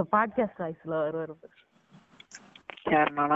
ஒரு பாட்காஸ்ட் வாய்ஸ்ல வருவாரு பாரு. யார் நானா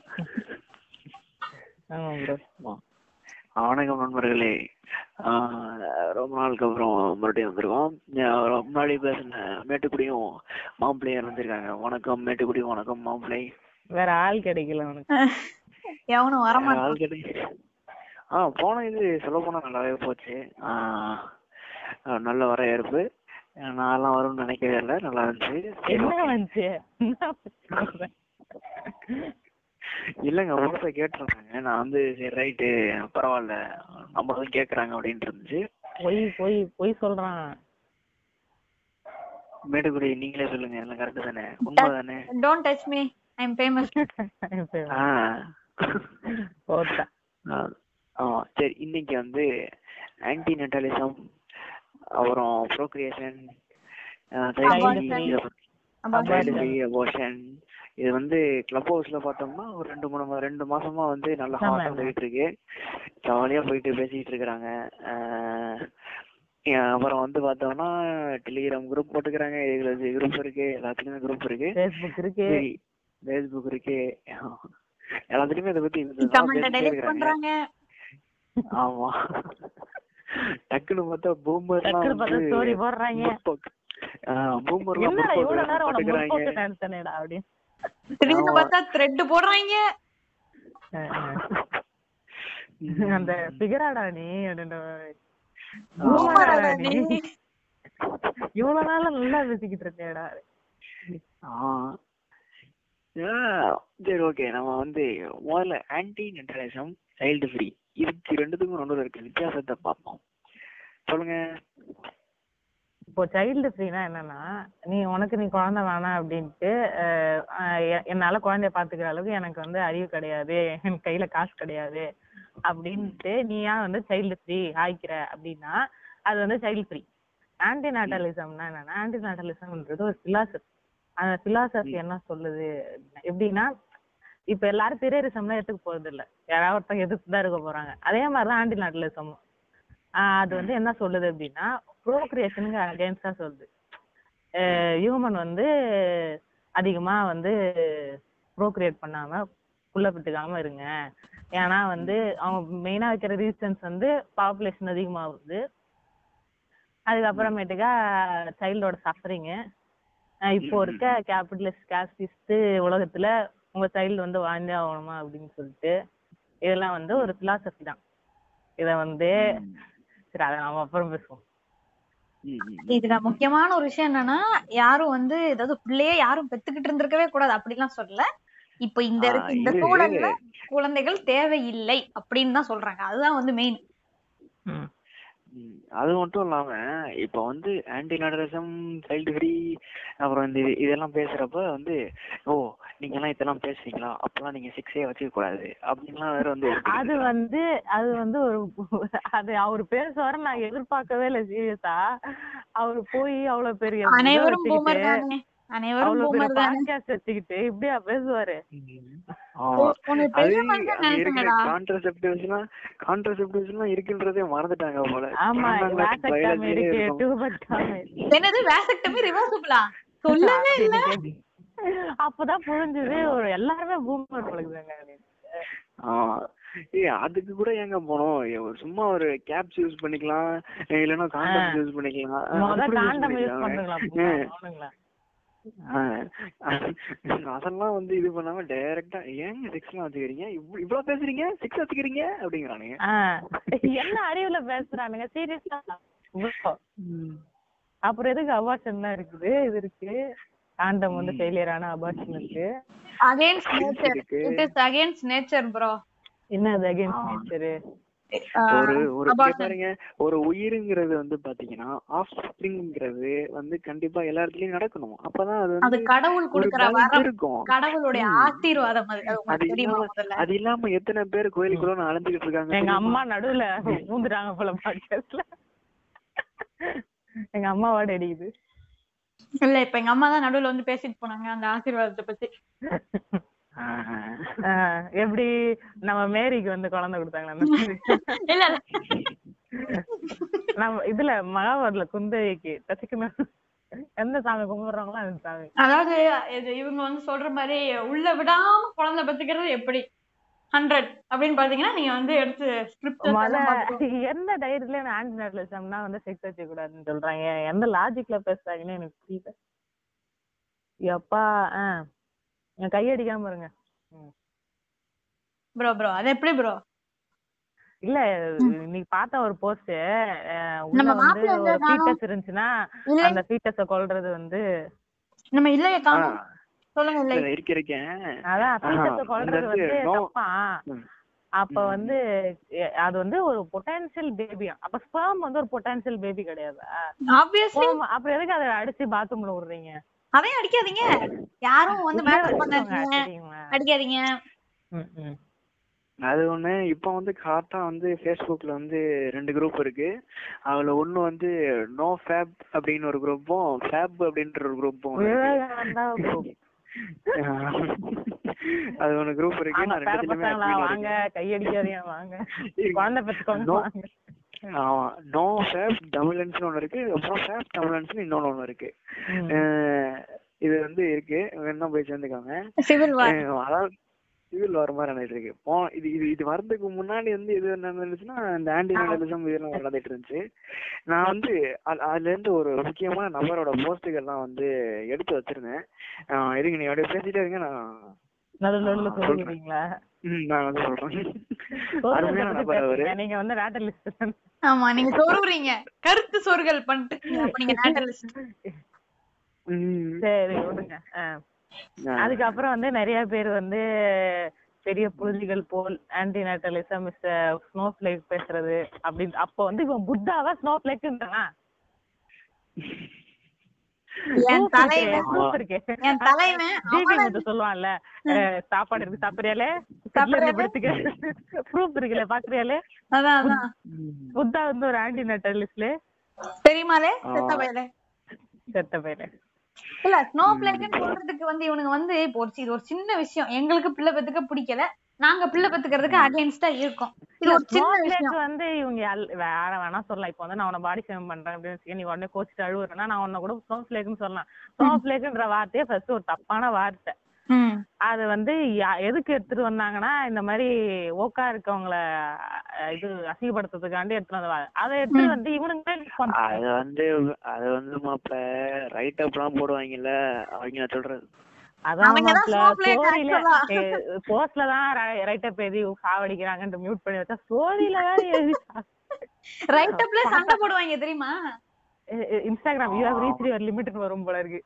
ஆமா ப்ரோ ஆமா. வணக்கம் நண்பர்களே ஆஹ் ரொம்ப நாளுக்கு அப்புறம் மறுபடியும் வந்திருக்கோம் ஆஹ் ரொம்ப முன்னாடி பேசின மேட்டுக்குடியும் மாப்பிள்ளையும் வந்திருக்காங்க வணக்கம் மேட்டுக்குடி வணக்கம் மாப்பிள்ளை வேற ஆள் கிடைக்கல உனக்கு எவனும் வரமாட்டான் ஆள் கிடை- ஆ போன இது சொல்ல போனா நல்லாவே போச்சு ஆஹ் ஆஹ் நல்ல வரவேற்பு நான்லாம் வரும்னு நினைக்கவே இல்லை நல்லா இருந்துச்சு சரி, என்ன okay. வந்துச்சு என்ன சொல்ற? இல்லைங்க ஒருத்தர் கேட்டிருந்தாங்க நான் வந்து சரி ரைட்டு பரவாயில்ல நம்ம தான் கேட்குறாங்க அப்படின்ட்டு இருந்துச்சு பொய் பொய் பொய் சொல்றான் மேட்டுக்குடி நீங்களே சொல்லுங்க எல்லாம் கரெக்டு தானே உண்மை தானே don't touch me I am famous ஆ போட்டா ஆ, ஆ சரி இன்னைக்கு வந்து ஆன்டி நெட்டாலிசம் அப்புறம் ப்ரோக்ரியேஷன் அபோஷன் இது வந்து கிளப் ஹவுஸ்ல பார்த்தோம்னா ஒரு ரெண்டு மூணு மா- ரெண்டு மாசமா வந்து நல்லா ஆமா, ஹாட்டா ஆமா. போயிட்டு இருக்கு ஜாலியா போயிட்டு பேசிட்டு இருக்கிறாங்க அப்புறம் வந்து பார்த்தோம்னா டெலிகிராம் குரூப் போட்டுக்கிறாங்க இதுல குரூப் இருக்கு எல்லாத்துலயுமே குரூப் இருக்கு ஃபேஸ்புக் இருக்கு சரி ஃபேஸ்புக் இருக்கு எல்லாத்துலயுமே இதை பத்தி இதுதான் கமெண்ட் பேசிட்டே டெலிட் இருக்கிறாங்க பண்றாங்க ஆமா டக்குன்னு பார்த்தா பூமர்லாம் டக்குனு பார்த்தா வந்து ஸ்டோரி போடுறாங்க பூமர்லாம் என்னடா இவ்வளவு நேரம் உனக்கு போட்டுக்கிறாங்க முற்போக்கு நினைச்சனேடா அப்படின்னு திடீர்னு ஆமா. பார்த்தா த்ரெட் போடுறாங்க அந்த பிகராடா நீ அப்படின்ற பூமராடா நீ. இவ்வளவு நாளா நல்லா பேசிக்கிட்டு இருந்தேடா ஆ. ஆ, சரி ஓகே நம்ம வந்து முதல்ல ஆன்டி நெட்டலிசம் சைல்டு ஃப்ரீ இதுக்கு ரெண்டுத்துக்கும் நடுவில் இருக்க வித்தியாசத்தை பார்ப்போம் சொல்லுங்க இப்போ சைல்டு ஃப்ரீனா என்னன்னா நீ உனக்கு நீ குழந்தை வேணாம் அப்படின்ட்டு அஹ், அஹ், எ- என்னால குழந்தைய பாத்துக்கிற அளவுக்கு எனக்கு வந்து அறிவு கிடையாது என் கையில காசு கிடையாது அப்படின்ட்டு நீ ஏன் வந்து சைல்டு ஃப்ரீ ஆயிக்கிற அப்படின்னா அது வந்து சைல்டு ஃப்ரீ ஆன்டி நாட்டலிசம்னா என்னன்னா ஆன்டி நாட்டலிசம்ன்றது ஒரு பிலாசபி அந்த பிலாசபி என்ன சொல்லுது அப்படின்னா, எப்படின்னா இப்ப எல்லாரும் பிரியரிசம்லாம் எடுத்துக்க போறது இல்ல யாராவது ஒருத்தங்க எதிர்த்து தான் இருக்க போறாங்க அதே மாதிரிதான் ஆன்டி நாட்டலிசம் அது வந்து என்ன சொல்லுது அப்படின்னா ப்ரோக்ரியேஷனுக்கு அகேன்ஸ்டா சொல்லுது ஹியூமன் வந்து அதிகமா வந்து ப்ரோக்ரியேட் பண்ணாம புள்ள பெற்றுக்காம இருங்க ஏன்னா வந்து அவங்க மெயினா வைக்கிற ரீசன்ஸ் வந்து பாப்புலேஷன் அதிகமாகுது அதுக்கப்புறமேட்டுக்கா சைல்டோட சஃபரிங் இப்போ இருக்க கேபிட்டலிஸ்ட் கேஸ்டிஸ்ட் உலகத்துல உங்க சைல்டு வந்து வாழ்ந்தே ஆகணுமா அப்படின்னு சொல்லிட்டு இதெல்லாம் வந்து ஒரு பிலாசபி தான் இத வந்து சரி அதை நாம அப்புறம் பேசுவோம் ம், ம், ம். இதுல முக்கியமான ஒரு விஷயம் என்னன்னா யாரும் வந்து ஏதாவது பிள்ளையே யாரும் பெத்துக்கிட்டு இருந்திருக்கவே கூடாது அப்படிலாம் சொல்லல இப்ப இந்த ஆ, இருக்கு இந்த இது- சூழல்ல குழந்தைகள் தேவையில்லை அப்படின்னு தான் சொல்றாங்க அதுதான் வந்து மெயின் ம், அது மட்டும் இல்லாம இப்ப வந்து ஆன்டி நாடலிசம் சைல்டு ஃப்ரீ அப்புறம் இந்த இது- இதெல்லாம் பேசுறப்ப வந்து ஓ நீங்க எல்லாம் இதெல்லாம் பேசுறீங்களா அப்பெல்லாம் நீங்க சிக்ஸே வச்சுக்க கூடாது அப்படின்லாம் வேற வந்து ஒரு அது வந்து அது வந்து ஒரு அது அவர் பேசுவாரு நான் எதிர்பார்க்கவே இல்ல சீரியஸா அவரு போய் அவ்வளவு பெரிய இதை அனைவரும் பூமர் வச்சுக்கிட்டு, தானே அனைவரும் அவ்வளவு பெரிய பூமர் தானே பாட்காஸ்ட் வச்சுக்கிட்டு இப்படியா பேசுவாரு ஆமா உனக்கு அது பெரிய மனுஷன் அங்க இருக்கிற நினைச்சேன்டா கான்ட்ரசெப்டிவ்ஸ் எல்லாம் கான்ட்ரசெப்டிவ்ஸ் எல்லாம் இருக்குன்றதே மறந்துட்டாங்க போல ஆமா Condomatic வேசக்டாமி biology இருக்கு இருக்கும். டியூபக்டாமி என்னது வேசக்டமி ரிவர்சிபிளா சொல்லவே இல்ல அப்பதான் புரிஞ்சுது ஒரு எல்லாருமே பூமர் பழகுதாங்க ஆ. ஏய் அதுக்கு கூட எங்க போனோம் ஏ, ஒரு சும்மா ஒரு கேப்ஸ் யூஸ் பண்ணிக்கலாம் இல்லைன்னா காண்டம் யூஸ் பண்ணிக்கலாம் ஆ, முத அப்படி use காண்டம் யூஸ் பண்ணிக்கலாம். பண்றீங்களா ஆ. அவனுங்களா ஆ. அதெல்லாம் வந்து இது பண்ணாம டைரக்டா ஏங்க சிக்ஸ் எல்லாம் வச்சுக்கிறீங்க இவ்வளவு இவ்வளவு பேசுறீங்க சிக்ஸ் வச்சுக்கிறீங்க அப்படிங்கிறானுங்க ஆஹ் என்ன அறிவுல பேசுறானுங்க சீரியஸா அப்புறம் எதுக்கு அபார்ஷன் இருக்குது இது இருக்கு காண்டம் வந்து ஃபெயிலியர் ஆன அபார்ஷன் இருக்கு அகைன்ஸ்ட் நேச்சர் இருக்கு. It is against nature bro என்ன அது அகைன்ஸ்ட் நேச்சரு ஒரு ஒரு இங்க abortion. பாருங்க ஒரு உயிருங்கிறது வந்து பாத்தீங்கன்னா ஆஃப் ஸ்ப்ரிங்கிறது வந்து கண்டிப்பா எல்லா இடத்துலயும் நடக்கணும் அப்பதான் அது அது வந்து கடவுள் ஒரு கொடுக்கிற balance வரம் இருக்கும் கடவுளுடைய ஆசீர்வாதம் அது அது அது உங்களுக்கு தெரியுமா இல்லாம முதல்ல அது இல்லாம எத்தனை பேர் கோயிலுக்குள்ள அலைஞ்சுக்கிட்டு இருக்காங்க எங்க தெரியுமா? அம்மா நடுவுல பூந்துட்டாங்க போல பாட்காஸ்ட்ல எங்க அம்மா வாட அடிக்குது இல்ல இப்ப எங்க அம்மா தான் நடுவுல வந்து பேசிட்டு போனாங்க அந்த ஆசீர்வாதத்தை பத்தி ஆஹ். ஆஹ் எப்படி நம்ம மேரிக்கு வந்து குழந்தை கொடுத்தாங்களா அந்த மாதிரி. இல்ல நம்ம இதுல மகாபாரத்ல குந்தவிக்கு தசிக்கணும் எந்த சாமி கும்பிடுறாங்களோ அந்த சாமி அதாவது இது இவங்க வந்து சொல்ற மாதிரி உள்ள விடாம குழந்தை பெத்துக்கிறது எப்படி ஹண்ட்ரட் அப்படின்னு பாத்தீங்கன்னா நீங்க வந்து எடுத்து மொத ஸ்கிரிப்ட் எந்த தைரியத்துல ஆன்டிநேட்டலிசம்னா வந்து செக்ஸ் வச்சுக்க கூடாதுன்னு சொல்றாங்க எந்த லாஜிக்ல பேசுறாங்கன்னு எனக்கு புரியல எப்பா ஆ என் கையடிக்காம இருங்க ம். ப்ரோ ப்ரோ அது எப்படி ப்ரோ இல்ல இன்னைக்கு பார்த்த ஒரு போஸ்ட் உள்ள நம்ம வந்து மாப்பிள்ளை ஒரு எங்க காணோம்? ஃபீட்டஸ் இருந்துச்சுன்னா இல்லை அந்த ஃபீட்டஸ கொல்றது வந்து நம்ம இல்லையே ஆ, காணும் சொல்லுங்க இல்லை இல்ல, இருக்க இருக்கேன் அதான் ஆஹா, ஃபீட்டஸ கொல்றது அது வந்து no. தப்பா ம். அப்ப ம். வந்து எ- அது வந்து ஒரு பொட்டன்ஷியல் பேபியா அப்ப ஸ்பெர்ம் வந்து ஒரு பொட்டன்ஷியல் பேபி கிடையாதா ஆப்வியஸ்லி sperm அப்புறம் எதுக்கு அதை அடிச்சு பாத்ரூம்ல விடுறீங்க அதையும் அடிக்காதீங்க யாரும் வந்து உள்ளே மேட்டர் வச்சுக்கோங்க, பண்ணாதீங்க சரிங்களா? அடிக்காதீங்க ம், ம். அது ஒண்ணு இப்போ வந்து கரெக்டா வந்து ஃபேஸ்புக்ல வந்து ரெண்டு குரூப் இருக்கு அதுல ஒண்ணு வந்து நோ ஃபேப் அப்படின்னு ஒரு குரூப்பும் ஃபேப் அப்படின்ற ஒரு குரூப்பும் விவேகானந்தா group. அது ஒண்ணு குரூப் இருக்கு ஆமா, நான் பேர ரெண்டுத்துலயுமே பசங்களா, admin வாங்க இருக்கேன். கையடிக்காதீங்க வாங்க குழந்தை பெத்துக்கோங்க No. வாங்க ஆமா நோ ஃபேப் தமிழன்ஸ்னு ஒண்ணு இருக்கு அப்புறம் ஃபேப் தமிழன்ஸ்னு இன்னொன்னு ஒண்ணு இருக்கு ம். அஹ் இது வந்து இருக்கு வேணா போய் சேர்ந்துக்கோங்க சிவில் வார் அஹ் அதாவது சிவில் வர மாதிரி நடந்துட்டு இருக்கு போ இது இது இது வரதுக்கு முன்னாடி வந்து இது என்ன நடந்துச்சுன்னா இந்த ஆன்டி நேட்டலிசம் இதெல்லாம் நடந்துட்டு இருந்துச்சு நான் வந்து அது- அதுல இருந்து ஒரு முக்கியமான நபரோட போஸ்டுகள்லாம் வந்து எடுத்து வச்சிருந்தேன் அஹ் இருங்க நீ அப்படியே பேசிட்டே இருங்க நான் நடுவுல நடுவுல ஆ, சொல்லுவீங்களா ம், நான் வந்து சொல்றேன் சோறுகளை அருமையான பத்தி நபர் அவரு பேசுங்க. நீங்க வந்து ரேட்டல் லிஸ்ட் ஆமா நீங்க சொருவுறீங்க கருத்து சொருகல் பண்ணிட்டு அப்ப நீங்க நேட்டலிஸ்ட் ம். சரி விடுங்க ஆ. ஆ. அதுக்கப்புறம் வந்து நிறைய பேர் வந்து பெரிய புழுதிகள் போல் ஆன்டி நேட்டலிசம் ஸ்னோ ஃபிளேக் பேசுறது அப்படின்னு அப்ப வந்து இவன் புத்தாவா ஸ்னோ ஃபிளேக்ன்றான் என் தலைவன் proof இருக்கு என் தலைவன் ஜிபி அவன வந்து சொல்லுவான்ல அஹ், சாப்பாடு இருக்கு சாப்பிடுறியாலே சாப்பிடுறியாலே? படுத்துக்க ப்ரூஃப் இருக்குல்ல பாக்குறியாலே அதான் அதான் புத்தா வந்து ஒரு ஆன்டி நேட்டலிஸ்ட்ல தெரியுமாலே செத்த பயலே செத்த பையல இல்ல ஸ்னோ பிளேக்னு சொல்றதுக்கு வந்து இவனுங்க வந்து இப்போ ஒரு சி- இது ஒரு சின்ன விஷயம் எங்களுக்கு பிள்ளை பெத்துக்க பிடிக்கல நாங்க பிள்ளை பெத்துக்கிறதுக்கு அகைன்ஸ்டா இருக்கோம் இது ஒரு சின்ன விஷயம் வந்து இவங்க எல்- வேற வேணா சொல்லலாம் இப்போ வந்து நான் உன்னை பாடி ஷேம் பண்றேன் அப்படின்னு வச்சுக்க நீ உடனே கோச்சிட்டு அழுவுறேன்னா நான் உன்னை கூட ஸ்னோ ஃபிளேக்னு சொல்லலாம் ஸ்னோ ஃபிளேக்ன்ற வார்த்தையே ஃபர்ஸ்ட் ஒரு தப்பான வார்த்தை ம். அது வந்து யா- எதுக்கு எடுத்துட்டு வந்தாங்கன்னா இந்த மாதிரி ஓக்கா இருக்கவங்கள அஹ், இது அசிங்கப்படுத்துறதுக்காண்டி எடுத்துட்டு வந்த வா- அதை எடுத்துட்டு வந்து இவனுங்க அது வந்து அது வந்து மாப்பிள ரைட் அப்லாம் போடுவாங்கல்ல அவங்க நான் சொல்றது அதான் அவங்கதான் snowflake ஸ்டோரியில actual-ஆ. போஸ்ட்ல தான் ரைட் அப் எழுதி சாவடிக்கிறாங்கன்ட்டு மியூட் பண்ணி வச்சா ஸ்டோரியில வேற எழுதி ரைட் அப்ல சண்டை போடுவாங்க தெரியுமா Instagram you have reach your லிமிட்னு வரும் போல இருக்கு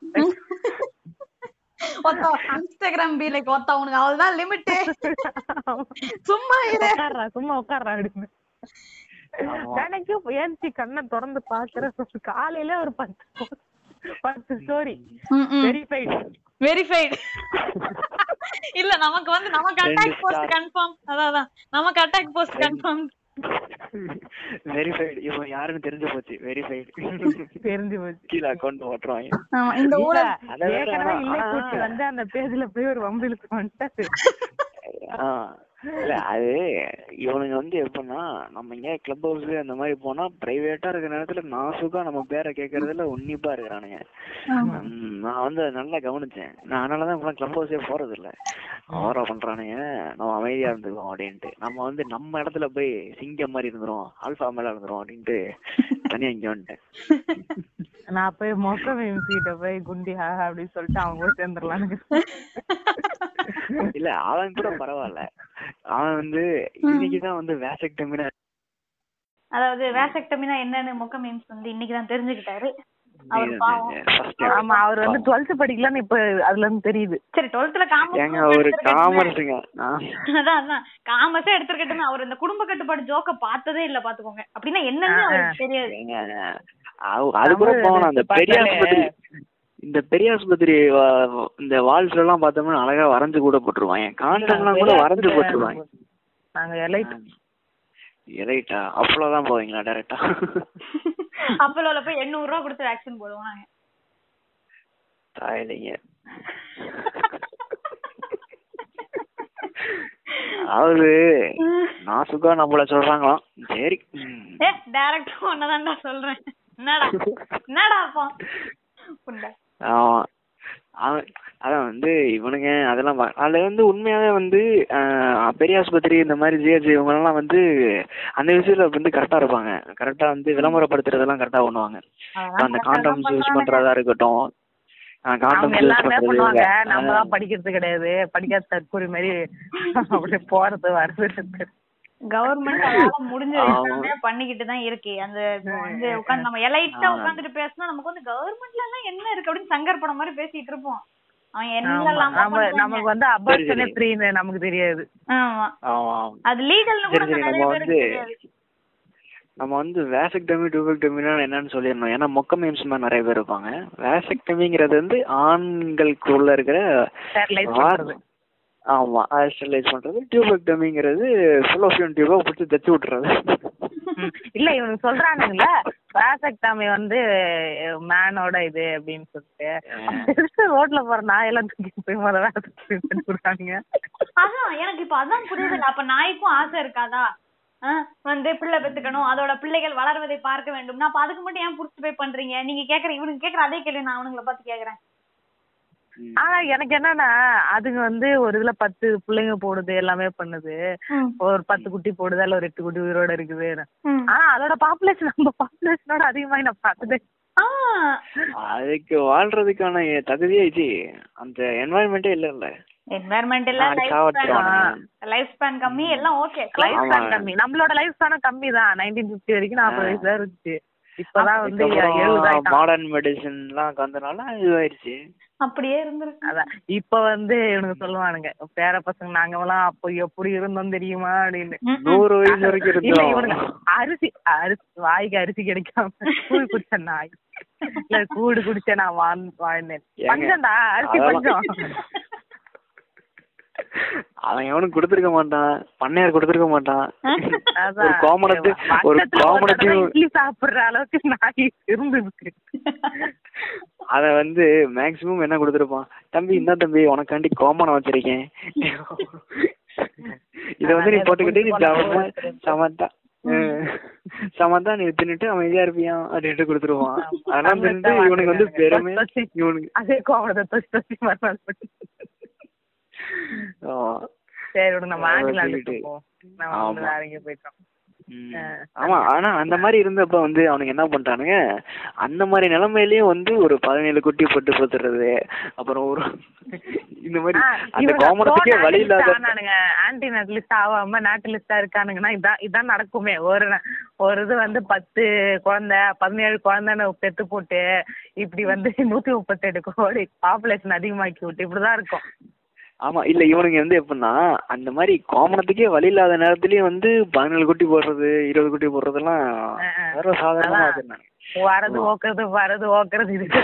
ஒத்த இன்ஸ்டாகிராம் பி லைக் ஒத்த உனக்கு அவ்வளவுதான் லிமிட் சும்மா இரு உட்கார்றா சும்மா உட்கார்றா அப்படின்னு ஆமா. எனக்கும் ஏன்ச்சி கண்ணை திறந்து பாக்குற காலையில ஒரு பத்து post, பத்து ஸ்டோரி வெரிஃபைடு வெரிஃபைடு இல்ல நமக்கு வந்து நமக்கு ரெண்டு அட்டாக் போஸ்ட் star. கன்ஃபார்ம் அதான் அதான் நமக்கு அட்டாக் போஸ்ட் கன்ஃபார்ம் வெரிஃபைடு இவன் யாருன்னு தெரிஞ்சு போச்சு வெரிஃபைடு தெரிஞ்சு போச்சு கீழே அக்கௌண்ட் ஓட்டுறாங்க ஆமா இந்த இல்ல, ஊர அதை வேற ஏற்கனவே ஆனா- இல்லை ஆனா- கூட்டி வந்து அந்த பேஜ்ல போய் ஒரு வம்பு இழுத்து வந்துட்டாரு ஆ, இல்ல அது இவனுங்க வந்து எப்படின்னா நம்ம எங்க கிளப் ஹவுஸ் அந்த மாதிரி போனா பிரைவேட்டா இருக்கிற நேரத்துல நாசுக்கா நம்ம பேரை கேட்கறதுல உன்னிப்பா இருக்கிறானுங்க ம், நான் வந்து அதை நல்லா கவனிச்சேன் நான் அதனாலதான் இப்ப கிளப் ஹவுஸே போறது இல்ல ஓவரா பண்றானுங்க நம்ம அமைதியா இருந்துக்குவோம் அப்படின்ட்டு நம்ம வந்து நம்ம இடத்துல போய் சிங்கம் மாதிரி இருந்துரும் ஆல்பா மேல இருந்துரும் அப்படின்ட்டு தனியா இங்க வந்துட்டேன் நான் போய் மொக்க மீம்ஸ் கிட்ட போய் குண்டி ஹா அப்படின்னு சொல்லிட்டு அவங்க கூட சேர்ந்துடலான்னு இல்ல அவன் கூட பரவாயில்ல அவன் வந்து இன்னைக்குதான் வந்து வேசக்டமினா அதாவது வேசக்டமினா என்னன்னு மொக்க மீம்ஸ் வந்து இன்னைக்கு தான் தெரிஞ்சுக்கிட்டாரு அவர் பாவம் ஃபர்ஸ்ட் ஆமா அவர் வந்து டுவெல்த் படிக்கலாம்னு இப்ப அதுல இருந்து தெரியுது சரி டுவெல்த்ல ஏங்க காமர்ஸ் ஒரு காமர்ஸுங்க அதான் அதான் காமர்ஸே எடுத்துக்கிட்டோம் அவர் இந்த குடும்ப கட்டுப்பாடு ஜோக்க பார்த்ததே இல்ல பாத்துக்கோங்க அப்படின்னா என்னன்னு அவருக்கு தெரியாது ஏங்க, அது- அது கூட போகணும் அந்த பெரிய ஆஸ்பத்திரி இந்த பெரிய ஆஸ்பத்திரி வா- இந்த வால்ஸ்ல எல்லாம் பார்த்தோம்னா அழகா வரைஞ்சு கூட போட்டுருவாங்க காண்டம்லாம் கூட வரைஞ்சு போட்டுருவாங்க நாங்க எலைட் ரைட்டா அவ்வளவுதான் போவீங்களா டைரக்டா அப்பலோல போய் எண்ணூறு ரூபா கொடுத்து வேக்சின் போடுவோம் நாங்க தாயிலைங்க அவரு நாசுக்கா நம்மள சொல்றாங்களாம் சரி ம். ஏ டைரக்டா ஒன்னதான்டா சொல்றேன் என்னடா என்னடா அப்போ புண்டை ஆமா அவன் அதான் வந்து இவனுங்க அதெல்லாம் பா- அதுல வந்து உண்மையாவே வந்து ஆஹ், பெரிய ஆஸ்பத்திரி இந்த மாதிரி ஜிஹெச் இவங்கெல்லாம் வந்து அந்த விஷயத்துல வந்து கரெக்டா இருப்பாங்க கரெக்டா வந்து விளம்பரப்படுத்துறதெல்லாம் கரெக்டா பண்ணுவாங்க அதெல்லாம் அந்த correct ஆ தான் காண்டம்ஸ் யூஸ் பண்றானுங்க. பண்றதா இருக்கட்டும் அவங்க காண்டம்ஸ் யூஸ் எல்லாருமே பண்ணுவாங்க பண்றது நம்ம தான் படிக்கிறது கிடையாது படிக்காத தற்கூரி மாதிரி அப்படியே போறது வர்றது கவர்மெண்ட் அதால முடிஞ்சது ஆமா. எல்லாமே பண்ணிக்கிட்டு தான் இருக்கு அந்த இப்போ வந்து உட்காந்து நம்ம எலைட்டா ஆமா. உட்காந்துட்டு பேசினா நமக்கு வந்து கவர்மெண்ட்ல எல்லாம் என்ன இருக்கு அப்படின்னு சங்கர் படம் மாதிரி பேசிட்டு இருப்போம் அவன் ஆமா. என்னெல்லாம் நம்ம நமக்கு வந்து அபார்ஷனே சரி. ஃப்ரீன்னு நமக்கு தெரியாது ஆமா ஆமா அது லீகல்னு கூட சரி, சரி, நிறைய நம்ம பேருக்கு வந்து தெரியாது நம்ம வந்து வேசக்டமி டூபெக்டமினா என்னன்னு சொல்லிடணும் ஏன்னா மொக்க மீம்ஸ் மாதிரி நிறைய பேர் இருப்பாங்க வேசக்டமிங்கிறது வந்து ஆண்களுக்குள்ள இருக்கிற ஸ்டெர்லைஸ் வா- பண்றது ஆமா ஸ்டெரிலைஸ் பண்றது டியூபெக்டமிங்கிறது ஃபுல்லோஃபியன் டியூபை பிடிச்சி தச்சு விட்டுறது ம். இல்ல இவனுக்கு சொல்றானுங்கல்ல வாசக்டாமி வந்து மேனோட இது அப்படின்னு சொல்லிட்டு ரோட்ல போற நாயெல்லாம் தூக்கி போய் முதல்ல வாசக்டாமி பண்ணி கொடுத்தானுங்க அதான் எனக்கு இப்ப அதான் புரியுது அப்ப நாய்க்கும் ஆசை இருக்காதா ஆ, வந்து பிள்ளை பெத்துக்கணும் அதோட பிள்ளைகள் வளர்வதை பார்க்க வேண்டும்னா அப்ப அதுக்கு மட்டும் ஏன் புடிச்சு போய் பண்றீங்க நீங்க கேக்குற இவனுக்கு கேக்குற அதே கேள்வி நான் அவனுங்கள பார்த்து கேக்குறேன் ஆனா எனக்கு என்னன்னா அதுங்க வந்து ஒரு இதுல பத்து பிள்ளைங்க போடுது எல்லாமே பண்ணுது ஒரு பத்து குட்டி போடுது இல்ல ஒரு எட்டு குட்டி உயிரோட இருக்குது ம். ஆனா அதோட பாப்புலேஷன் நம்ம பாப்புலேஷனோட அதிகமாக நான் பார்த்ததே ஆ, அதுக்கு வாழ்றதுக்கான தகுதியே இது அந்த என்வாயன்மெண்டே இல்ல இல்ல environment இல்ல நாளைக்கு லைஃப் சாவடிச்சிருவானுங்க. லைஃப் ஸ்பேன் கம்மி எல்லாம் ஓகே லைஃப் ஆமா. ஸ்பேன் கம்மி நம்மளோட லைஃப் ஸ்பேனும் கம்மி தான் நைன்டீன் பிப்டி வரைக்கும் நாற்பது வயசு தான் இருந்துச்சு இப்பதான் வந்து எழுபது ஆயிட்டான் மாடர்ன் மெடிசன்லாம் வந்தனால இதுவாயிருச்சு அப்படியே இருந்திருக்கு அதான் இப்ப வந்து இவனுங்க சொல்லுவானுங்க பேர பசங்க நாங்க எல்லாம் அப்போ எப்படி இருந்தோம் தெரியுமா அப்படின்னு ம், ம். நூறு வயசு வரைக்கும் இல்ல இருந்தோம் இவனுங்க அரிசி அரிசி வாய்க்கு அரிசி கிடைக்காம கூழ் குடிச்ச நாய் இல்ல கூடு குடிச்ச நான் வாழ் வாழ்ந்தேன் ஏங்க, பஞ்சம்டா அரிசி அதெல்லாம் பஞ்சம் அவன் எவனும் கொடுத்துருக்க மாட்டான் பண்ணையார் கொடுத்துருக்க மாட்டான் ஒரு அதான் கோமணத்து ஒரு பக்கத்துல ஒரு தடவை கோமணத்தையும் இட்லி சாப்பிடுற அளவுக்கு நாய் இருந்துருக்கு அத வந்து மேக்சிமம் என்ன கொடுத்துருப்பான் தம்பி இந்த தம்பி உனக்காண்டி கோமணம் வச்சிருக்கேன் இத வந்து நீ போட்டுக்கிட்டு நீ சமத்தா சமத்தா ம். சமத்தா நீ தின்னுட்டு அமைதியா இருப்பியா அப்படின்ட்டு கொடுத்துருவான் அதெல்லாம் தின்னுட்டு இவனுக்கு வந்து பெருமை இவனுக்கு அதே கோமணத்தை தொச்சு தொச்சு மறுநாள் போட்டு ஆமா. சரி விடு நம்ம அதை ஆங்கிலாந்துக்கு வச்சுக்கிட்டு. போவோம் நம்ம வந்து ஆமா. வேற எங்கேயோ போயிட்டோம் ம். ஆ. ஆமா ஆனா அந்த மாதிரி இருந்தப்ப வந்து அவனுக்கு என்ன பண்றானுங்க அந்த மாதிரி நிலைமையிலயும் வந்து ஒரு பதினேழு குட்டி போட்டு போத்துறது அப்புறம் ஒரு இந்த மாதிரி ஆ, அந்த இவனுங்க கோமணத்துக்கே pro வழி இல்லாத natalist ஆனானுங்க ஆன்டி நேட்டலிஸ்ட் ஆகாம நேட்டலிஸ்டா இருக்கானுங்கன்னா இதான் இதான் நடக்குமே ஒரு ந- ஒரு இது வந்து பத்து குழந்தை பதினேழு குழந்தைன்னு பெத்து போட்டு இப்படி வந்து நூத்தி முப்பத்தெட்டு கோடி பாப்புலேஷன் அதிகமாக்கி விட்டு இப்படிதான் இருக்கும் ஆமா இல்ல இவனுங்க வந்து எப்படின்னா அந்த மாதிரி கோமணத்துக்கே வழி இல்லாத நேரத்துலயும் வந்து பதினேழு குட்டி போடுறது இருபது குட்டி போடுறதெல்லாம் ஆ, ஆ. வேற சாதாரணமா அதான். வச்சிருந்தாங்க வரது ஓக்குறது வரது ஓக்குறது இது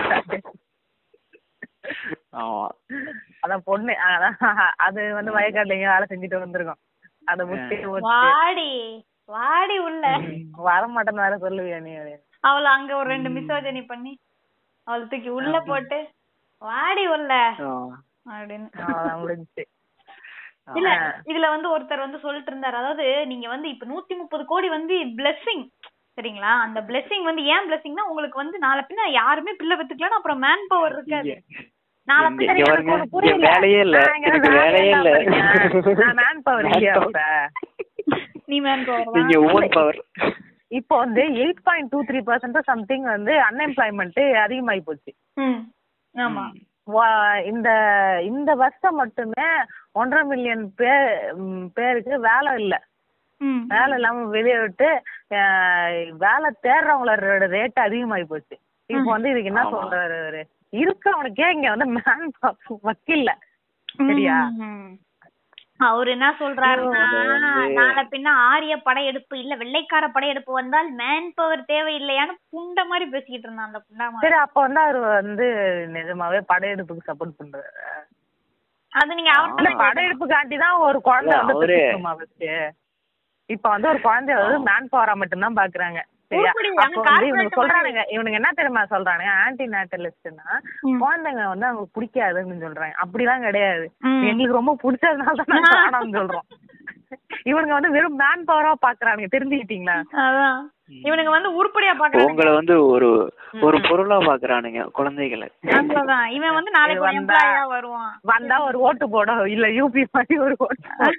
ஆமா அதான் பொண்ணு அதான் அது வந்து வயக்காட்டுல எங்கேயும் வேலை செஞ்சுட்டு வந்திருக்கோம் அத முட்டி வாடி வாடி உள்ள வர மாட்டேன்னு வேற சொல்லுவியா நீ அவள அங்க ஒரு ரெண்டு மிசோஜனி பண்ணி அவளை தூக்கி உள்ள போட்டு வாடி உள்ள ஆ. அப்படின்னு அவ்வளவுதான் முடிஞ்சுச்சு இல்ல இதுல வந்து ஒருத்தர் வந்து சொல்லிட்டு இருந்தாரு அதாவது நீங்க வந்து இப்ப நூத்தி முப்பது கோடி வந்து பிளெஸிங் சரிங்களா அந்த பிளெஸிங் வந்து ஏன் பிளெஸிங்னா உங்களுக்கு வந்து நாளை பின்ன யாருமே பிள்ளை பெத்துக்கலாம் அப்புறம் மேன் பவர் இருக்காது நாளை இங்க- பின்ன இங்க எனக்கு பாருங்க, ஒண்ணு இங்க புரியல. வேலையே இல்ல நான் இங்க எனக்கு வேலையே இல்ல நான் மேன் பவர் இல்லையா Manpower. அப்ப நீ மேன் பவர் நீங்க உமன் பவர் இப்போ வந்து eight point two three percent something வந்து அன்எம்ப்ளாய்மெண்ட் அதிகமாகி போச்சு ம் ஆமா வா- இந்த இந்த வருஷம் மட்டுமே ஒன்றரை மில்லியன் பேர் ம், பேருக்கு வேலை இல்ல ம் வேலை இல்லாம வெளியே விட்டு அஹ், வேலை தேடுறவங்களோட ரேட் அதிகமாகி போச்சு இப்போ வந்து இதுக்கு என்ன ஆமா. சொல்றாரு அவரு இருக்கவனுக்கே இங்க வந்து மேன் வக்கில்ல சரியா ம். அவரு என்ன சொல்றாருன்னா அது வந்து- நாளை பின்ன ஆரிய படையெடுப்பு இல்ல வெள்ளைக்கார படையெடுப்பு வந்தால் மேன் பவர் தேவையில்லையான்னு புண்ட மாதிரி பேசிக்கிட்டு இருந்தான் அந்த புண்டாமா சரி அப்ப வந்து அவர் வந்து நிஜமாவே படையெடுப்புக்கு சப்போர்ட் பண்றாரு அது நீங்க ஆ. இல்ல அவர்கிட்ட படையெடுப்புக்காண்டி தான் ஒரு குழந்தை இல்ல, வந்து அவரு- பெத்துக்கணுமா first? இப்ப வந்து ஒரு குழந்தைய வந்து மேன் பவரா மட்டும்தான் பாக்குறாங்க சரியா உருப்படி, அப்ப அங்க வந்து இவனுங்க corporate சொல்றானுங்க இவனுங்க என்ன தெரியுமா சொல்றானுங்க ஆன்டி நேட்டலிஸ்ட்னா ம். குழந்தைங்க வந்து அவங்களுக்கு பிடிக்காதுன்னு சொல்றாங்க அப்படிலாம் கிடையாது ம். எங்களுக்கு ரொம்ப பிடிச்சதுனால தான் நாங்க வேணாம்னு சொல்றோம் இவனுங்க வந்து வெறும் மேன் பவரா பாக்குறானுங்க தெரிஞ்சுக்கிட்டீங்களா அதான் இவனுங்க வந்து உருப்படியா பாக்குறாங்க உங்களை வந்து ஒரு ஒரு பொருளா பாக்குறானுங்க குழந்தைகளை அவ்வளவுதான் இவன் வந்து நாளைக்கு ஒரு வந்தா- எம்ப்ளாயா வருவான் வந்தா ஒரு ஓட்டு போட இல்ல யூபி மாதிரி ஒரு ஓட்டு போட.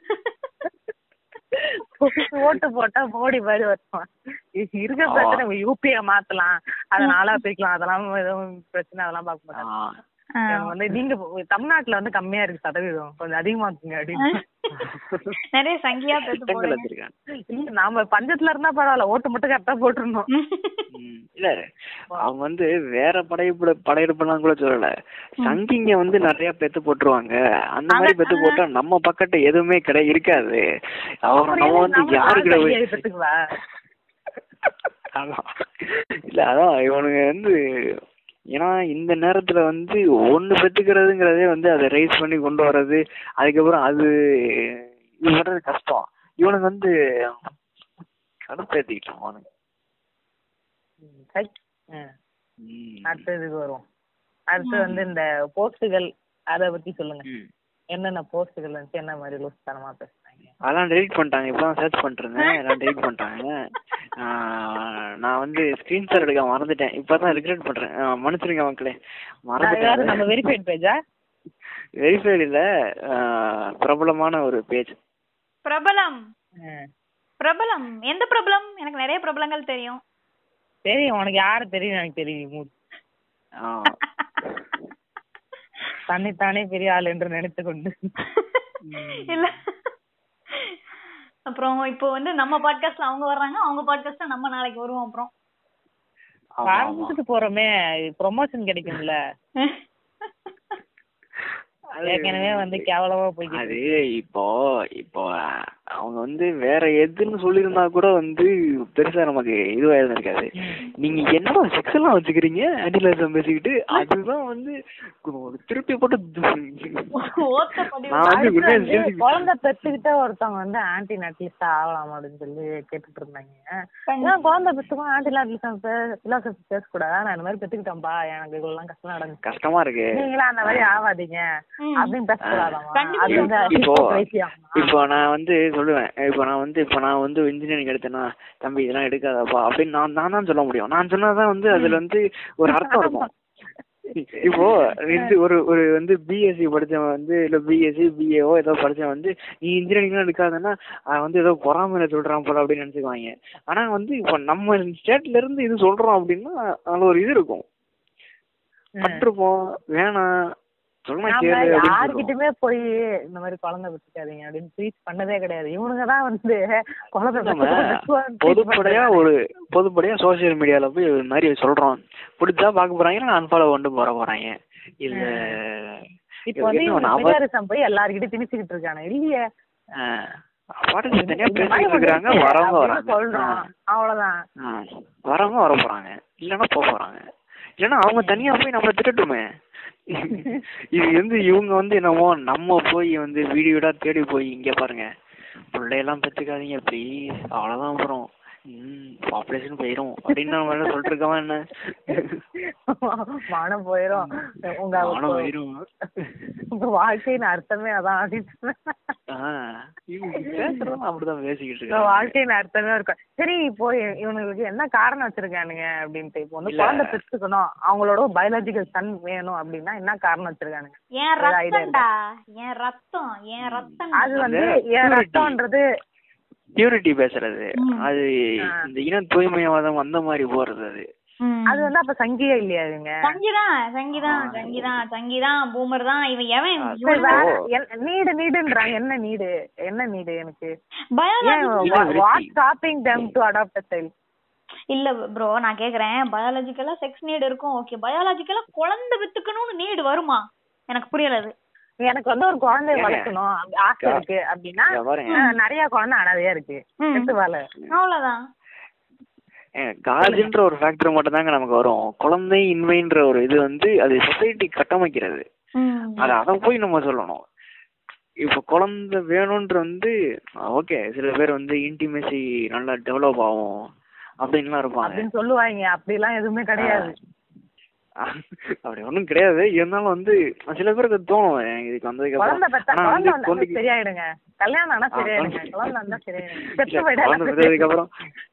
ஓட்டு போட்டா மோடி மாதிரி வருவான் இ- இருக்க பிரச்சனை யூபிய மாத்தலாம் அதனால பிரிக்கலாம் அதெல்லாம் எதுவும் பிரச்சனை அதெல்லாம் பார்க்க மாட்டாங்க ஆ. இவங்க வந்து நீங்க தமிழ்நாட்டுல வந்து கம்மியா இருக்கு சதவீதம் கொஞ்சம் அதிகமாக்குங்க அப்படின்னு நிறைய சங்கியா பேச திட்டங்கள் போறேன் வச்சிருக்காங்க இல்ல நாம பஞ்சத்துல இருந்தா பரவாயில்ல ஓட்டு மட்டும் கரெக்டா போட்டுருந்தோம் ம். இல்ல அவங்க வந்து வேற படையெடுப்பு படையெடுப்புலாம் கூட சொல்லல சங்கிங்க வந்து நிறைய பெத்து போட்டுருவாங்க அந்த மாதிரி பெத்து போட்டா நம்ம பக்கத்து எதுவுமே கிடை இருக்காது அவர் நம்ம வந்து யாரு கிட்ட போய் எடுத்துக்குவா அதான் இல்ல அதான் இவனுங்க வந்து ஏன்னா இந்த நேரத்துல வந்து ஒண்ணு பெத்துக்கிறதுங்கிறதே வந்து அதை ரைஸ் பண்ணி கொண்டு வர்றது அதுக்கப்புறம் அது இது வர்றது கஷ்டம் இவனுக்கு வந்து கடுப்பேத்திக்கிட்டான் அவனுங்க சரி. ம். ம். அடுத்த இதுக்கு வருவோம் அடுத்து வந்து இந்த போஸ்டுகள் அத பத்தி சொல்லுங்க ம். என்னென்ன போஸ்டுகள் வந்துச்சு என்ன மாதிரி லூஸ் தரமா பேசுனாங்க அதெல்லாம் டெலிட் பண்ணிட்டாங்க இப்பதான் சர்ச் பண்ணிட்டு இருந்தேன் எல்லாம் டெலிட் பண்ணிட்டாங்க ஆஹ் நான் வந்து ஸ்கிரீன்ஷாட் எடுக்க மறந்துட்டேன் இப்பதான் ரிக்ரெட் பண்றேன் ஆஹ் மன்னிச்சிருங்க மக்களே யாரு நம்ம மறந்துட்டேன் வெரிஃபைட் பேஜா வெரிஃபைடு இல்ல ஆஹ் பிரபலமான ஒரு பேஜ் பிரபலம் பிரபலம் எந்த பிரபலம் எனக்கு நிறைய பிரபலங்கள் தெரியும் தெரியும் உனக்கு யாரு தெரியும் எனக்கு தெரியும் தன்னைத்தானே பெரிய ஆள் என்று நினைத்து கொண்டு இல்ல அப்புறம் இப்போ வந்து நம்ம பாட்காஸ்ட்ல அவங்க வர்றாங்க அவங்க பாட்காஸ்ட்ல நம்ம நாளைக்கு வருவோம் அப்புறம் ஆரம்பிச்சுட்டு போறோமே ப்ரொமோஷன் கிடைக்கும்ல ஏற்கனவே வந்து கேவலமா போய்க்கிட்டு அது இப்போ இப்போ அவங்க வந்து வேற எதுன்னு சொல்லியிருந்தா கூட வந்து பெருசா நமக்கு இதுவா இருந்திருக்காது நீங்க என்னடா செக்ஸ் எல்லாம் வச்சுக்கிறீங்க ஆன்டிலரிசம் பேசிக்கிட்டு அதுதான் வந்து ஒரு திருப்பி போட்டு ஓத்த பதிவு நான் வந்து அடுத்து உண்மையா வந்து சிரிச்சு- குழந்தை பெத்துக்கிட்ட ஒருத்தவங்க வந்து ஆன்டி நட்லிஸ்டா ஆகலாம் அப்படின்னு சொல்லி கேட்டுட்டு இருந்தாங்க கண்டிப்பா. ஏன் குழந்தை பெத்துக்கும் ஆன்டி நட்லிசம் பிலாசபி பேசக்கூடாதா நான் இந்த மாதிரி பெத்துக்கிட்டேன்பா எனக்கு இவ்வளவு கஷ்டம் நடந்துச்சு கஷ்டமா இருக்கு நீங்களும் அந்த மாதிரி ஆவாதீங்க ம். அப்படின்னு பேசக்கூடாதாமா கண்டிப்பா. அது வந்து இப்போ hypocrisy ஆமா. இப்போ நான் வந்து சொல்லுவேன் இப்போ நான் வந்து இப்போ நான் வந்து இன்ஜினியரிங் எடுத்தேன்னா தம்பி இதெல்லாம் எடுக்காதப்பா அப்படின்னு நான் நான் தான் சொல்ல முடியும் நான் சொன்னாதான் வந்து அதுல வந்து ஒரு அர்த்தம் இருக்கும் இப்போ இது ஒரு ஒரு வந்து பிஎஸ்சி படிச்சவன் வந்து இல்ல பிஎஸ்சி பிஏஓ ஏதோ படிச்சவன் வந்து நீ இன்ஜினியரிங் எடுக்காதன்னா அவன் வந்து ஏதோ பொறாமையில சொல்றான் போல அப்படின்னு நினைச்சுக்குவாங்க ஆனா வந்து இப்போ நம்ம ஸ்டேட்ல இருந்து இது சொல்றோம் அப்படின்னா அதுல ஒரு இது இருக்கும் பட்டிருப்போம் வேணாம் சொன்னா நாம கேளு அப்படின்னு சொல்லுவோம். யாருக்கிட்டயுமே போய் இந்த மாதிரி குழந்தை பெற்றுக்காதீங்க அப்படின்னு ட்வீட் பண்ணதே கிடையாது இவனுங்க தான் வந்து குழந்தை நம்ம பெத்துக்கோன்னு tweet பொதுப்படையா பண்றாங்க. ஒரு பொதுப்படையா சோசியல் மீடியால போய் இது மாதிரி சொல்றோம் பிடிச்சா பார்க்க போறாங்க நான் அன்ஃபாலோ பண்ணிட்டு போற போறாங்க இல்ல இப்போ வந்து என்ன இவங்க அவ- பிகாரிசம் போய் எல்லார்கிட்டயும் திணிச்சுக்கிட்டு இருக்கானே இல்லையே ஆஹ் பாட்டுக்கு தனியா இந்த மாதிரி பேசிட்டு இருக்காங்க ஒண்ணு வரவங்க இருக்கு வராங்க அப்படின்னு சொல்றோம் அவ்வளவுதான் ஆஹ் வரவங்க வர போறாங்க இல்லன்னா போக போறாங்க இல்லன்னா அவங்க தனியா போய் நம்மள திட்டட்டுமே இது வந்து இவங்க வந்து என்னமோ நம்ம போய் வந்து வீடியோடா தேடி போய் இங்க பாருங்க பிள்ளையெல்லாம் பெத்துக்காதீங்க ப்ளீஸ் அவ்வளவுதான் அப்புறம் ம் பாப்புலேஷன் போயிரும் அப்படின்னு நம்ம என்ன சொல்லிட்டு இருக்கவன் என்ன மனம் போயிரும் உங்க மானம் போயிரும் உங்க வாழ்க்கையின் அர்த்தமே அதான் அப்படின்னு ஆஹ் இவங்க பேசுறதெல்லாம் அப்படிதான் பேசிக்கிட்டு உங்க இருக்காங்க வாழ்க்கையின் அர்த்தமே இருக்கும் சரி இப்போ இ- இவனுங்களுக்கு என்ன காரணம் வச்சிருக்கானுங்க அப்படின்ட்டு இப்போ வந்து இல்ல. குழந்தை பெற்றுக்கணும் அவங்களோட பயாலஜிக்கல் சன் வேணும் அப்படின்னா என்ன காரணம் வச்சிருக்கானுங்க என் ஏதாவது idea ரத்தம்டா என் ரத்தம் என் ரத்தம் அது வந்து அந்த என் purity. ரத்தம்ன்றது பியூரிட்டி பேசுறது ம். அது ஆ. இந்த இன தூய்மைவாதம் அந்த மாதிரி போறது அது அது வந்து அப்ப சங்கியா இல்லையா இவங்க சங்கிதான் சங்கிதான் சங்கிதான் சங்கிதான் பூமர் தான் இவன் எவன் ஆ, சரி, இப்போ- வேற என்- நீடு நீடுன்றாங்க என்ன நீடு என்ன நீடு எனக்கு ஏன் பயாலஜி இல்ல, what stopping them to adopt a child இல்ல ப்ரோ நான் கேக்குறேன் பயாலஜிக்கலா செக்ஸ் நீடு இருக்கும் ஓகே பயாலஜிக்கலா குழந்தை வித்துக்கணும்னு நீடு வருமா எனக்கு புரியல அது எனக்கு வந்து ஒரு குழந்தைய ஏங்க? வளர்க்கணும் அப்படி ஆசை இருக்கு அப்படின்னா இங்க பாருங்க ஆஹ், நிறைய குழந்தை அனாதையா இருக்கு ம். செத்து வாழ அவ்வளவுதான் காஜுன்ற ஒரு ஃபேக்டர் மட்டும் தாங்க நமக்கு வரும் குழந்தை இன்மைன்ற ஒரு இது வந்து அது சொசைட்டி கட்டமைக்கிறது ம். அது அதை போய் நம்ம சொல்லணும் இப்போ குழந்தை வேணும்ன்ற வந்து ஓகே சில பேர் வந்து இன்டிமேசி நல்லா டெவலப் ஆகும் அப்படின்லாம் இருப்பாங்க அப்படின்னு சொல்லுவாங்க அப்படிலாம் எதுவுமே கிடையாது அப்படி ஒண்ணும் கிடையாது இருந்தாலும் வந்து சில பேருக்கு தோணும் இதுக்கு வந்ததுக்கு குழந்தை அப்புறம் பெத்தா ஆனா குழந்தை வந்து வந்தா குழந்தைக்கு சரியாயிடுங்க கல்யாணம் ஆனா ஆ, சரியாயிடுங்க குழந்தை- குழந்தை வந்தா சரியாயிடுங்க இல்ல, செத்து குழந்தை போயிடாது பெற்றதுக்கு அப்புறம்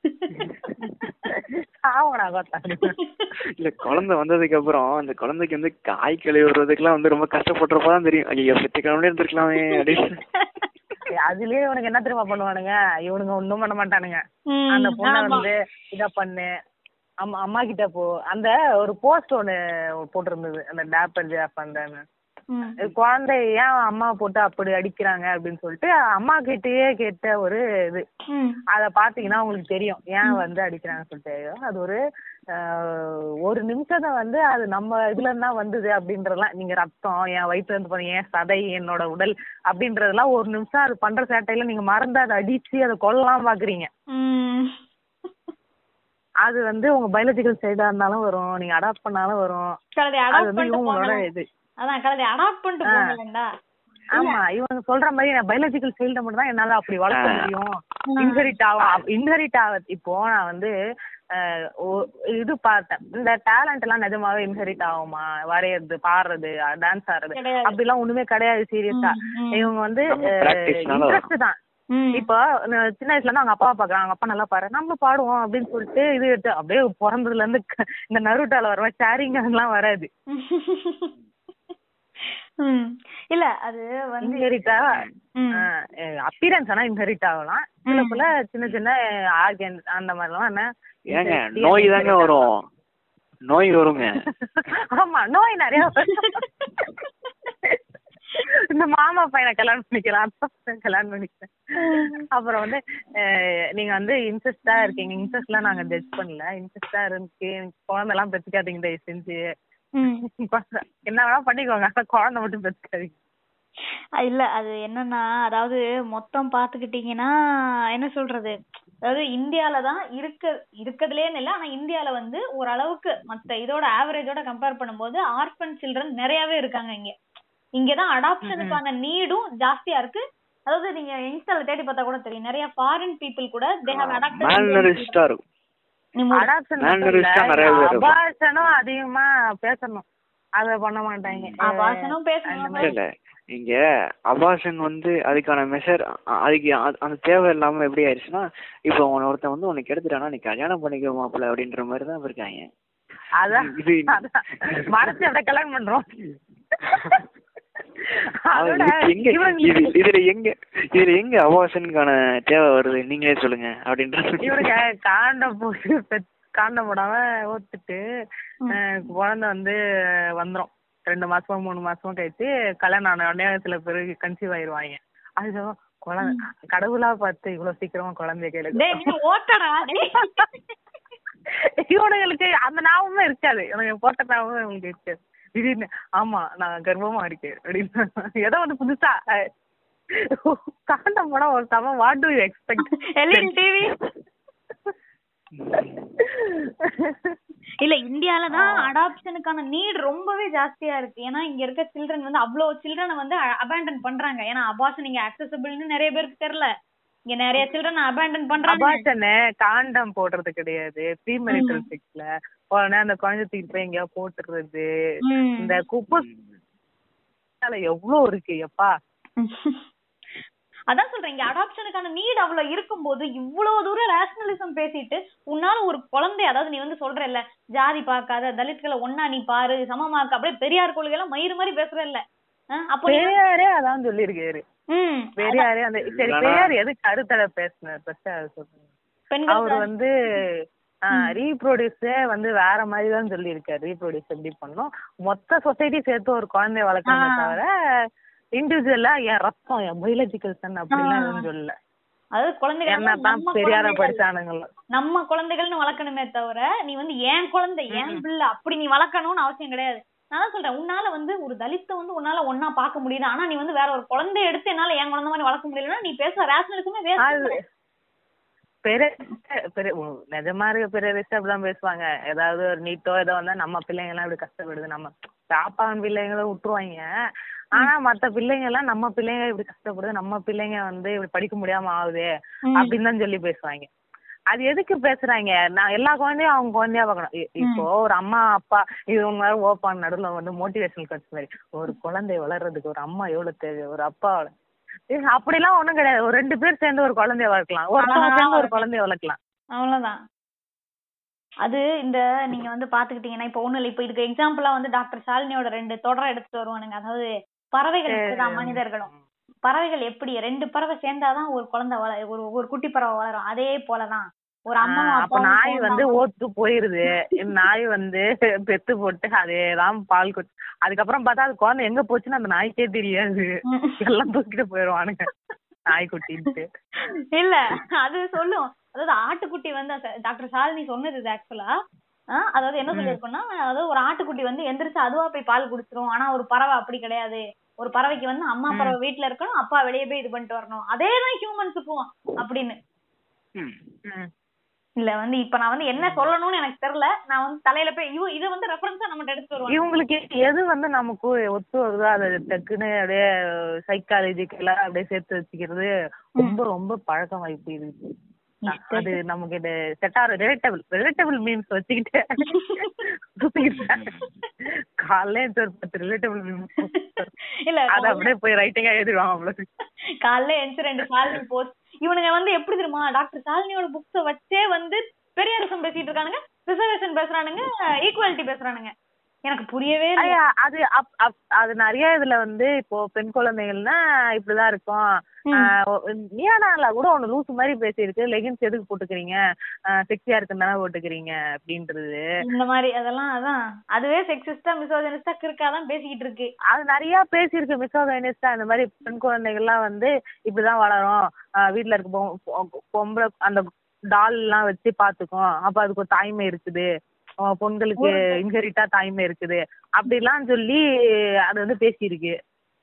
ஆவணா பார்த்தா இல்ல குழந்தை வந்ததுக்கு அப்புறம் அந்த குழந்தைக்கு வந்து காய் கழுவி விடுறதுக்குலாம் வந்து ரொம்ப கஷ்டப்பட்டுறப்பதான் தெரியும் ஐயோ பெற்றுக்காமலே இருந்திருக்கலாமே அப்படின்னு அதுலயே இவனுக்கு என்ன தெரியுமா பண்ணுவானுங்க இவனுங்க ஒண்ணும் பண்ண மாட்டானுங்க ம், அந்த பொண்ணை ஆமா. வந்து இத பண்ணு அம்மா அம்மா கிட்ட போ அந்த ஒரு போஸ்ட் ஒண்ணு போட்டிருந்தது அந்த டேப்பர் ஜாப் அந்த ம். குழந்தை ஏன் அம்மா போட்டு அப்படி அடிக்கிறாங்க அப்படின்னு சொல்லிட்டு அம்மா கிட்டயே கேட்ட ஒரு இது ம். அத பாத்தீங்கன்னா உங்களுக்கு தெரியும் ஏன் வந்து அடிக்கிறாங்கன்னு சொல்லிட்டு அது ஒரு ஆஹ், ஒரு நிமிஷத்தை வந்து அது நம்ம இதுல இருந்து தான் வந்தது அப்படின்றதெல்லாம் நீங்க ரத்தம் என் வயிற்றுல இருந்து போறீங்க என் சதை என்னோட உடல் அப்படின்றதெல்லாம் ஒரு நிமிஷம் அது பண்ற சேட்டையில நீங்க மறந்து அதை அடிச்சு அதை கொல்லலாம் பாக்குறீங்க ம். அது வந்து உங்க பயாலஜிக்கல் சைடா இருந்தாலும் வரும் நீங்க அடாப்ட் பண்ணாலும் வரும் கழுதை அது அடாப்ட் வந்து பண்ணிட்டு இவங்களோட போங்களேன். இது அதான் கழுதை அடாப்ட் பண்ணிட்டு ஆ. போங்களேன்டா ஆமா இவங்க சொல்ற மாதிரி நான் பயாலஜிக்கல் சைல்ட மட்டும் தான் என்னால அப்படி வளர்க்க ஆ. முடியும் ம். இன்ஹெரிட் ஆகும் இன்ஹெரிட் ஆகுது இப்போ நான் வந்து அஹ், ஒ- இது பார்த்தேன் இந்த டேலண்ட் எல்லாம் நிஜமாவே இன்ஹெரிட் ஆகுமா வரையறது பாடுறது டான்ஸ் ஆடுறது கிடையாது. அப்படிலாம் ஒண்ணுமே கிடையாது சீரியஸா ம். இவங்க வந்து நம்ம practice-னால வரும். இன்ட்ரெஸ்ட் தான் ம். இப்போ நான் சின்ன வயசுல இருந்து அவங்க அப்பா பாக்குறாங்க அவங்க அப்பா நல்லா பாரு நம்ம பாடுவோம் அப்படின்னு சொல்லிட்டு இது எடுத்து அப்படியே பிறந்ததுல இருந்து க- இந்த நருட்டால வர மாதிரி ஷேரிங் எல்லாம் வராது ம். இல்ல அது வந்து இன்ஹெரிட்டா ம். அப்பியரன்ஸ் ஆனா இன்ஹெரிட் ஆகலாம் சில ம். பல சின்ன சின்ன ஆர்கன் அந்த மாதிரிலாம் என்ன ஏங்க inherit- நோய் தாங்க inherit வரும் நோய் வருங்க ஆமா நோய் நிறைய வரும். இந்த மாமா பையனை கல்யாணம் பண்ணிக்கலாம் அத்தை பையனை கல்யாணம் பண்ணிக்கிறேன் அப்புறம் வந்து அஹ், நீங்க வந்து இன்ட்ரெஸ்டா இருக்கீங்க இன்ட்ரெஸ்ட்லாம் நாங்க ஜட்ஜ் பண்ணல இன்ட்ரெஸ்டா இருக்கு குழந்தை எல்லாம் பெற்றுக்காதீங்க தயவு செஞ்சு ம். குழந்தை- என்ன வேணா பண்ணிக்கோங்க ஆனா குழந்தை மட்டும் பெற்றுக்காதீங்க அஹ் இல்ல அது என்னன்னா அதாவது மொத்தம் பாத்துக்கிட்டீங்கன்னா என்ன சொல்றது அதாவது இந்தியால தான் இருக்க இருக்கதுலேன்னு இல்ல ஆனா இந்தியால வந்து ஓரளவுக்கு மத்த இதோட ஆவரேஜோட கம்பேர் பண்ணும்போது ஆர்ஃபன் சில்ட்ரன் நிறையவே இருக்காங்க இங்க இங்கதான் அடாப்ஷனுக்கான நீடும் ஜாஸ்தியா இருக்கு அதாவது நீங்க யங்ஸ்டர்ல தேடி பார்த்தா கூட தெரியும் நிறைய ஃபாரின் பீப்புள் கூட தே ஹேவ் மேல்நரிஷ்டா இருக்கும் அடாப்ஷன் Mannerism ஆ நிறைய பேர் இருப்பாங்க. அபாஷனும் அதிகமா பேசணும் அத பண்ண மாட்டாங்க பாசனும் பேசணும் அந்த இல்ல இல்ல இங்க அபாஷன் வந்து அதுக்கான மெஷர் அதுக்கு அ- அந்த தேவை இல்லாம எப்படி ஆயிடுச்சுன்னா இப்போ உன ஒருத்தன் வந்து உனக்கு எடுத்துட்டானா நீ கல்யாணம் பண்ணிக்க மாப்பிள்ள அப்படின்ற மாதிரி தான் இருக்காங்க அதான் இது அதான். மறைச்சு அப்படியே கல்யாணம் பண்றோம் அதோட அது எங்க இது இவங்களுக்கு இதுல எங்க இதுல எங்க அபாஷனுக்கான தேவை வருது நீங்களே சொல்லுங்க அப்படின்றது இவனுக்கு காண்டம் போட்டு பெத்- காண்டம் போடாம ஓத்துட்டு அஹ், குழந்தை வந்து வந்துரும் ரெண்டு மாசமோ மூணு மாசமோ கழிச்சு கல்யாணம் ஆன உடனே சில பேர் கன்சீவ் ஆயிருவாங்க அது குழந்தை கடவுளா பார்த்து இவ்வளவு சீக்கிரமா குழந்தைய கையில டேய் நீ ஓட்டடா டேய். இவனுங்களுக்கு அந்த ஞாபகமே இருக்காது இவனுக்கு போட்ட ஞாபகம் இவங்களுக்கு இருக்காது திடீர்னு ஆமா நான் கர்ப்பமா இருக்கேன் அப்படின்னு ஏதோ வந்து புதுசா காண்டம் போனா ஒரு சம what to expect LED TV இல்ல இந்தியால தான் அடாப்ஷனுக்கான நீட் ரொம்பவே ஜாஸ்தியா இருக்கு ஏன்னா இங்க இருக்க சில்ட்ரன் வந்து அவ்வளோ சில்ட்ரனை வந்து அபேண்டன் பண்றாங்க ஏன்னா அபாஷன் இங்க அக்சசபிள்னு நிறைய பேருக்கு தெரியல இங்க நிறைய சில்ட்ரன் அபேண்டன் பண்றாங்க அபார்ஷனு காண்டம் போடுறது கிடையாது ப்ரீமெரிட்டல் செக்ஸ்ல உடனே அந்த குழந்தை தூக்கிட்டு போய் எங்கேயா போட்டுறது ம். இந்த குப்பை எவ்வளவு இருக்கு எப்பா அதான் சொல்றேன் இங்க அடாப்ஷனுக்கான நீட் அவ்வளவு இருக்கும்போது இவ்வளவு தூரம் ரேஷனலிசம் பேசிட்டு உன்னால ஒரு குழந்தை அதாவது நீ வந்து சொல்ற இல்ல ஜாதி பார்க்காத தலித்களை ஒன்னா நீ பாரு சமமாக்க அப்படியே பெரியார் கொள்கை எல்லாம் மயிறு மாதிரி பேசுற இல்ல அஹ் அப்போ நீ- பெரியாரே அதான் சொல்லியிருக்காரு ம் பெரியாரே அந்த சரி ஆனா- பெரியார் எதுக்கு கருத்தடை பேசினார் ஃபர்ஸ்ட் அதை சொல்லுங்க பெண்கள் அவர் வந்து ரீப்ரொடியூஸே வந்து வேற மாதிரி தான் சொல்லியிருக்காரு ரீப்ரொடியூஸ் எப்படி பண்ணணும் மொத்த சொசைட்டி சேர்த்து ஒரு குழந்தைய வளர்க்கணுமே ஆ. தவிர இண்டிவிஜுவலா என் ரத்தம் என் பயாலஜிக்கல் சன் அப்படிலாம் ஆ. எதுவும் சொல்லல அதாவது குழந்தைகள் என்ன வந்து தான் நம்ம பெரியார குழந்தைகள் படிச்சானுங்களோ நம்ம குழந்தைகள்னு வளர்க்கணுமே தவிர நீ வந்து என் குழந்தை என் பிள்ளை அப்படி நீ வளர்க்கணும்னு அவசியம் கிடையாது நான் தான் சொல்றேன் உன்னால வந்து ஒரு தலித்தை வந்து உன்னால ஒன்னா பார்க்க முடியுது ஆனா நீ வந்து வேற ஒரு குழந்தைய எடுத்து என்னால என் குழந்தை மாதிரி வளர்க்க முடியலன்னா நீ பேசுற ரேஷனலிசமே அது வேஸ்ட் பெரிய பெரிய உ, நிஜமா இருக்க பெரிய ரிஸ்ட் அப்படிதான் பேசுவாங்க ஏதாவது ஒரு நீட்டோ ஏதோ வந்தா நம்ம பிள்ளைங்க எல்லாம் இப்படி கஷ்டப்படுது நம்ம பாப்பான் பிள்ளைங்கள விட்டுருவாங்க ஆனா மத்த பிள்ளைங்க எல்லாம் நம்ம பிள்ளைங்க இப்படி கஷ்டப்படுது நம்ம பிள்ளைங்க வந்து இப்படி படிக்க முடியாம ஆகுது அப்படின்னு தான் சொல்லி பேசுவாங்க அது எதுக்கு பேசுறாங்க நான் எல்லா குழந்தையும் அவங்க குழந்தையா பார்க்கணும் இ- இப்போ ஒரு அம்மா அப்பா இது உங்க ஓப்பான் நடுவுல வந்து மோட்டிவேஷனல் கட்சி மாதிரி ஒரு குழந்தை வளர்றதுக்கு ஒரு அம்மா எவ்வளவு தேவை ஒரு அப்பா வள- ஏய், அப்படிலாம் ஒண்ணும் கிடையாது ஒரு ரெண்டு பேர் சேர்ந்து ஒரு குழந்தைய வளர்க்கலாம் ஒருத்தவங்க சேர்ந்து ஒரு குழந்தைய வளர்க்கலாம் அவ்வளவுதான் அது இந்த நீங்க வந்து பாத்துக்கிட்டீங்கன்னா இப்ப ஒண்ணு இல்ல இப்ப இதுக்கு எக்ஸாம்பிளா வந்து டாக்டர் ஷாலினியோட ரெண்டு தொடரை எடுத்துட்டு வருவானுங்க அதாவது பறவைகள் இப்படிதான் மனிதர்களும் பறவைகள் எப்படி ரெண்டு பறவை சேர்ந்தாதான் ஒரு குழந்தை வள ஒரு ஒரு குட்டி பறவை வளரும் அதே போலதான் ஒரு அம்மா ஆஹ் அப்ப நாய் வந்து ஓத்து போயிருது நாய் வந்து பெத்து போட்டு அதேதான் பால் குடி அதுக்கப்புறம் பார்த்தா அது குழந்தை எங்க போச்சுன்னு அந்த நாய்க்கே தெரியாது எல்லாம் தூக்கிட்டு போயிருவானுங்க நாய்க்குட்டின்ட்டு இல்ல அது சொல்லும் அதாவது ஆட்டுக்குட்டி வந்து அந்த- டாக்டர் ஷாலினி சொன்னது இது ஆக்சுவலா அதாவது என்ன சொல்லியிருக்கோம்னா அதாவது ஒரு ஆட்டுக்குட்டி வந்து எந்திரிச்சு அதுவா போய் பால் குடிச்சிரும் ஆனா ஒரு பறவை அப்படி கிடையாது ஒரு பறவைக்கு வந்து அம்மா பறவை வீட்ல இருக்கணும் அப்பா வெளியே போய் இது பண்ணிட்டு வரணும் அதேதான் ஹியூமன்ஸுக்கும் அப்படின்னு ம். ம். இல்ல வந்து இப்ப நான் வந்து என்ன சொல்லணும்னு எனக்கு தெரியல நான் வந்து தலையில போய் இவ இத வந்து ரெஃபரன்ஸா நம்ம எடுத்துட்டு வருவாங்க இவங்களுக்கு எது வந்து நமக்கு ஒத்து வருதோ அதை டக்குன்னு அப்படியே சைக்காலஜிக்கலா அப்படியே சேர்த்து வச்சுக்கிறது ரொம்ப ரொம்ப பழக்கமாயி போயிருக்கு அது நமக்கு இது செட் ஆகிற ரிலேட்டபிள் ரிலேட்டபிள் மீன்ஸ் வச்சுக்கிட்டு சுத்திக்கிட்டேன் காலைல எந்திரிச்சு ஒரு பத்து ரிலேட்டபிள் மீன்ஸ் இல்ல அதை அப்படியே போய் ரைட்டிங்கா எழுதிடுவாங்க அவ்வளவு காலைல எந்திரிச்சு ரெண்டு சாலினி போஸ்ட் இவனுங்க வந்து எப்படி தெரியுமா டாக்டர் சாலினியோட புக்ஸ வச்சே வந்து பெரியாரிசம் பேசிட்டு இருக்கானுங்க ரிசர்வேஷன் பேசுறானுங்க ஈக்குவாலிட்டி பேசுறானுங்க எனக்கு புரியவே இல்லை ஐயா, அது அப்- அப்- அது நிறைய இதுல வந்து இப்போ பெண் குழந்தைகள்னா இப்படிதான் இருக்கும் நியானால கூட ஒண்ணு லூசு மாதிரி பேசியிருக்கு லெகின்ஸ் எதுக்கு போட்டுக்கிறீங்க செக்ஸியா இருக்குன்னு தானே போட்டுக்கிறீங்க அப்படின்றது இந்த மாதிரி அதெல்லாம் அதான் அதுவே செக்ஸிஸ்டா மிசோஜனிஸ்டா கிறுக்காதான் பேசிக்கிட்டு இருக்கு அது நிறைய பேசியிருக்கு மிசோகைனிஸ்டா இந்த மாதிரி பெண் குழந்தைகள்லாம் வந்து இப்படிதான் வளரும் ஆஹ் வீட்ல இருக்க பொ- பொ- பொம்பளை அந்த டால் எல்லாம் வச்சு பாத்துக்கும் அப்ப அதுக்கு ஒரு தாய்மை இருக்குது ஆஹ் பொண்களுக்கு இன்ஹெரிட்டா தாய்மை இருக்குது அப்படிலாம் சொல்லி அது வந்து பேசியிருக்கு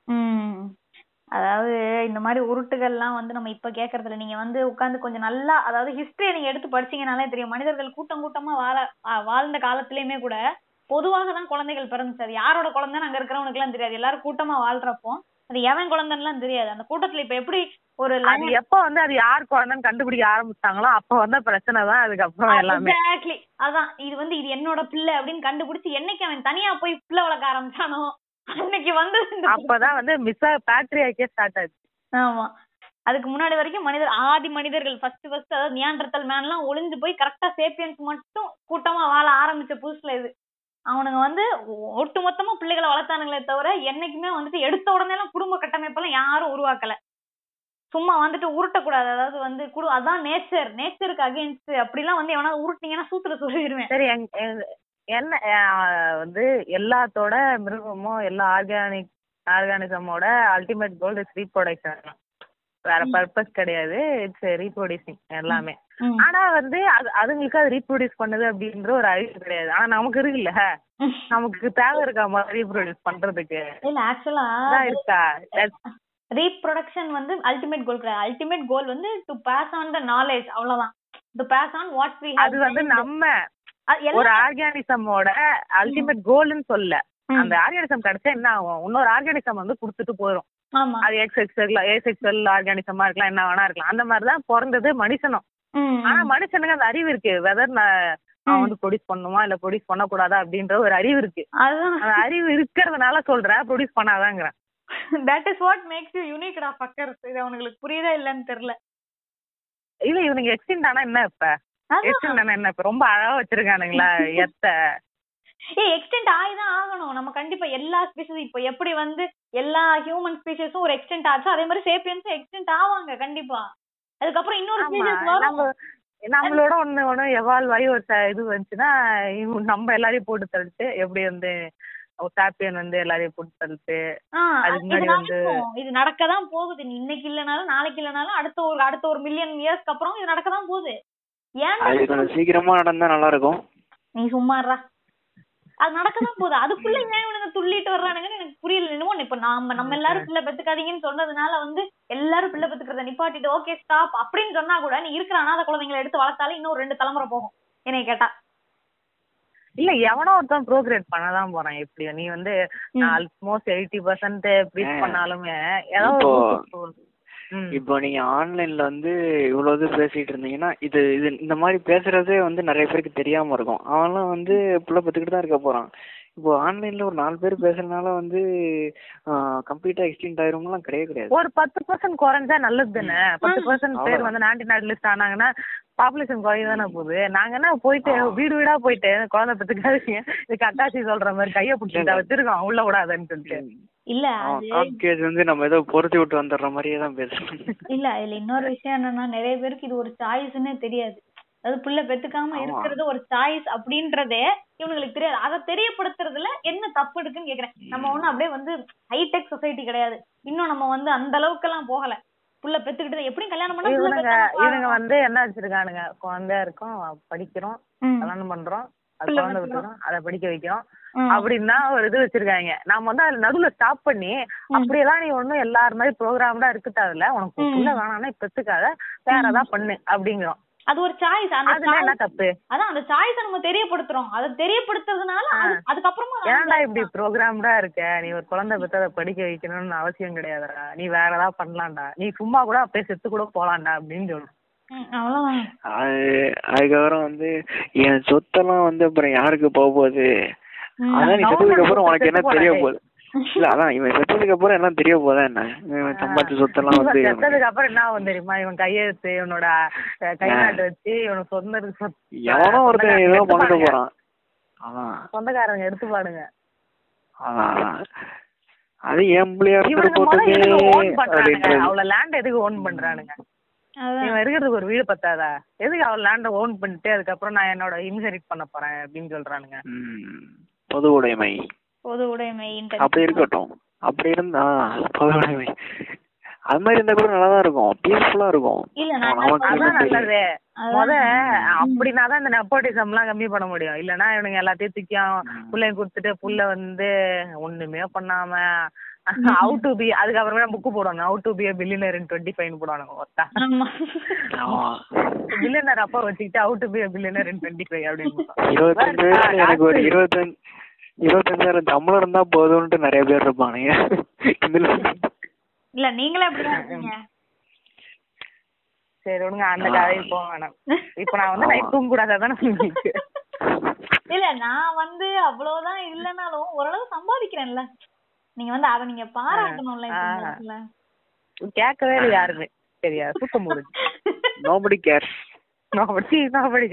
ம் அதாவது இந்த மாதிரி உருட்டுகள்லாம் வந்து நம்ம இப்ப கேக்குறதுல நீங்க வந்து உட்கார்ந்து கொஞ்சம் நல்லா அதாவது ஹிஸ்டரியை நீங்க எடுத்து படிச்சீங்கனாலே தெரியும் மனிதர்கள் கூட்டம் கூட்டமா வாழ ஆ, வாழ்ந்த காலத்திலயுமே கூட பொதுவாக தான் குழந்தைகள் பிறந்துச்சு அது யாரோட குழந்தைன்னு அங்க இருக்கிறவனுக்கு எல்லாம் தெரியாது எல்லாரும் கூட்டமா வாழ்றப்போ அது எவன் குழந்தைன்னு தெரியாது அந்த கூட்டத்துல இப்ப எப்படி ஒரு அது எப்ப வந்து அது யார் குழந்தைன்னு கண்டுபிடிக்க ஆரம்பிச்சாங்களோ அப்ப வந்த பிரச்சனை தான் அதுக்கப்புறம் எல்லாமே எக்ஸாக்ட்லி அதான் இது வந்து இது என்னோட பிள்ளை அப்படின்னு கண்டுபிடிச்சு என்னைக்கு அவன் தனியா போய் பிள்ளை வளர்க்க ஆரம்பிச்சானோ அன்னைக்கு வந்து இந்த அப்பதான் வந்து மிஸ் பேட்ரியாக்கே ஸ்டார்ட் ஆச்சு ஆமா அதுக்கு முன்னாடி வரைக்கும் மனிதர் ஆதி மனிதர்கள் ஃபர்ஸ்ட் ஃபர்ஸ்ட் அதாவது நியாண்டர்தல் மேன்லாம் ஒளிஞ்சு போய் கரெக்டா சேப்பியன்ஸ் மட்டும் கூட்டமா வாழ ஆரம்பிச்ச புதுசுல இது அவனுங்க வந்து ஒட்டு மொத்தமா பிள்ளைகளை வளர்த்தானுங்களே தவிர என்னைக்குமே வந்துட்டு எடுத்த உடனே எல்லாம் குடும்ப கட்டமைப்பெல்லாம் யாரும் உருவாக்கல சும்மா வந்துட்டு உருட்டக்கூடாது அதாவது வந்து குடு அதான் நேச்சர் நேச்சருக்கு அகைன்ஸ்ட் அப்படிலாம் வந்து எவனா உருட்டினீங்கன்னா சூத்துல சொல்லிடுவேன் சரி எங்- எங்க- என்ன அஹ், வந்து எல்லாத்தோட மிருகமும் எல்லா ஆர்கானிக் ஆர்கானிசமோட அல்டிமேட் கோல் இஸ் ரீப்ரொடக்ஷன் வேற பர்பஸ் கிடையாது இட்ஸ் ரீப்ரொடியூசிங் எல்லாமே ம். ஆனா வந்து அது அதுங்களுக்கு அது ரீப்ரொடியூஸ் பண்ணுது அப்படின்ற ஒரு அறிவு கிடையாது ஆனா நமக்கு இருக்குல்ல நமக்கு தேவை இருக்கா மாதிரி ரீப்ரொடியூஸ் பண்றதுக்கு இல்ல ஆக்சுவலா அதான் இருக்கா That's- ரீப்ரொடக்ஷன் வந்து அல்டிமேட் கோல் கிடையாது அல்டிமேட் கோல் வந்து to pass on the knowledge அவ்வளவுதான் to pass on what we அது வந்து நம்ம ஒரு ஆர்கானிசமோட அல்டிமேட் கோல்னு சொல்ல அந்த ஆர்கானிசம் கிடைச்சா என்ன ஆகும் இன்னொரு ஆர்கானிசம் வந்து கொடுத்துட்டு போயிடும் ஆமா அது எக்ஸ் எக்ஸல் ஏ செக்ஸுவல் ஆர்கானிசமா இருக்கலாம் என்ன வேணா இருக்கலாம் அந்த மாதிரி தான் பிறந்தது மனுஷனும் ம், ஆனா மனுஷனுக்கு அந்த அறிவு இருக்கு வெதர் அவன் வந்து ப்ரொடியூஸ் பண்ணுமா இல்ல ப்ரொடியூஸ் பண்ணக்கூடாதா அப்படின்ற ஒரு அறிவு இருக்கு அதுதான் அந்த அறிவு இருக்கிறதுனால சொல்றேன் ப்ரொடியூஸ் பண்ணாதாங்கிறேன் that is what makes you யூனிக்டா ஃபக்கர்ஸ் இது அவங்களுக்கு புரியுதா இல்லன்னு தெரியல இல்ல இவனுங்க எக்ஸ்டென்ட் ஆனா என்ன இப்ப அதான். எக்ஸ்டென்ட் ஆனா என்ன இப்ப ரொம்ப அழகா வச்சிருக்கானுங்களா எத்த ஏய் எக்ஸ்டெண்ட் ஆகிதான் ஆகணும் நம்ம கண்டிப்பா எல்லா ஸ்பீஷஸ் இப்போ எப்படி வந்து எல்லா ஹியூமன் ஸ்பீஷஸும் ஒரு எக்ஸ்டெண்ட் ஆச்சோ அதே மாதிரி சேப்பியன்ஸும் எக்ஸ்டெண்ட் ஆவாங்க கண்டிப்பா அதுக்கப்புறம் இன்னொரு ஆமா ஸ்பீஷஸ் வரும் நம்ம நம்மளோட ஒண்ணு ஒண்ணு எவால்வ் ஆகி ஒரு ச- இது வந்துச்சுன்னா இவங்க நம்ம எல்லாரையும் போட்டு தள்ளிட்டு எப்படி வந்து சாப்பியன் வந்து எல்லாரையும் போட்டு தள்ளிட்டு ஆ, அதுக்கு இது முன்னாடி வந்து- நடக்கும் இது நடக்கதான் போகுது நீ இன்னைக்கு இல்லனாலும் நாளைக்கு இல்லனாலும் அடுத்த ஒரு அடுத்த ஒரு மில்லியன் இயர்ஸ்க்கு அப்புறம் இது நடக்கதான் போகுது ஏன் அது கொஞ்சம் சீக்கிரமா நடந்தா நல்லா இருக்கும் நீ சும்மாறா அது நடக்கதான் போகுது அதுக்குள்ள ஏன் இவனுங்க துள்ளிட்டு வர்றானுங்கன்னு எனக்கு புரியல என்னமோ இப்ப நாம நம்ம எல்லாரும் பிள்ளை பெத்துக்காதீங்கன்னு சொன்னதுனால வந்து எல்லாரும் பிள்ளை பெத்துக்கிறத நிப்பாட்டிட்டு ஓகே ஸ்டாப் அப்படின்னு சொன்னா கூட நீ இருக்கிற அனாதை குழந்தைங்களை எடுத்து வளர்த்தாலே இன்னும் ரெண்டு தலைமுறை போகும் என்னை கேட்டா இல்ல எவனோ ஒருத்தன் ப்ரோக்ரேட் பண்ணதான் போறான் எப்படியோ நீ வந்து ம். ஆல்மோஸ்ட் எயிட்டி பர்சன்ட் ப்ரீச் ஆ. பண்ணாலுமே ஏதோ இப்போ ஒரு ம். இப்போ நீங்க ஆன்லைன்ல வந்து இவ்வளவு இது பேசிட்டு இருந்தீங்கன்னா இது இது இந்த மாதிரி பேசுறதே வந்து நிறைய பேருக்கு தெரியாம இருக்கும் அவன்லாம் வந்து புள்ள பத்துக்கிட்டு தான் இருக்க போறான் இப்போ ஆன்லைன்ல ஒரு நாலு பேர் பேசுறதுனால வந்து கம்ப்ளீட்டா எக்ஸ்டெண்ட் ஆயிரும்லாம் கிடையவே கிடையாது ஒரு பத்து பர்சன்ட் குறைஞ்சா நல்லது தானே பத்து பர்சன்ட் பேர் வந்து நாண்டி நாடு லிஸ்ட் ஆனாங்கன்னா பாப்புலேஷன் குறைய தானே போகுது நாங்க என்ன போயிட்டு வீடு வீடா போயிட்டு குழந்தை பெற்றுக்காதீங்க இதுக்கு அக்காச்சி சொல்ற மாதிரி கைய பிடிச்சிட்டா வச்சிருக்கோம் உள்ள விடாதன்னு சொல்லிட்டு இல்ல அது காக்கேஜ் வந்து நம்ம ஏதோ பொருத்தி விட்டு வந்துடுற மாதிரியே தான் பேசுறோம் இல்ல இதுல இன்னொரு விஷயம் என்னன்னா நிறைய பேருக்கு இது ஒரு சாய்ஸ்னே தெரியாது அதாவது புள்ள பெத்துக்காம ஆமா. இருக்கிறது ஒரு சாய்ஸ் அப்படின்றதே இவங்களுக்கு தெரியாது அதை தெரியப்படுத்துறதுல என்ன தப்பு இருக்குன்னு கேக்குறேன் நம்ம ஒண்ணும் அப்படியே வந்து ஹைடெக் சொசைட்டி கிடையாது இன்னும் நம்ம வந்து அந்த அளவுக்கு எல்லாம் போகல புள்ள பெத்துக்கிட்டு எப்படியும் கல்யாணம் பண்ணா புள்ள இவனுங்க பெத்தாதான் இவனுங்க வந்து என்ன வச்சிருக்கானுங்க குழந்தையா இருக்கும் படிக்கிறோம் ம். கல்யாணம் பண்றோம் அது பிள்ளை குழந்தை பெத்துக்கிறோம். விட்டுறோம் அதை படிக்க வைக்கிறோம் ம். அப்படின்னா ஒரு இது வச்சிருக்காங்க நாம வந்து அதுல நடுவுல ஸ்டாப் பண்ணி அப்படியெல்லாம் நீ ஒண்ணும் எல்லார் மாதிரி ப்ரோக்ராம்டா இருக்கு தேவையில்ல உனக்கு ம். புள்ள வேணாம்னா இப்ப பெத்துக்காத வேற ஏதாவது பண்ணு அப்படிங்கிறோம் அது ஒரு சாய்ஸ் அந்த அதுல என்ன choice- தப்பு அதான் அந்த சாய்ஸ நம்ம தெரியப்படுத்துறோம் அதை தெரியப்படுத்துறதுனால அது- அதுக்கப்புறமா ஏன்டா இப்படி ப்ரோக்ராம்டா இருக்க நீ ஒரு குழந்தை பெத்து அதை படிக்க வைக்கணும்னு அவசியம் கிடையாதுடா நீ வேற ஏதாவது பண்ணலாம்டா நீ சும்மா கூட அப்படியே செத்து கூட போலாம்டா அப்படின்னு சொல்லணும் ம், அவ்வளவுதான் அது அதுக்கப்புறம் வந்து என் சொத்தெல்லாம் வந்து அப்புறம் யாருக்கு போக போகுது ம். அதான் நீ government செத்ததுக்கு அப்புறம் உனக்கு என்ன சொத்து தெரிய போடாதே. போகுது இல்ல அதான் இவன் செத்ததுக்கு அப்புறம் எல்லாம் தெரிய போதா என்ன இவன் சம்பாதிச்ச சொத்தெல்லாம் இவன் வந்து செத்ததுக்கு அப்புறம் என்ன ஆகும் தெரியுமா இவன் கையெழுத்து இவனோட அஹ், கை நாட்டு வச்சு இவனுக்கு சொந்தத்துக்கு சொத்து- எவனோ ஒருத்தன் ஏதோ எடுத்து பண்ணிட்டு பாருங்க. போறான் அதான் சொந்தக்காரங்க எடுத்து பாடுங்க அதான் அது என் பிள்ளையா இருந்து இவனுக்கு முதல்ல போட்டுமே எதுக்கு ஓன் பண்றானுங்க அப்படின்றது அவ்வளவு லேண்ட் எதுக்கு ஓன் பண்றானுங்க அதான் இவன் இருக்கிறதுக்கு ஒரு வீடு பத்தாதா எதுக்கு அவள் லேண்ட ஓன் பண்ணிட்டு அதுக்கப்புறம் நான் என்னோட இன்ஹெரிட் பண்ண போறேன் அப்படின்னு சொல்றானுங்க ம், பொது உடைமை பொது உடைமை அப்படி இருக்கட்டும் அப்படி இருந்தா பொது உடைமை அது மாதிரி இருந்தா கூட நல்லா தான் இருக்கும் பீஸ்ஃபுல்லா இருக்கும் இல்ல நான் நமக்கு அதான் வந்து நல்லது அதான். முத அப்படின்னாதான் இந்த நெப்போட்டிசம் எல்லாம் கம்மி பண்ண முடியும் இல்லன்னா இவனுங்க எல்லாத்தையும் தூக்கி புள்ளைய கொடுத்துட்டு புள்ள வந்து ஒண்ணுமே பண்ணாம அவுட் டு பி அதுக்கப்புறமே புக்கு போடுவாங்க out to be billionaire in twenty five போடுவானுங்க ஒருத்தா ஆமா ஆமா பில்லியனர் அப்பா வச்சுக்கிட்டு out to be billionaire in twenty five அப்படின்னு இருபத்தஞ்சு வயசுல எனக்கு ஒரு இருபத்தஞ்சு இருபத்தஞ்சாயிரம் சம்பளம் இருந்தா போதும்ட்டு நிறைய பேர் இருப்பானுங்க இதுல இல்ல நீங்களே அப்படிதான் இருக்கீங்க சரி விடுங்க அந்த கதையை போக வேணாம் இப்ப நான் வந்து நைட் தூங்க கூடாதான் உங்களுக்கு இல்ல நான் வந்து அவ்வளவுதான் இல்லனாலும் ஓரளவு சம்பாதிக்கிறேன்ல நீங்க வந்து அத நீங்க பாராட்டணும்ல இந்த ஆ. நேரத்துல. கேட்கவே இல்லை யாருமே சரியா சுத்தம் போடுது நோபடி கேர்ஸ் நோபடி நோபடி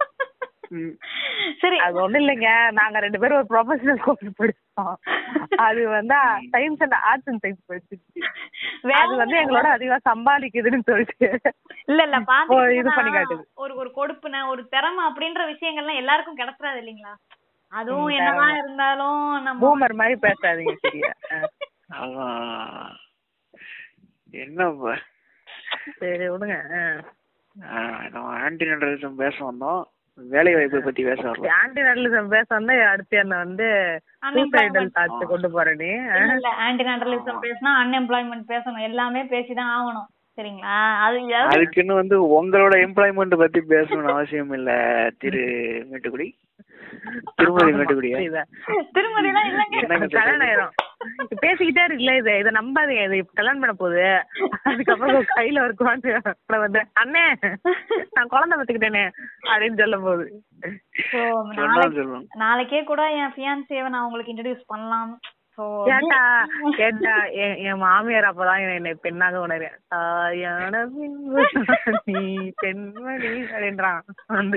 சரி அது ஒண்ணும் இல்லைங்க நாங்க ரெண்டு பேரும் ஒரு ப்ரொஃபஷனல் கோர்ஸ் படிச்சோம் அது வந்து science and arts and science படிச்சிருச்சு அது வந்து எங்களோட அதிகமா சம்பாதிக்குதுன்னு சொல்லிட்டு இல்ல இல்ல ஓ, இது பண்ணி பாத்தீங்கன்னா காட்டுது ஒரு ஒரு கொடுப்புன ஒரு திறமை அப்படின்ற விஷயங்கள்லாம் எல்லாருக்கும் கிடைச்சிடாது இல்லைங்களா அதுவும் ம், என்னதான் திறமை. இருந்தாலும் நம்ம பூமர் மாதிரி பேசாதீங்க சரியா ஆ. அதான் என்ன இப்ப? சரி விடுங்க ஆ. ஆ, நம்ம ஆன்டி நட்ரலிசம் பேச வந்தோம் வேலை வாய்ப்பை பத்தி பேச வரல ஆன்டி நடலிசம் பேச வந்து அடுத்து என்ன வந்து சூசைடல் தாட்ஸ் கொண்டு போற நீ ஆ? இல்ல, இல்ல ஆன்டி நாட்டலிசம் பேசினா அன்எம்ப்ளாய்மெண்ட் பேசணும் எல்லாமே பேசிதான் ஆகணும் சரிங்களா அது ஏதாவது அதுக்குன்னு வந்து உங்களோட எம்ப்ளாய்மெண்ட் பத்தி பேசணும்னு அவசியம் இல்ல திரு மேட்டுக்குடி திருமதி மேட்டுக்குடியா புரியுதா? திருமதி எல்லாம் இல்லங்க என்னங்க கல்யாணம் ஆயிரும் இப்ப பேசிக்கிட்டே இருக்குல்ல இது இதை நம்பாதீங்க இது இப்ப கல்யாணம் பண்ண போகுது அதுக்கப்புறம் ஒரு கையில ஒரு குழந்தை அப்புறம் வந்து அண்ணே நான் குழந்தை பெத்துக்கிட்டேனே அப்படின்னு சொல்ல போகுது So, சொன்னா நாளைக்கு சொல்லுவோம் நாளைக்கே கூட என் ஃபியான்சியவை நான் உங்களுக்கு இன்ட்ரடியூஸ் பண்ணலாம் சோ கேட்டா கேட்டா என் என் மாமியார் அப்பதான் என்னை பெண்ணாக உணரு தாயான பின்பு நீ பெண்மணி அப்படின்றான் வந்து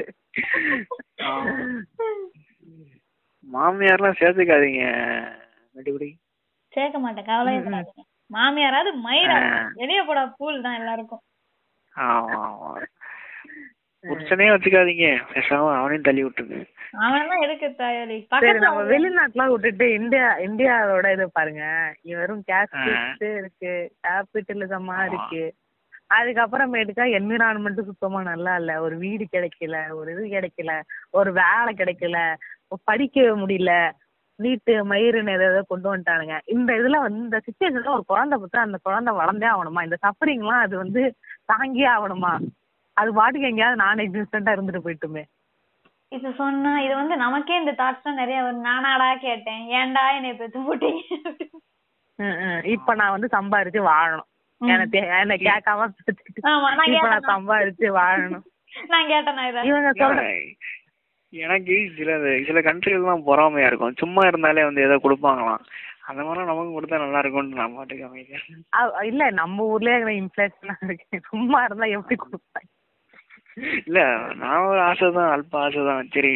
மாமியார்லாம் சேர்த்துக்காதீங்க மேட்டுக்குடி சேர்க்க மாட்டேன் கவலையே படாதீங்க மாமியாராவது மயிரா வெளிய போடா பூல் தான் எல்லாருக்கும் ஆமா ஆமா புருஷனே வச்சுக்காதீங்க பேசாம அவனையும் தள்ளி விட்டுருங்க அவனெல்லாம் எதுக்கு தாயாரி சரி பக்கத்துல நம்ம வெளிநாட்டுலாம் விட்டுட்டு இந்தியா இந்தியாவோட இது பாருங்க இங்க வெறும் கேஸ்ட் இருக்கு கேபிட்டலிசமா இருக்கு அதுக்கப்புறமேட்டுக்கா என்விரான்மெண்ட் சுத்தமா நல்லா இல்ல ஒரு வீடு கிடைக்கல ஒரு இது கிடைக்கல ஒரு வேலை கிடைக்கல படிக்க முடியல நீட்டு மயிருன்னு எதை எதோ கொண்டு வந்துட்டானுங்க இந்த இதுல வந்து இந்த சுச்சுவேஷன்ல ஒரு குழந்தை பத்தா அந்த குழந்தை வளர்ந்தே ஆகணுமா இந்த சஃபரிங்லாம் அது வந்து தாங்கியே ஆகணுமா அது பாட்டுக்கு எங்கேயாவது நான் எக்ஸிஸ்டண்டா இருந்துட்டு போயிட்டுமே இது சொன்னா இது வந்து நமக்கே இந்த தாட்ஸ் தான் நிறைய வரும் நானாடா கேட்டேன் ஏன்டா என்னை பெத்து போட்டீங்க ம், ம். இப்ப நான் வந்து சம்பாரிச்சு வாழணும் எனக்கு என்ன கேட்காம பேசிட்டு ஆமா நான் இப்ப நான் கேட்டேன் சம்பாதிச்சு வாழணும் நான் கேட்டேன் நான் இதை இவங்க சொல்ற எனக்கு சில சில கண்ட்ரிகள் தான் பொறாமையா இருக்கும் சும்மா இருந்தாலே வந்து ஏதோ கொடுப்பாங்களாம் அந்த மாதிரி நமக்கு கொடுத்தா நல்லா இருக்கும்னு நான் பாட்டுக்கு அமைதியா அ- இல்ல நம்ம ஊர்லயே இருக்கிற இன்ஃபிளேஷனா இருக்கு சும்மா இருந்தா எப்படி கொடுப்பாங்க இல்ல நான் ஒரு ஆசை தான் அல்ப ஆசை தான் சரி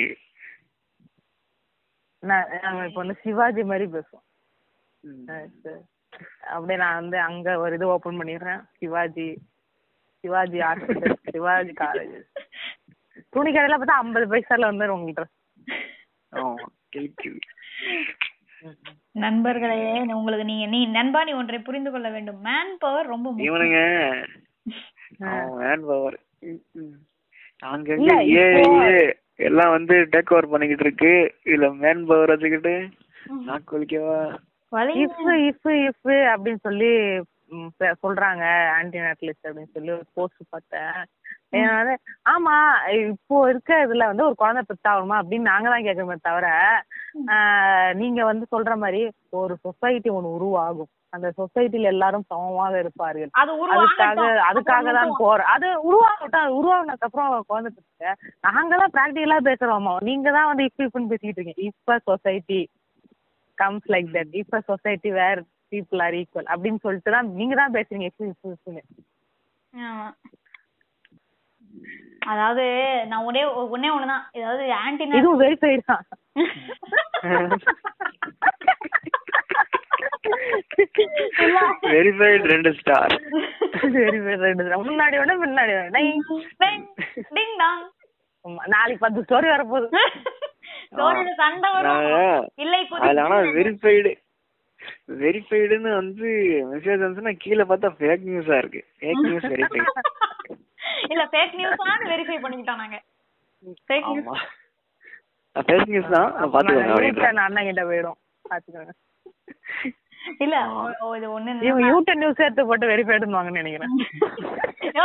நான் நம்ம இப்ப வந்து சிவாஜி மாதிரி பேசுவோம் ம். அஹ் சரி. அப்படியே நான் வந்து அங்க ஒரு இது ஓபன் பண்ணிடுறேன் சிவாஜி சிவாஜி ஹாஸ்பிட்டல் சிவாஜி காலேஜ் துணி கடையில பார்த்தா ஐம்பது பைசால வந்து உங்கள்கிட்ட ஆ, கிழிக்கு. நண்பர்களே உங்களுக்கு நீங்க நீ நண்பா நீ ஒன்றை புரிந்து கொள்ள வேண்டும் மேன் பவர் ரொம்ப முக்கியம். இவனுங்க மேன் பவர் அங்க இல்ல, ஏ இப்போ- எல்லாம் வந்து டேக் ஓவர் பண்ணிக்கிட்டு இருக்கு இதுல மேன் பவர் வச்சுக்கிட்டு ம். நாக்கு வலிக்கவா வலி இஃப் இஃப் இஃப் அப்படின்னு சொல்லி ம், பே- சொல்றாங்க ஆன்டி நேட்டலிஸ்ட் அப்படின்னு சொல்லி ஒரு போஸ்ட் பார்த்தேன் ஏன்னா வந்து, ஆமா இப்போ இருக்க இதுல வந்து ஒரு குழந்தை பெத்தாகணுமா அப்படின்னு நாங்க தான் கேட்கணுமே தவிர ஆஹ், நீங்க வந்து சொல்ற மாதிரி ஒரு சொசைட்டி ஒண்ணு உருவாகும் அந்த சொசைட்டில எல்லாரும் சமமாக இருப்பார்கள் அது அதுக்காக உருவாகட்டும். அதுக்காக தான் அப்புறம் போறோம் அது உருவாகட்டும் அது உருவாகினதுக்கு அப்புறம் குழந்தை பெற்றுக்க நாங்க தான் ப்ராக்டிகலா பேசுறோமா நீங்க தான் வந்து இப்ப இப்பன்னு பேசிக்கிட்டு இருக்கீங்க இப்ப சொசைட்டி கம்ஸ் லைக் தட் இப்ப society where people are equal அப்படின்னு சொல்லிட்டு தான் நீங்க தான் பேசுறீங்க இப்ப இப்ப இப்பன்னு ஆமா. அதாவது நான் ஒரே ஒன்னே ஒண்ணுதான் ஏதாவது ஆன்டி இதுவும் வெரிஃபைடு தான் வெரிஃபைட் ரெண்டு ஸ்டார் வெரிஃபைடு ரெண்டு தான். முன்னாடி விட முன்னாடி விட டேய். டிங் டாங் ஆமா, நாளைக்கு பத்து ஸ்டோரி வரப்போகுது ஸ்டோரியில சண்டை வரும் இல்ல இப்போ அதுல ஆனா வெரிஃபைடு வெரிஃபைடுன்னு வந்து மெசேஜ் வந்துச்சுன்னா கீழே பார்த்தா ஃபேக் நியூஸா இருக்கு ஃபேக் நியூஸ் வெரிஃபைடு இல்ல ஃபேக் நியூஸ் தான் வெரிஃபை பண்ணிக்கிட்டோம் நாங்க ஃபேக் நியூஸ் ஆமா ஃபேக் நியூஸ் தான் பாத்துக்கோங்க அப்படின்ற நான் அண்ணன் கிட்ட போயிடும் பாத்துக்கோங்க இல்ல ஓ- ஓ, இது ஒண்ணு இவங்க என்னன்னா- யூடியூப் நியூஸ் எடுத்து போட்டு வெரிஃபைடுன்னு நினைக்கிறேன் யோ.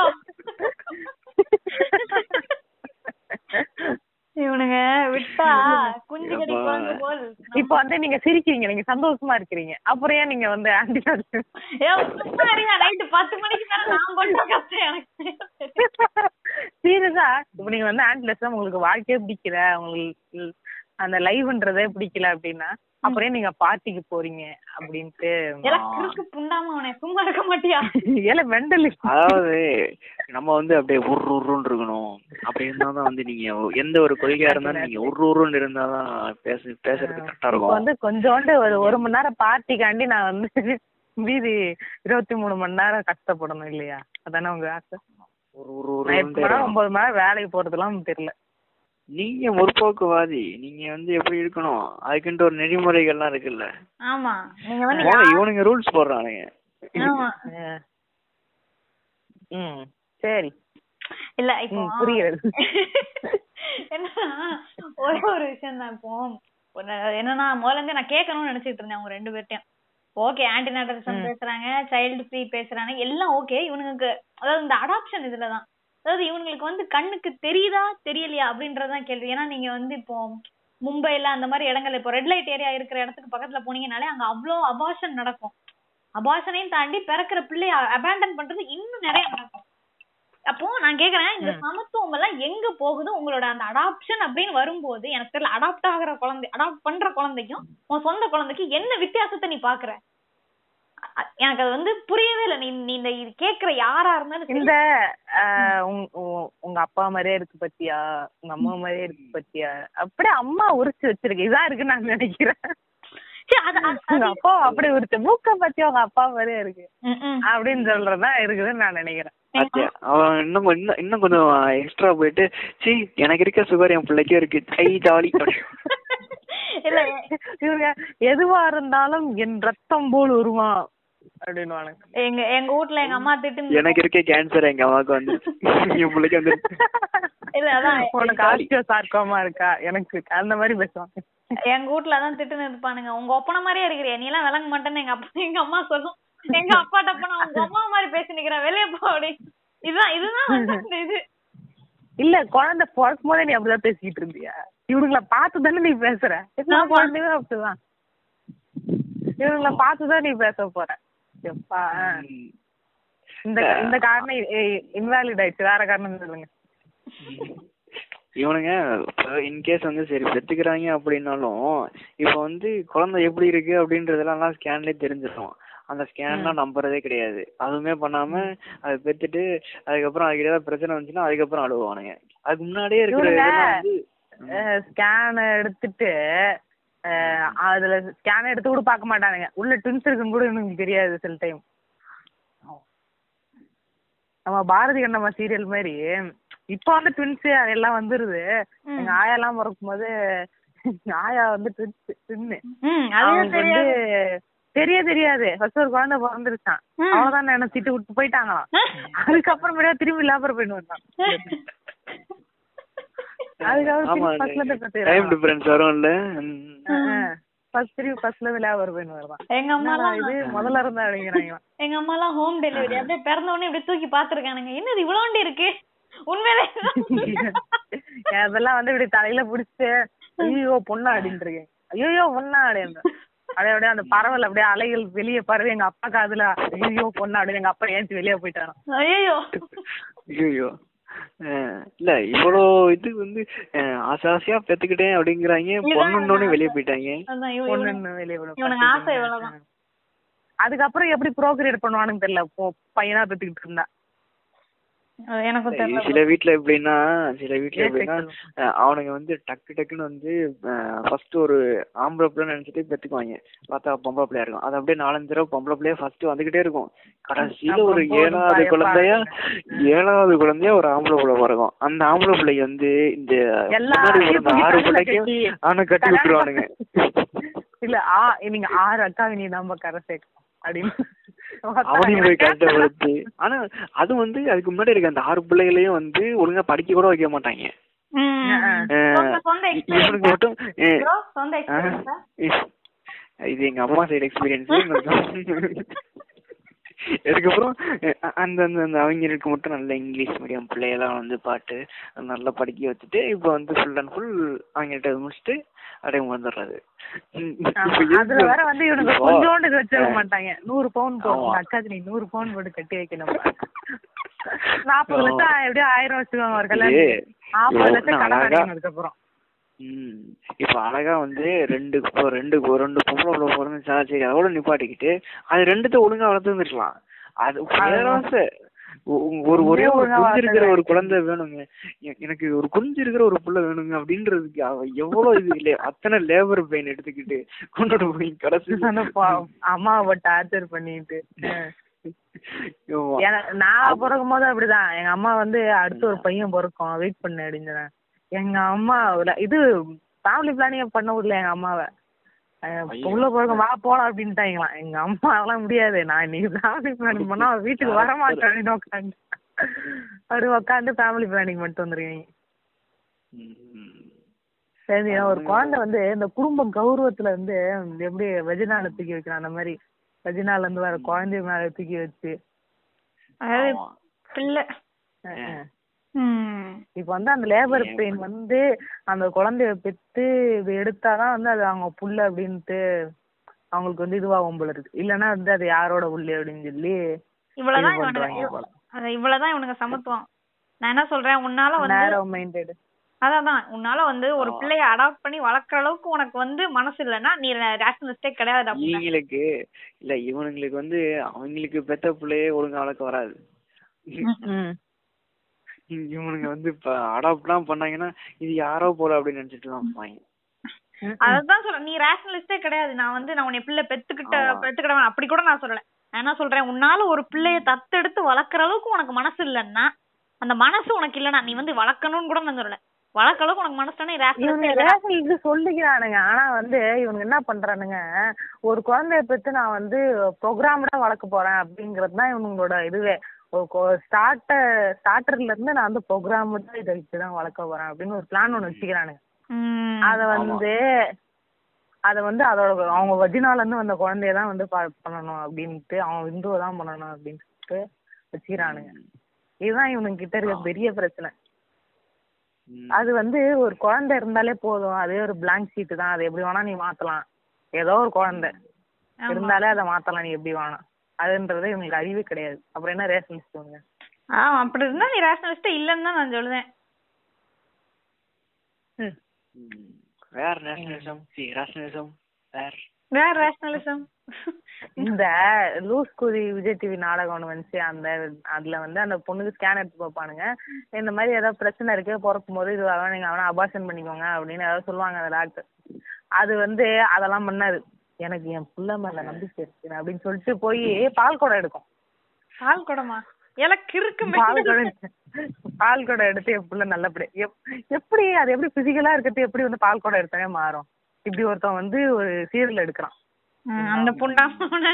இவனுங்க விட்டா குஞ்சு கடி எப்பா. குழந்தை போல் இப்ப வந்து நீங்க சிரிக்கிறீங்க நீங்க சந்தோஷமா இருக்கிறீங்க அப்புறம் ஏன் நீங்க வந்து ஆன்டி ஏ சும்மா இருங்க நைட்டு பத்து மணிக்கு மேல நான் பண்ற கஷ்டம் எனக்கு சீரியஸா இப்ப நீங்க வந்து ஆன்டிலஸ் உங்களுக்கு வாழ்க்கையே பிடிக்கல உங்களுக்கு அந்த லைவ்ன்றதே பிடிக்கல அப்படின்னா அப்புறம் ஏன் நீங்க பார்ட்டிக்கு போறீங்க அப்படின்ட்டு எல்லாம் கிறுக்கு புண்டாம அவனை சும்மா இருக்க மாட்டியா ஏல மெண்டல் அதாவது நம்ம வந்து அப்படியே உரு உருன்னு இருக்கணும் அப்படி இருந்தாதான் வந்து நீங்க எந்த ஒரு கொள்கையா இருந்தாலும் நீங்க உரு உருன்னு இருந்தாதான் பேச பேசுறது கரெக்டா இப்ப இருக்கும் வந்து கொஞ்சோண்டு ஒரு ஒரு மணி நேரம் பார்ட்டிக்காண்டி நான் வந்து மீதி இருபத்தி மூணு மணி நேரம் கஷ்டப்படணும் இல்லையா அதானே உங்க ஆசை ஒரு ஒரு நான் எட்டு மணி நேரம் உருன்னு ஒன்பது மணி நேரம் வேலைக்கு போறதுலாம் தெரியல நீங்க முற்போக்குவாதி நீங்க வந்து எப்படி இருக்கணும் அதுக்குன்ட்டு ஒரு நெறிமுறைகள்லாம் இருக்குல்ல ஆமா நீங்க வந்து ஆனா இவனுங்க ரூல்ஸ் போடுறானுங்க ஆமா அஹ் ம் சரி இல்ல இப்போ ம், புரியுது. என்னன்னா ஒரே ஒரு விஷயம் தான் இப்போ ஒரு- என்னன்னா முதல்ல இருந்தே நான் கேட்கணும்னு நினைச்சிட்டு இருந்தேன் அவங்க ரெண்டு பேர்ட்டையும் ஓகே ஆன்டிநாட்டலிசம் பேசுறாங்க சைல்டு ஃப்ரீ பேசுறாங்க எல்லாம் ஓகே இவனுங்களுக்கு அதாவது இந்த அடாப்ஷன் இதுலதான் அதாவது இவங்களுக்கு வந்து கண்ணுக்கு தெரியுதா தெரியலையா அப்படின்றதுதான் கேள்வி ஏன்னா நீங்க வந்து இப்போ மும்பைல அந்த மாதிரி இடங்கள்ல இப்போ ரெட் லைட் ஏரியா இருக்கிற இடத்துக்கு பக்கத்துல போனீங்கனாலே அங்க அவ்வளோ அபார்ஷன் நடக்கும் அபார்ஷனையும் தாண்டி பிறக்கிற பிள்ளைய அபேண்டன் பண்றது இன்னும் நிறைய நடக்கும் அப்போ நான் கேக்குறேன் இந்த சமத்துவம் எல்லாம் எங்க போகுது உங்களோட அந்த அடாப்ஷன் அப்படின்னு வரும்போது எனக்கு தெரியல அடாப்ட் ஆகுற குழந்தை அடாப்ட் பண்ற குழந்தைக்கும் உன் சொந்த குழந்தைக்கு என்ன வித்தியாசத்தை நீ பாக்குற அ- எனக்கு அது வந்து புரியவே இல்லை நீ நீ இந்த இது கேக்குற யாரா இருந்தாலும் சரி. இந்த அஹ், உங்க உ- உங்க அப்பா மாதிரியே இருக்கு பத்தியா உங்க அம்மா மாதிரியே இருக்கு பத்தியா அப்படியே அம்மா உரிச்சு வச்சிருக்கு இதான் இருக்குன்னு நான் நினைக்கிறேன் சரி, அது- அது- உங்க அப்பா அப்படியே உரிச்சு மூக்க பத்தியா உங்க அப்பா மாதிரியே இருக்கு ம், ம். அப்படின்னு சொல்றதுதான் இருக்குதுன்னு நான் நினைக்கிறேன் பாத்தியா? அவன் இன்னும் கொஞ்சம் இன்னும் இன்னும் கொஞ்சம் எக்ஸ்ட்ரா போயிட்டு சீ எனக்கு இருக்க சுகர் என் பிள்ளைக்கும் இருக்கு ஐ ஜாலி இல்ல இவங்க எதுவா இருந்தாலும் என் ரத்தம் போல் உருவான் அப்படின்னு எங்க எங்க வீட்ல எங்க அம்மா திட்டு எனக்கு இருக்க கேன்சர் எங்க அம்மாவுக்கு வந்து என் பிள்ளைக்கு வந்து இல்ல அதான் உனக்கு ஆஸ்டியோ சார்க்கோமா இருக்கா எனக்கு இருக்கு. அந்த மாதிரி பேசுவாங்க எங்க வீட்ல அதான் திட்டுன்னு இருப்பானுங்க உங்க ஒப்பனை மாதிரியே இருக்கிறியா நீ எல்லாம் விளங்க மாட்டேன்னு எங்க அப்பா எங்க அம்மா சொல்லும் எங்க அப்பாட்ட போனா உங்க அம்மா மாதிரி பேசி நிக்கிறேன் வெளியே போ அப்படி இதுதான் இதுதான் வந்து அந்த இது இல்ல குழந்தை பிறக்கும் போதே நீ அப்படிதான் பேசிக்கிட்டு இருந்தியா இவனுங்கள பார்த்து தானே நீ பேசுற எல்லா ஆமா. குழந்தையுமே அப்படிதான் இவனுங்கள பார்த்து தான் நீ பேச போற எப்பா இந்த இந்த காரணம் இன்வாலிட் ஆயிடுச்சு வேற காரணம் சொல்லுங்க இவனுங்க இன்கேஸ் வந்து சரி பெத்துக்கிறாங்க அப்படின்னாலும் இப்போ வந்து குழந்தை எப்படி இருக்கு அப்படின்றதெல்லாம் ஸ்கேன்லயே தெரிஞ்சிடும் அந்த ஸ்கேன்லாம் நம்புறதே கிடையாது அதுவுமே பண்ணாம அதை பெத்துட்டு அதுக்கப்புறம் அதுக்கு ஏதாவது பிரச்சனை வந்துச்சுன்னா அதுக்கப்புறம் அழுவானுங்க அதுக்கு முன்னாடியே இருக்கிற இவனுங்க இதெல்லாம் வந்து ஸ்கேன் எடுத்துட்டு அஹ் அதுல ஸ்கேன் எடுத்து கூட பார்க்க மாட்டானுங்க உள்ள ட்வின்ஸ் இருக்குன்னு கூட எனக்கு தெரியாது சில டைம் நம்ம பாரதி கண்ணம்மா சீரியல் மாதிரி இப்ப வந்து ட்வின்ஸ் அதெல்லாம் வந்துருது ம். எங்க ஆயா எல்லாம் பிறக்கும் போது எங்க ஆயா வந்து ட்வின்ஸ் ட்வின்னு ம் அதுவும் அவங்களுக்கு வந்து தெரியாது தெரிய தெரியாது ஃபர்ஸ்ட் ஒரு குழந்தை பிறந்துருச்சான் ம். அவ்வளவுதான் என்ன திட்டு விட்டு போயிட்டாங்களாம் அதுக்கப்புறமேட்டா திரும்பி லேபர் போயிட்டு வந்தான் ஆமா அதுக்கப்புறம் ஃபர்ஸ்ட்ல இருந்து டைம் கத்துக்கிறான் டிஃபரன்ஸ் வரும்ல ம். ஃபர்ஸ்ட் திரும்பி ஃபர்ஸ்ட்ல இருந்து லேபர் போயிட்டு வருவான் எங்க அம்மா என்னடா எல்லாம் இது முதல்ல இருந்தா அப்படிங்கிறாங்க எங்க அம்மா எல்லாம் ஹோம் டெலிவரி அப்படியே பிறந்த உடனே இப்படி தூக்கி பாத்துருக்கானுங்க என்னது இவ்வளோண்டி இருக்கு உண்மையிலே அதெல்லாம் வந்து இப்படி தலையில புடிச்சு ஐயோ பொண்ணா அப்படின்ட்டு இருக்கேன் ஐயோ பொண்ணா அப்படின்னு அப்படியே அப்படியே அந்த பறவைல அப்படியே அலைகள் வெளியே பறவை எங்க அப்பா காதுல ஐயோ பொண்ணா அப்படின்னு எங்க அப்பா ஏன்ச்சு வெளியே போயிட்டாராம் ஐயோ ஐயோ இல்ல இவ்வளோ இது வந்து அஹ், ஆசை ஆசையா பெத்துக்கிட்டேன் அப்படிங்கிறாங்க பொண்ணுன்னே வெளியே போயிட்டாங்க அதான் இவ- இவனுங்க பொண்ணுன்னு வெளியே விட இவனுங்க ஆசை இவ்வளவுதான் அதுக்கப்புறம் எப்படி ப்ரோக்ரியேட் பண்ணுவானுன்னு தெரியல பொ- பையனா பெத்துக்கிட்டு இருந்தா அது எனக்கும் தெரியல சில வீட்ல எப்படின்னா சில வீட்ல ஏன் எப்படின்னா sexual? அஹ், அவனுங்க வந்து டக்கு டக்குன்னு வந்து ஃபர்ஸ்ட் ஒரு ஆம்பளை பிள்ளை நினைச்சிட்டு பெத்துக்குவாங்க பார்த்தா பொம்பளை பிள்ளையா இருக்கும் அது அப்படியே நாலஞ்சு தடவை பொம்பளை பிள்ளையா ஃபர்ஸ்ட் வந்துகிட்டே இருக்கும் கடைசியில ஒரு அப்புறம் போதும் ஏழாவது பாயப்பா. குழந்தையா ஏழாவது குழந்தையா ஒரு ஆம்பளை பிள்ளை பிறக்கும் அந்த ஆம்பளை பிள்ளைக்கு வந்து இந்த எல்லாரையும் முன்னாடி பிறந்த தூக்கி ஆறு தலையில பிள்ளைக்கும் கட்டி அவனை கட்டி கல்யாணம் விட்டுருவானுங்க இல்ல ஆ நீங்க ஆறு அக்காவை நீ நம்ம கரை சேர்க்கணும் அப்படின்னு அவனையும் போய் கஷ்டப்படுத்தி ஆனா அது வந்து அதுக்கு முன்னாடி இருக்க அந்த ஆறு பிள்ளைகளையும் வந்து ஒழுங்கா படிக்க கூட வைக்க மாட்டாங்க ம். அஹ் சொந்த- சொந்த இவனுக்கு மட்டும் அஹ் bro, சொந்த experience ஆ? அஹ் இது எங்க அம்மா சைடு எக்ஸ்பீரியன்ஸ் அதுக்கப்புறம் அஹ் அந்த அந்த அந்த அவங்களுக்கு மட்டும் நல்ல இங்கிலீஷ் மீடியம் பிள்ளையெல்லாம் வந்து பாட்டு நல்லா படிக்க வச்சுட்டு இப்போ வந்து ஃபுல் அண்ட் ஃபுல் அவங்கள்ட்ட முடிச்சுட்டு அப்படியே வந்துடுறது ஆமா, அதுல வேற வந்து இவனுக்கு இப்போ- கொஞ்சோண்டு வச்சிருக்க மாட்டாங்க நூறு பவுன் ஆமா. போகும் அக்காக்கு நீ நூறு பவுன் போட்டு கட்டி வைக்கணும் நாற்பது ஓ. லட்சம் எப்படியும் ஆயிரம் வச்சுக்கோங்க ஒரு இது கல்யாணம் நாற்பது இவ்வளவு லட்சம் கடன் அழகா- அடைக்கணும் அதுக்கப்புறம் ம் இப்போ அழகா வந்து ரெண்டு இப்போ ரெண்டு ஒரு ரெண்டு பொம்பளை பிள்ளை பிறந்துச்சா சரி அதோட நிப்பாட்டிக்கிட்டு அது ரெண்டுத்த ஒழுங்கா வளர்த்துருந்துருக்கலாம் அது பேராசை ஒ- ஒரு ஒரே ஒரு ஒழுங்கா குஞ்சு இருக்கிற வளர்த்தது. ஒரு குழந்தை வேணுங்க எ- எனக்கு ஒரு குஞ்சு இருக்கிற ஒரு புள்ள வேணுங்க அப்படின்றதுக்கு அவ எவ்வளவு இது இல்லையா அத்தனை லேபர் பெயின் எடுத்துக்கிட்டு கொண்டுட்டு போய் கடைசி அந்த பாவம் அம்மாவை டார்ச்சர் பண்ணிட்டு எனக்கு நான் பிறக்கும் போது அப்படிதான் எங்க அம்மா வந்து அடுத்து ஒரு பையன் பிறக்கும் வெயிட் பண்ணு அப்படின்னு சொன்னாங்க. எங்க அம்மா ஒரு- இது ஃபேமிலி பிளானிங் பண்ண விடல எங்க அம்மாவை அஹ் ஐயோ. உள்ள பிறக்கும் வா போலாம் அப்படின்ட்டாங்களாம் எங்க அம்மா அதெல்லாம் முடியாது நான் இன்னைக்கு ஃபேமிலி பிளானிங் பண்ணா அவ வீட்டுக்கு வர மாட்டேன் அப்படின்னு உட்காந்து அப்படி உட்காந்து ஃபேமிலி பிளானிங் பண்ணிட்டு வந்துருக்கீங்க சரி ஒரு குழந்தை வந்து இந்த குடும்ப கௌரவத்துல வந்து எப்படி வெஜினால தூக்கி வைக்கிறான் அந்த மாதிரி வெஜினால இருந்து வர குழந்தைய மேல தூக்கி வச்சு அதாவது பிள்ளை அஹ் அஹ். ம். இப்ப வந்து அந்த லேபர் பெயின் வந்து அந்த குழந்தைய பெத்து இது எடுத்தாதான் வந்து அது அவங்க புள்ள அப்படின்ட்டு அவங்களுக்கு வந்து இதுவாகும் போல இருக்கு இல்லன்னா வந்து அது யாரோட புள்ளி அப்படின்னு சொல்லி இவ்வளவுதான் இது இவனுங்க பண்றாங்க போல. அத இவ்வளவுதான் இவனுங்க சமத்துவம் நான் என்ன சொல்றேன் உன்னால வந்து நேரோ மைண்டட் அதான் உன்னால வந்து ஒரு பிள்ளைய அடாப்ட் பண்ணி வளர்க்குற அளவுக்கு உனக்கு வந்து மனசு இல்லைன்னா நீ ரேஷனலிஸ்டே கிடையாது அப்படின்னா. இவங்களுக்கு இல்ல இவனுங்களுக்கு வந்து அவங்களுக்கு பெத்த பிள்ளையே ஒழுங்கா வளர்க்க வராது இவனுங்க வந்து இப்ப அடாப்ட்லாம் பண்ணாங்கன்னா இது யாரோ போல அப்படின்னு நினைச்சிட்டு தான் இருப்பாங்க அததான் சொல்றேன் நீ ரேஷனலிஸ்டே கிடையாது நான் வந்து நான் உன்னை பிள்ளை பெத்துக்கிட்ட ஆமா. பெத்துக்கிட்டவன் அப்படி கூட நான் சொல்லல நான் என்ன சொல்றேன் உன்னால ஒரு பிள்ளைய தத்தெடுத்து வளர்க்குற அளவுக்கு உனக்கு மனசு இல்லைன்னா அந்த மனசு உனக்கு இல்லைன்னா நீ வந்து வளர்க்கணும்னு கூட நான் சொல்லல வளர்க்க அளவுக்கு உனக்கு மனசு தானே இவனுங்க ரேஷனலிஸ்டே ரேஷன் இது சொல்லிக்கிறானுங்க ஆனா வந்து இவனுங்க என்ன பண்றானுங்க ஒரு குழந்தைய பெத்து நான் வந்து ப்ரோக்ராம்டா வளர்க்க போறேன் அப்படிங்கறது தான் இவனுங்களோட இதுவே ஸ்டார்டர் ஸ்டார்டர்ல இருந்து நான் வந்து ப்ரோக்ராம் தான் இதை வச்சுதான் வளர்க்க போறேன் அப்படின்னு ஒரு பிளான் ஒண்ணு வச்சுக்கிறானுங்க அத வந்து அத வந்து அதோட அவங்க வஜினால இருந்து வந்த குழந்தைய தான் வந்து பா- பண்ணணும் அப்படின்ட்டு அவன் விந்துவை தான் பண்ணணும் அப்படின்ட்டு வச்சுக்கிறானுங்க இதுதான் இவனுங்க கிட்ட இருக்க பெரிய பிரச்சனை ம். அது வந்து ஒரு குழந்தை இருந்தாலே போதும் அதே ஒரு blank ஷீட் தான் அது எப்படி வேணா நீ மாத்தலாம் ஏதோ ஒரு குழந்தை இருந்தாலே அதை மாத்தலாம் நீ எப்படி வேணா அதுன்றது இவங்களுக்கு அறிவே கிடையாது அப்புறம் என்ன ரேஷனலிஸ்ட் அவங்க ஆ அப்படி இருந்தா நீ ரேஷனலிஸ்டா இல்லன்னு தான் நான் சொல்லுவேன் ம். ம். வேற நேஷனலிசம் சி ரேஷனலிசம் வேற வேற ரேஷனலிசம் இந்த லூஸ் குதி விஜய் டிவி நாடகம் ஒண்ணு வந்துச்சு அந்த அதுல வந்து அந்த பொண்ணுக்கு ஸ்கேன் எடுத்து பார்ப்பானுங்க இந்த மாதிரி ஏதாவது பிரச்சனை இருக்கு பிறக்கும் போது இது அவன் நீங்க அவனை அபார்ஷன் பண்ணிக்கோங்க அப்படின்னு ஏதாவது சொல்லுவாங்க அந்த டாக்டர் அது வந்து அதெல்லாம் பண்ணாது எனக்கு என் புள்ள மேல நம்பிக்கை இருக்கு அப்படின்னு சொல்லிட்டு போய் பால் குடம் எடுக்கும் பால் குடமா எனக்கு இருக்கு பால் குடம் பால் குடம் எடுத்து என் புள்ள நல்லபடி எப்- எப்படி அது எப்படி பிசிக்கலா இருக்கிறது எப்படி வந்து பால் குடம் எடுத்தாலே மாறும் இப்படி ஒருத்தன் வந்து ஒரு சீரியல் எடுக்கிறான் ம், அந்த புண்டா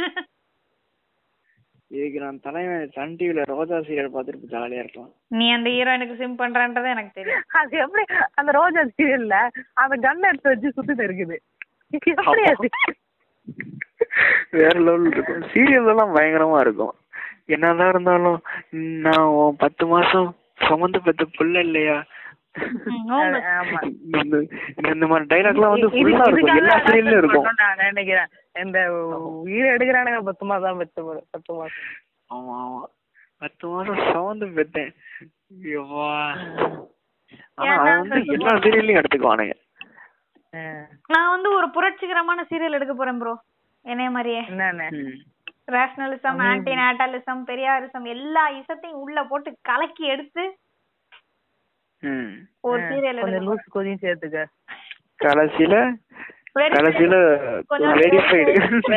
இதுக்கு நான் தலைவன் சன் டிவில ரோஜா சீரியல் பார்த்துட்டு ஜாலியா இருக்கலாம் நீ அந்த ஹீரோயினுக்கு சிம் பண்றன்றது எனக்கு தெரியும் அது எப்படி அந்த ரோஜா சீரியல்ல அந்த கன் எடுத்து வச்சு சுத்திட்டு இருக்குது எப்படி அது வேற லெவல் இருக்கும் சீரியல் எல்லாம் பயங்கரமா இருக்கும் என்னதான் இருந்தாலும் நான் உன் பத்து மாசம் சுமந்து பெத்த புள்ள இல்லையா ம், ஆமா. அது- ஆமா இந்த இந்த மாதிரி டைலாக்லாம் வந்து இது- ஃபுல்லா இருக்கும் இதுக்காக எல்லா சீரியல்லும் இருக்கும் பண்ணணும்னு நான் நினைக்கிறேன் இந்த உயிரை எடுக்கிறானுங்க பத்து மாசம் பத்து மா- பத்து மாசம் ஆமா ஆமா பத்து மாசம் சுமந்து பெத்தேன் ஐயோவா ஆனா ஏன்னா அது வந்து எல்லா சீரியல்லையும் எடுத்துக்குவானுங்க ஆ. நான் வந்து ஒரு புரட்சிகரமான சீரியல் எடுக்க போறேன் ப்ரோ என்னைய மாதிரியே என்னன்னு ம். ரேஷனலிசம் ஆன்டி நேட்டலிசம் பெரியாரிசம் எல்லா இசத்தையும் உள்ள போட்டு கலக்கி எடுத்து ம். ஒரு சீரியல் கொஞ்சம் எடுக்க லூஸ் கொதியும் சேர்த்துக்க கடைசியில Very கடைசியில கொஞ்சம் வெரிஃபைடு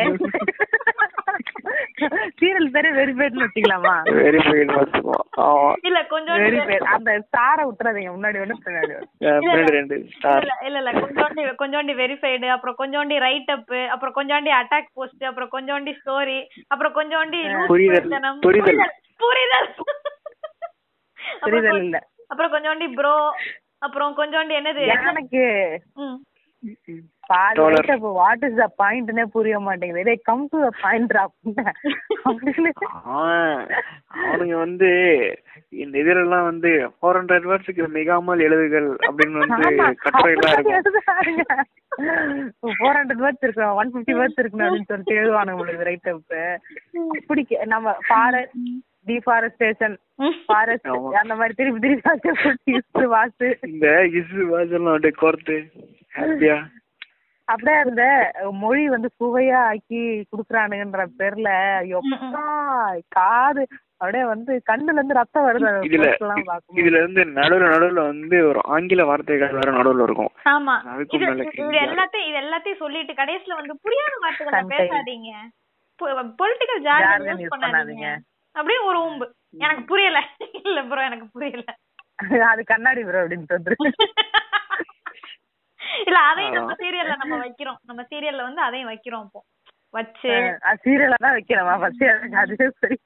சீரியல் பேரு வெரிஃபைட்னு வச்சுக்கலாமா வெரிஃபைடு பார்த்துக்குவோம் ஆமா இல்ல கொஞ்சம் வெரிஃபைட் அந்த ஸ்டாரை விட்டுறாதீங்க முன்னாடி ஒண்ணு பின்னாடி ஒண்ணு. அஹ் பின்னாடி ரெண்டு ஸ்டார் இல்ல இல்ல இல்ல கொஞ்சோண்டி கொஞ்சோண்டி வெரிஃபைடு அப்புறம் கொஞ்சோண்டி ரைட் அப் அப்புறம் கொஞ்சோண்டி அட்டாக் போஸ்ட் அப்புறம் கொஞ்சோண்டி ஸ்டோரி அப்புறம் கொஞ்சோண்டி loose புரிதல், பிரச்சனம். புரிதல். புரிதல் புரிதல் அப்புறம் இல்ல அப்புறம் கொஞ்சோண்டி ப்ரோ அப்புறம் கொஞ்சோண்டி என்னது எனக்கு ம். பாதி Dollar. வயசு வாட் இஸ் த பாயிண்ட்னே புரிய மாட்டேங்குது டேய் கம் டு த பாயிண்ட் அப்படின்னு அவன் அவனுங்க வந்து இந்த இதுலலாம் வந்து ஃபோர் ஹண்ட்ரட் வேர்ட்ஸுக்கு மிகாமல் எழுதுகள் அப்படின்னு வந்து ஆமா கட்டுரை எல்லாம் இருக்கும் ஃபோர் ஹண்ட்ரட் வேர்ட்ஸ் இருக்கணும் ஒன் ஃபிஃப்டி வேர்ட்ஸ் இருக்கணும் அப்படின்னு சொல்லிட்டு எழுதுவானுங்க உங்களுக்கு ரைட் அப் அப்படி கே- நம்ம ஃபாரஸ்ட் டிஃபாரஸ்டேஷன் ஃபாரஸ்ட் ஆமா. அந்த மாதிரி திருப்பி திருப்பி வாசு இந்த இசு வாசல்லாம் அப்படியே கோர்த்து ஹாப்பியா அப்படியே அந்த மொழி வந்து சுவையா ஆக்கி குடுக்குறானுங்கன்ற பேர்ல எப்பா காது அப்படியே வந்து கண்ணுல இருந்து ரத்தம் வருது அந்த இதுல post எல்லாம் பார்க்கும்போது. இதுல இருந்து நடுவுல நடுவுல வந்து ஒரு ஆங்கில வார்த்தைகள் வேற நடுவுல இருக்கும் ஆமா அதுக்கும் இது மேல இது கிழிஞ்சா. எல்லாத்தையும் இது எல்லாத்தையும் சொல்லிட்டு கடைசில வந்து புரியாத வார்த்தைகளை Sometime. பேசாதீங்க பொலிட்டிக்கல் Jargon ஜார்கன் use யூஸ் பண்ணாதீங்க பண்ணாதீங்க. அப்படியே ஒரு ஊம்பு எனக்கு புரியல இல்ல ப்ரோ எனக்கு புரியல அது கண்ணாடி ப்ரோ அப்படின்னு வந்துரு இல்ல அதையும் நம்ம சீரியல்ல நம்ம வைக்கிறோம் நம்ம சீரியல்ல வந்து அதையும் வைக்கிறோம் இப்போ வச்சு சீரியலா தான் வைக்கிறோமா ஃபர்ஸ்ட் எனக்கு அதுவே சரி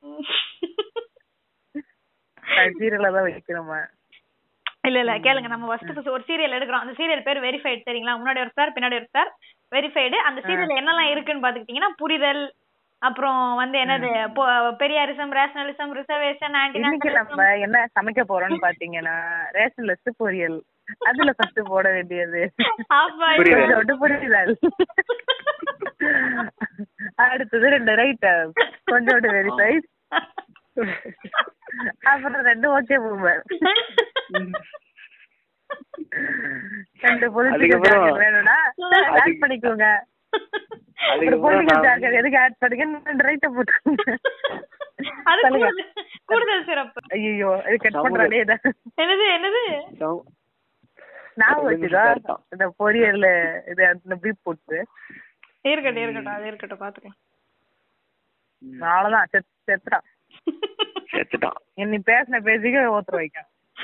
சீரியலா தான் வைக்கிறோமா இல்ல இல்ல கேளுங்க நம்ம ஃபர்ஸ்ட் ஒரு சீரியல் எடுக்கிறோம் அந்த சீரியல் பேர் வெரிஃபைடு சரிங்களா முன்னாடி ஒரு ஸ்டார் பின்னாடி ஒரு ஸ்டார் வெரிஃபைடு அந்த சீரியல்ல என்னெல்லாம் இருக்குன்னு பாத்துக்கிட்டீங்கன்னா புரிதல் அப்புறம் வந்து என்னது பொ- பெரியாரிசம் ரேஷனலிசம் ரிசர்வேஷன் இன்னைக்கு நம்ம ஆன்டி என்ன சமைக்க போறோம்னு பாத்தீங்கன்னா ரேஷன் லிஸ்ட் பொரியல் அதுல ஃபர்ஸ்ட் போட வேண்டியது புரியுது. கொஞ்சோண்டு புரிதல் அடுத்தது ரெண்டு ரைட் கொஞ்சோண்டு வெரிஃபை அப்புறம் ரெண்டு ஓகே பூமர் ரெண்டு பொலிட்டிக்கல் அதுக்கப்புறம் ஜார்கன் வேணும்னா ஆட் அதுக்கு- பண்ணிக்கோங்க ஒரு அதுக்கப்புறம் பொலிட்டிக்கல் நான் ஜார்கன் எதுக்கு ஆட் பண்ணுங்க ரெண்டு ரைட்ட போட்டுக்கோங்க அது சொல்லுங்க. கூடுதல் கூடுதல் சிறப்பு ஐயோ இது கட் சமூக- பண்றானே இத என்னது என்னது சம- நான் ரெண்டு வச்சுக்கோ நிமிஷம் அர்த்தம். இந்த பொரியல்ல இது அந்த பீப் போட்டு இருக்கட்டும் இருக்கட்டும் அது இருக்கட்டும் பாத்துக்கலாம் ம், அவ்வளவுதான் செத் செத்துறான் செத்துட்டான் நீ பேசின பேசிக்க ஓத்துரு வைக்க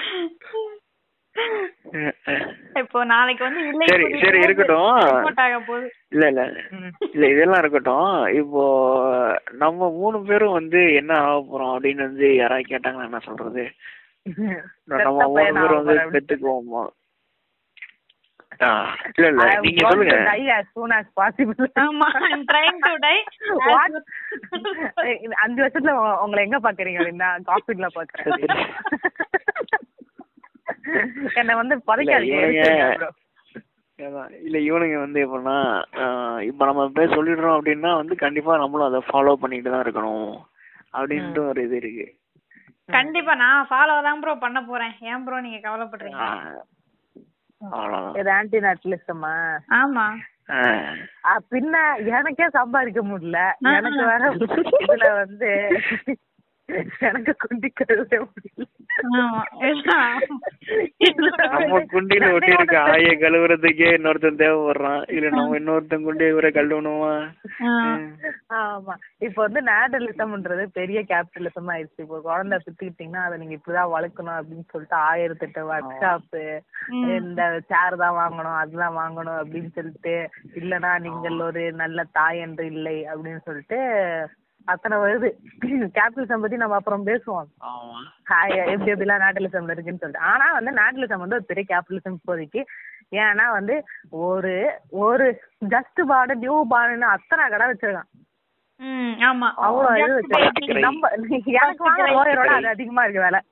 அஹ், அஹ். இப்போ நாளைக்கு வந்து இல்லை சரி சரி இருக்கட்டும் ரிப்போர்ட் ஆக போகுது இல்ல இல்ல இல்ல இதெல்லாம் இருக்கட்டும் இப்போ நம்ம மூணு பேரும் வந்து என்ன ஆக போறோம் அப்படின்னு வந்து யாராவது கேட்டாங்கன்னா என்ன சொல்றது நம்ம மூணு பேரும் வந்து பெத்துக்குவோமா ஆ, இல்ல இல்ல நீங்க சொல்லுங்க as soon as possible ஆமா I'm trying to die What? இந்த அஞ்சு வருஷத்துல உ- உங்களை எங்க பாக்குறீங்க அப்படின்னா ஹாஸ்பிட்டல்ல பாக்குறேன் என்ன வந்து இல்ல, புதைக்காதீங்க இவங்க- எடுத்துருங்க bro. அதான் இல்ல இவனுங்க வந்து எப்படின்னா ஆஹ் இப்ப நம்ம பேர் சொல்லிடுறோம் அப்படின்னா வந்து கண்டிப்பா நம்மளும் அதை ஃபாலோ பண்ணிட்டு தான் இருக்கணும் அப்படின்ட்டு ஒரு இது இருக்கு கண்டிப்பா நான் ஃபாலோ தான் ப்ரோ பண்ண போறேன் ஏன் ப்ரோ நீங்க கவலைப்படுறீங்க ஆஹ் அவ்வளவுதான் இது ஆன்டி நேட்டலிசமா ஆமா ஆஹ் பின்ன எனக்கே சம்பாதிக்க முடியல எனக்கு வேற இதுல வந்து எனக்கு குண்டி கழுவ முடியல ஆமா எல்லாம் நம்ம குண்டியில ஒட்டி இருக்க ஆய கழுவுறதுக்கே இன்னொருத்தன் தேவைப்படுறான் இல்ல நம்ம இன்னொருத்தன் குண்டியை இவரை கழுவணுமா ஆமா இப்ப வந்து நேடலிசம்ன்றது பெரிய கேபிட்டலிசம் ஆயிடுச்சு இப்போ குழந்தை பெத்துக்கிட்டீங்கன்னா அதை நீங்க இப்படிதான் வளர்க்கணும் அப்படின்னு சொல்லிட்டு ஆயிரத்தெட்டு ஒர்க் ஷாப்பு இந்த சேர் தான் வாங்கணும் அதுதான் வாங்கணும் அப்படின்னு சொல்லிட்டு இல்லனா நீங்கள் ஒரு நல்ல தாய் என்று இல்லை அப்படின்னு சொல்லிட்டு அத்தனை வருது கேபிட்டலிசம் பத்தி நம்ம அப்புறம் பேசுவோம் ஆமா ஹாய் எப்படி எப்படிலாம் நேட்டலிசம்ல இருக்குன்னு சொல்லிட்டு ஆனா வந்து நேட்டலிசம் வந்து ஒரு பெரிய கேபிட்டலிசம் இப்போதைக்கு ஏன்னா வந்து ஒரு ஒரு ஜஸ்ட் பார்டு நியூ பார்டுன்னு அத்தனை கடை வச்சிருக்கான் ம் ஆமா அவ்வளவு இது Just waiting. வச்சிருக்கான் நம்ம எனக்கு வாங்க லோயரோட அது அதிகமா இருக்கு வேலை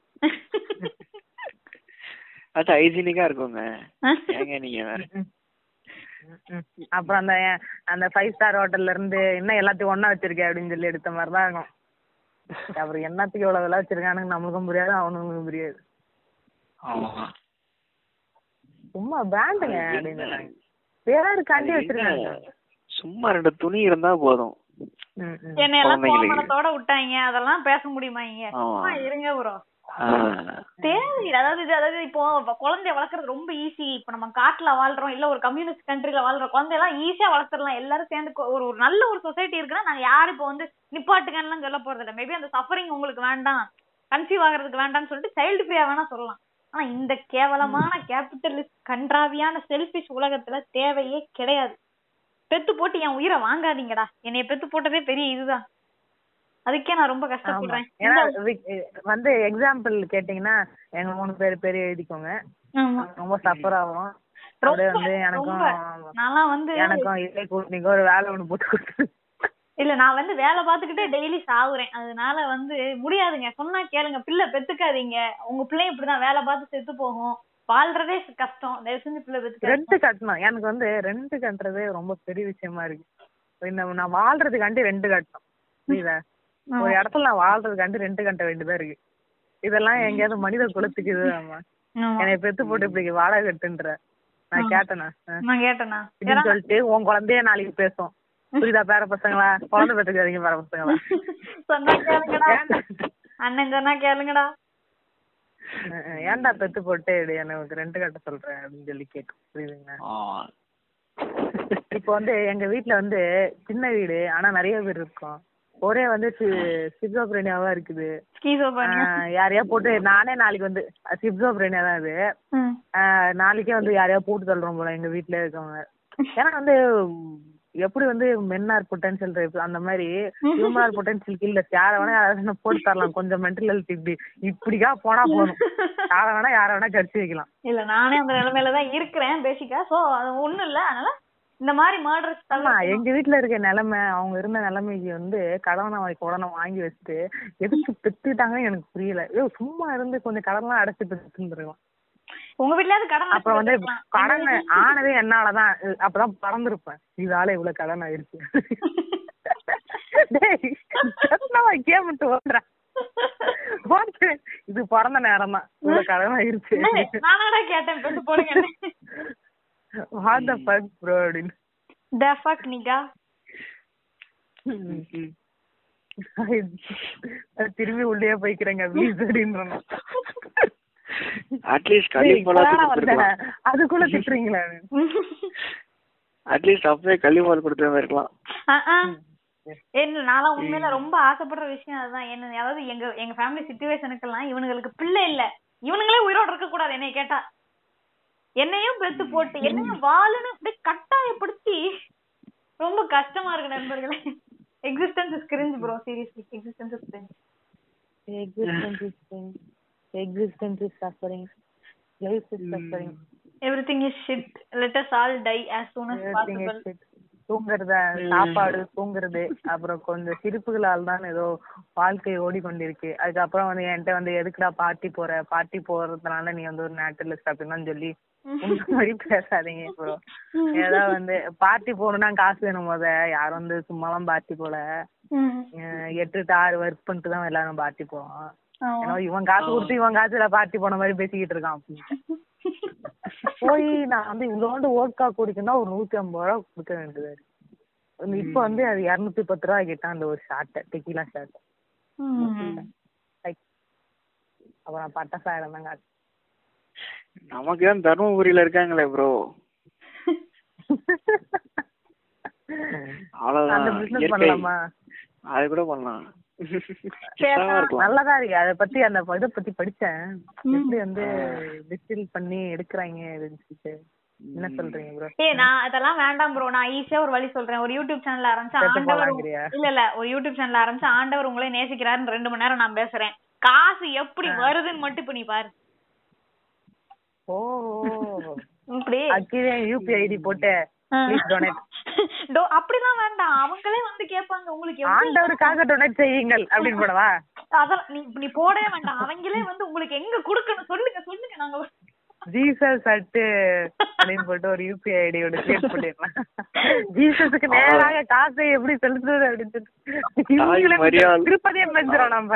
அது ஹைஜீனிக்கா இருக்குங்க ஏங்க நீங்க வேற ம். ம். அப்புறம் அந்த அந்த ஃபைவ் ஸ்டார் ஹோட்டல்ல இருந்து என்ன எல்லாத்தையும் ஒண்ணா வச்சிருக்க அப்படின்னு சொல்லி எடுத்த மாதிரி தான் இருக்கும் அப்புறம் என்னத்துக்கு இவ்வளவு விலை வச்சிருக்கானுங்க நம்மளுக்கும் புரியாது அவனுங்களுக்கும் புரியாது ஆமா சும்மா பிராண்டுங்க அப்படின்னு சொன்னாங்க பேருக்காண்டி வச்சிருக்காங்க சும்மா ரெண்டு துணி இருந்தா போதும் ம், ம். என்னை எல்லாம் குழந்தைங்களுக்கு. கோமணத்தோட விட்டாங்க அதெல்லாம் பேச முடியுமா இங்க ஆமா. சும்மா இருங்க ப்ரோ ஆஹ் தேவையில்லை அதாவது இது அதாவது இப்போ இப்ப குழந்தைய வளர்க்கறது ரொம்ப ஈஸி இப்ப நம்ம காட்டுல வாழ்றோம் இல்ல ஒரு கம்யூனிஸ்ட் கண்ட்ரில வாழ்ற குழந்தையெல்லாம் ஈஸியா வளர்த்துடலாம் எல்லாரும் சேர்ந்து கொ- ஒரு ஒரு நல்ல ஒரு சொசைட்டி இருக்குன்னா நாங்க யாரும் இப்போ வந்து நிப்பாட்டுங்கன்னு சொல்ல போறது இல்ல மேபி அந்த சஃபரிங் உங்களுக்கு வேண்டாம் கன்சீவ் ஆகுறதுக்கு வேண்டாம்னு சொல்லிட்டு சைல்டு ஃப்ரீயா வேணா சொல்லலாம் ஆனா இந்த கேவலமான கேபிட்டலிஸ்ட் கன்றாவியான செல்ஃபிஷ் உலகத்துல தேவையே கிடையாது பெத்து போட்டு என் உயிரை வாங்காதீங்கடா என்னைய பெத்து போட்டதே பெரிய இதுதான் அதுக்கே நான் ரொம்ப ஆமா. கஷ்டப்படுறேன் ஏன்னா வி- வந்து எக்ஸாம்பிள் கேட்டீங்கன்னா எங்க மூணு பேர் பேர் எழுதிக்கோங்க ஆமா ரொம்ப சஃபர் ஆகும் அப்படியே வந்து எனக்கும் ரொம்ப. நான்லாம் வந்து எனக்கும் இலை கூட்டணிக்கும் ஒரு வேலை ஒண்ணு போட்டு கொடுத்து இல்ல நான் வந்து வேலை பார்த்துக்கிட்டே டெய்லி சாவுறேன் அதனால வந்து முடியாதுங்க சொன்னா கேளுங்க பிள்ளை பெத்துக்காதீங்க உங்க பிள்ளையும் இப்படிதான் வேலை பார்த்து செத்து போகும் வாழ்றதே கஷ்டம் தயவு செஞ்சு பிள்ளை பெத்துக்காதீங்க ரெண்டு கட்டணும் எனக்கு வந்து ரெண்டு கட்டுறதே ரொம்ப பெரிய விஷயமா இருக்கு இந்த நான் வாழ்றதுக்காண்டி ரெண்டு கட்டணும் புரியுதா ஒரு இடத்துல நான் வாழ்றதுக்காண்டி ரெண்டு கட்ட வேண்டியதா இருக்கு இதெல்லாம் எங்கேயாவது மனித குலத்துக்கு இதுதாம்மா ஆமா. என்னை பெத்து போட்டு இப்படி வாடகை கட்டுன்ற நான் கேட்டேனா ஆ. நான் கேட்டேனா இப்படின்னு சொல்லிட்டு உன் குழந்தைய நாளைக்கு பேசும் புரியுதா பேர பசங்களா குழந்தை பெற்றுக்காதீங்க பேர பசங்களா சொன்னா கேளுங்கடா அண்ணன் சொன்னா கேளுங்கடா அஹ் அஹ் ஏன்டா பெத்து போட்டு இப்படி எனக்கு ரெண்டு கட்ட சொல்றேன் அப்படின்னு சொல்லி கேட்கும் புரியுதுங்களா ஆமா இப்போ வந்து எங்க வீட்ல வந்து சின்ன வீடு ஆனா நிறைய பேர் இருக்கோம் ஒரே வந்து சிப்சோப்ரேனியாவா இருக்குது ஸ்கீசோ பண்ணி ஆஹ் யாரையா போட்டு நானே நாளைக்கு வந்து சிப்சோப்ரேனியா தான் அது ஆஹ் நாளைக்கே வந்து யாரையா போட்டு தள்ளுறோம் போல எங்க வீட்ல இருக்கவங்க ஏன்னா வந்து எப்படி வந்து மென்னார் பொட்டன்ஷியல் டைப் அந்த மாதிரி ஹியூமனார் பொட்டன்ஷியல் இல்ல யார வேணா யார வேணா போட்டு தரலாம் கொஞ்சம் மென்டல் ஹெல்த் இப்படி இப்படிக்கா போனா போதும் யார வேணா யார வேணா கடிச்சு வைக்கலாம் இல்ல நானே அந்த நிலைமையில தான் இருக்கிறேன் பேசிக்கா சோ அது ஒண்ணும் இல்ல அதனால இந்த மாதிரி மர்டர்ஸ் ஆமா எங்க வீட்ல இருக்க நிலைமை அவங்க இருந்த நிலைமைக்கு வந்து கடனை வாங்கி உடனே வாங்கி வச்சுட்டு எதுக்கு பெத்துட்டாங்கன்னு எனக்கு புரியல ஐயோ சும்மா இருந்து கொஞ்சம் கடன்லாம் அடைச்சு பெத்துட்டு இருந்திருக்கலாம் உங்க வீட்லயாவது கடன் அப்புறம் வந்து வச்சிருக்கலாம். கடன் ஆனதே என்னாலதான் அஹ் அப்பதான் பறந்துருப்பேன் இதால இவ்வளவு கடன் ஆயிருச்சு டேய், நான் கேமிட்டு ஓடுறேன் ஓடு. இது பிறந்த நேரம் தான் இவ்வளவு கடன் ஆயிருச்சு டேய், நானாடா கேட்டேன் பெத்து போடுங்க வாட் த ஃபக் ப்ரோ அப்படின்னு த ஃபக் நிகா திரும்பி உள்ளே போய்க்கிறேங்க ப்ளீஸ் அப்படின்னு அட்லீஸ்ட் டேய், இப்பதானே கள்ளிப்பாலாச்சும் வந்தேன். கொடுத்துருக்கலாம் அதுக்குள்ள திட்டுறீங்களா அட்லீஸ்ட் அப்பவே கள்ளிப்பால் கொடுத்து இருக்கலாம் அஹ், அஹ். என்ன நான்லாம் உண்மையில ரொம்ப ஆசைப்படுற விஷயம் அதுதான் என்ன அதாவது எங்க எங்க ஃபேமிலி சுச்சுவேஷனுக்கு எல்லாம் இவனுங்களுக்கு பிள்ளை இல்ல இவனுங்களே உயிரோட இருக்க கூடாது என்னைய கேட்டா என்னையும் பெத்து போட்டு என்னையும் வாழுன்னு அப்படியே கட்டாயப்படுத்தி ரொம்ப கஷ்டமா இருக்கு நண்பர்களே existence is cringe bro seriously existence is cringe existence is pain. existence is suffering life is suffering everything is shit let us all die as soon as everything is possible shit. தூங்குறத சாப்பாடு தூங்குறது அப்புறம் கொஞ்சம் சிரிப்புகளால் தான் ஏதோ வாழ்க்கை ஓடிக்கொண்டிருக்கு அதுக்கப்புறம் வந்து என்கிட்ட வந்து எதுக்குடா பார்ட்டி போற பார்ட்டி போறதுனால நீ வந்து ஒரு நேச்சுரலிஸ்ட் அப்படின்னு சொல்லி இந்த மாதிரி பேசாதீங்க ப்ரோ ஏதோ வந்து பார்ட்டி போகணும்னா காசு வேணும் முத யாரும் வந்து சும்மாலாம் பார்ட்டி போல ம். அஹ் எட்டு to ஆறு ஒர்க் பண்ணிட்டு தான் எல்லாரும் பார்ட்டி போவோம் ஆமா. ஏன்னா இவன் காசு கொடுத்து இவன் காசுல பார்ட்டி போன மாதிரி பேசிக்கிட்டு இருக்கான் அப்படின்னு போய் நான் வந்து இவ்வளோண்டு ஓட்கா குடிக்கணும்னா ஒரு நூத்தி ஐம்பது ரூபா கொடுக்க வேண்டியது இருக்கு இப்ப வந்து அது இருநூத்தி பத்து ரூபா கிட்ட அந்த ஒரு ஷார்ட் டெக்கிலா ஷார்ட் ம். அப்புறம் பட்டசாயிரம் தான் காட்டு நமக்கு தான் தருமபுரியில இருக்காங்களே ப்ரோ அந்த அவ்வளவுதான் பிசினஸ் இயற்கை பண்ணலாமா அது கூட பண்ணலாம் பெருசாவா இருக்கலாம் நல்லதா இருக்கு அத பத்தி அந்த இதை பத்தி படிச்சேன் ம். எப்படி வந்து டிஸ்டில் பண்ணி எடுக்கிறாங்க அப்படின்னு சொல்லிட்டு என்ன சொல்றீங்க ப்ரோ ஏய் நான் அதெல்லாம் வேண்டாம் ப்ரோ நான் ஈஸியா ஒரு வழி சொல்றேன் ஒரு யூடியூப் சேனல் ஆரம்பிச்சு செத்து ஆண்டவர் போலாங்கிறியா? இல்ல இல்ல ஒரு யூடியூப் சேனல் ஆரம்பிச்சு ஆண்டவர் உங்களை நேசிக்கிறாருன்னு ரெண்டு மணி நேரம் நான் பேசுறேன் காசு எப்படி வருதுன்னு மட்டும் இப்ப நீ பாரு ஓ இப்படி அக்கீழே யூபிஐ ஐடி போட்டு ப்ளீஸ் டொனேட் டோ- அப்படிலாம் வேண்டாம் அவங்களே வந்து கேட்பாங்க உங்களுக்கு எவ்வளவு ஆண்டவருக்காக டொனேட் செய்யுங்கள் அப்படின்னு போடவா அதெல்லாம் நீ நீ போடவே வேண்டாம் அவங்களே வந்து உங்களுக்கு எங்க குடுக்கணும் சொல்லுங்க சொல்லுங்க நாங்க ஜீசஸ் அட்டு அப்படின்னு போட்டு ஒரு யூபிஐ ஐடியோட கிரியேட் பண்ணிடலாம் ஜீசஸுக்கு நேராக காசை எப்படி செலுத்துறது அப்படின்னு சொல்லிட்டு இவங்களே மரியாள். திருப்பதியே மெஞ்சிரும் நம்ம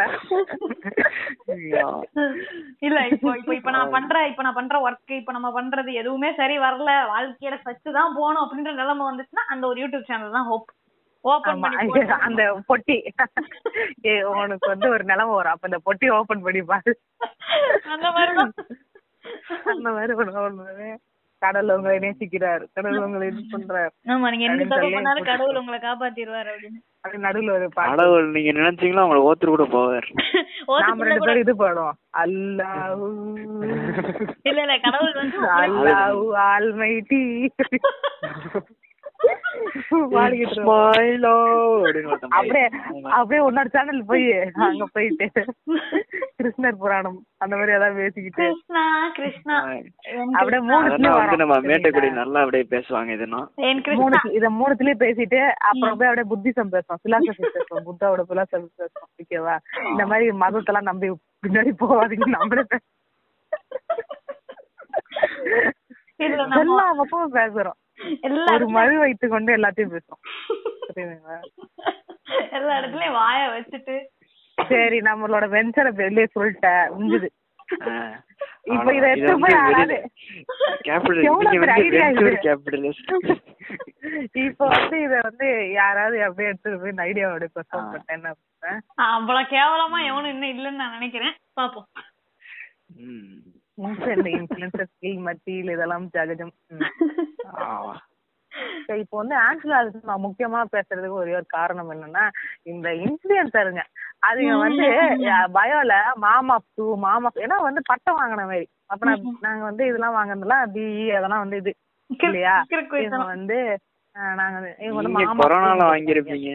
இல்ல இப்போ இப்போ இப்ப நான் பண்ற இப்ப நான் பண்ற ஒர்க் இப்ப நம்ம பண்றது எதுவுமே சரி வரல வாழ்க்கையில ஃபர்ஸ்ட் தான் போகணும் அப்படின்ற நிலைமை வந்துச்சுன்னா அந்த ஒரு யூடியூப் சேனல் தான் ஹோப் ஓபன் ஆமா பண்ணி போட்டு- அந்த பொட்டி ஏ உனக்கு வந்து ஒரு நிலைமை வரும் அப்ப அந்த பொட்டி ஓபன் பண்ணி பாரு அந்த மாதிரிதான் அந்த மாதிரி ஒண்ணு ஒண்ணு கடவுள் உங்களை நேசிக்கிறார் கடவுள் உங்களை இது பண்றார் ஆமா நீங்க எந்த அப்படின்னு தப்பு சொல்லி பண்ணாலும் போட்டு- கடவுள் உங்களை காப்பாத்திடுவாரு அப்படின்னு அது நடுவுல ஒரு பாட்டு கடவுள் நீங்க நினைச்சீங்களா அவங்கள ஓத்துரு கூட போவார் ஓத்துக்குள்ள நாம ரெண்டு கூட- பேரும் இது பாடுவோம் அல்லாஹ் இல்ல இல்ல கடவுள் வந்து உங்களை- அல்லாஹ் ஆல்மைட்டி பாடிக்கிட்டு இருக்கோம். My Lord அப்படின்னு ஒருத்தன் அப்படியே பாடுவான். அப்படியே இன்னொரு சேனல் போய் அங்க போயிட்டு கிருஷ்ணர் புராணம் அந்த மாதிரி ஏதாவது பேசிக்கிட்டு கிருஷ்ணா கிருஷ்ணா என் அப்படியே கிருஷ்ணா, மூணு அதெல்லாம் வந்து நம்ம வரும். மேட்டக்குடி நல்லா அப்படியே பேசுவாங்க இதுனா என் கிருஷ்ணா மூணு இத மூணுத்துலயே பேசிட்டு அப்புறம் போய் அப்படியே புத்திசம் பேசுவோம் பிலாசபி பேசுவோம் புத்தாவோட பிலாசபி பேசுவோம் ஓகேவா இந்த மாதிரி மதத்தெல்லாம் நம்பி பின்னாடி போகாதீங்க நம்மளே பேச இதுல நம்ம எல்லா பக்கமும் பேசுறோம் எல்லா ஒரு மறு வைத்து கொண்டு எல்லாத்தையும் பேசுறோம் புரியுதுங்களா எல்லா இடத்துலயும் வாய வச்சுட்டு சரி நம்மளோட வெஞ்சரை வெளியே சொல்லிட்டேன் முடிஞ்சுது இப்ப இத இது எடுத்து வந்து போய் வெளியில- யாராவது capital- எவ்வளவு நீங்க பெரிய வந்து idea venture இது? capitalist. இப்ப வந்து இத வந்து யாராவது அப்படியே எடுத்துட்டு போய் இந்த ஐடியாவோட பிரசவம் பண்ணேன் என்ன பண்ணுவேன்? அவ்வளவு கேவலமா எவனும் இன்னும் இல்லைன்னு நான் நினைக்கிறேன் பாப்போம் ம். influencer, influencer skill மத்தியில் இதெல்லாம் ஜகஜம் ம். ஆமா. சரி, இப்போ வந்து ஆக்சுவலா அதுக்கு நான் முக்கியமா பேசுறதுக்கு ஒரே ஒரு காரணம் என்னன்னா இந்த இன்ஃபுளுசருங்க அதுங்க வந்து பயோல மாமா டூ மாமா ஏன்னா வந்து பட்டம் வாங்கின மாதிரி அப்ப நான் நாங்க வந்து இதெல்லாம் வாங்கினதுலாம் பிஇ அதெல்லாம் வந்து இது இல்லையா கிறுக்கு இவங்க வைத்தனம். வந்து அஹ், நாங்க வந்து- இவங்க வந்து நீங்க மாமா கொரோனால two வாங்கியிருப்பீங்க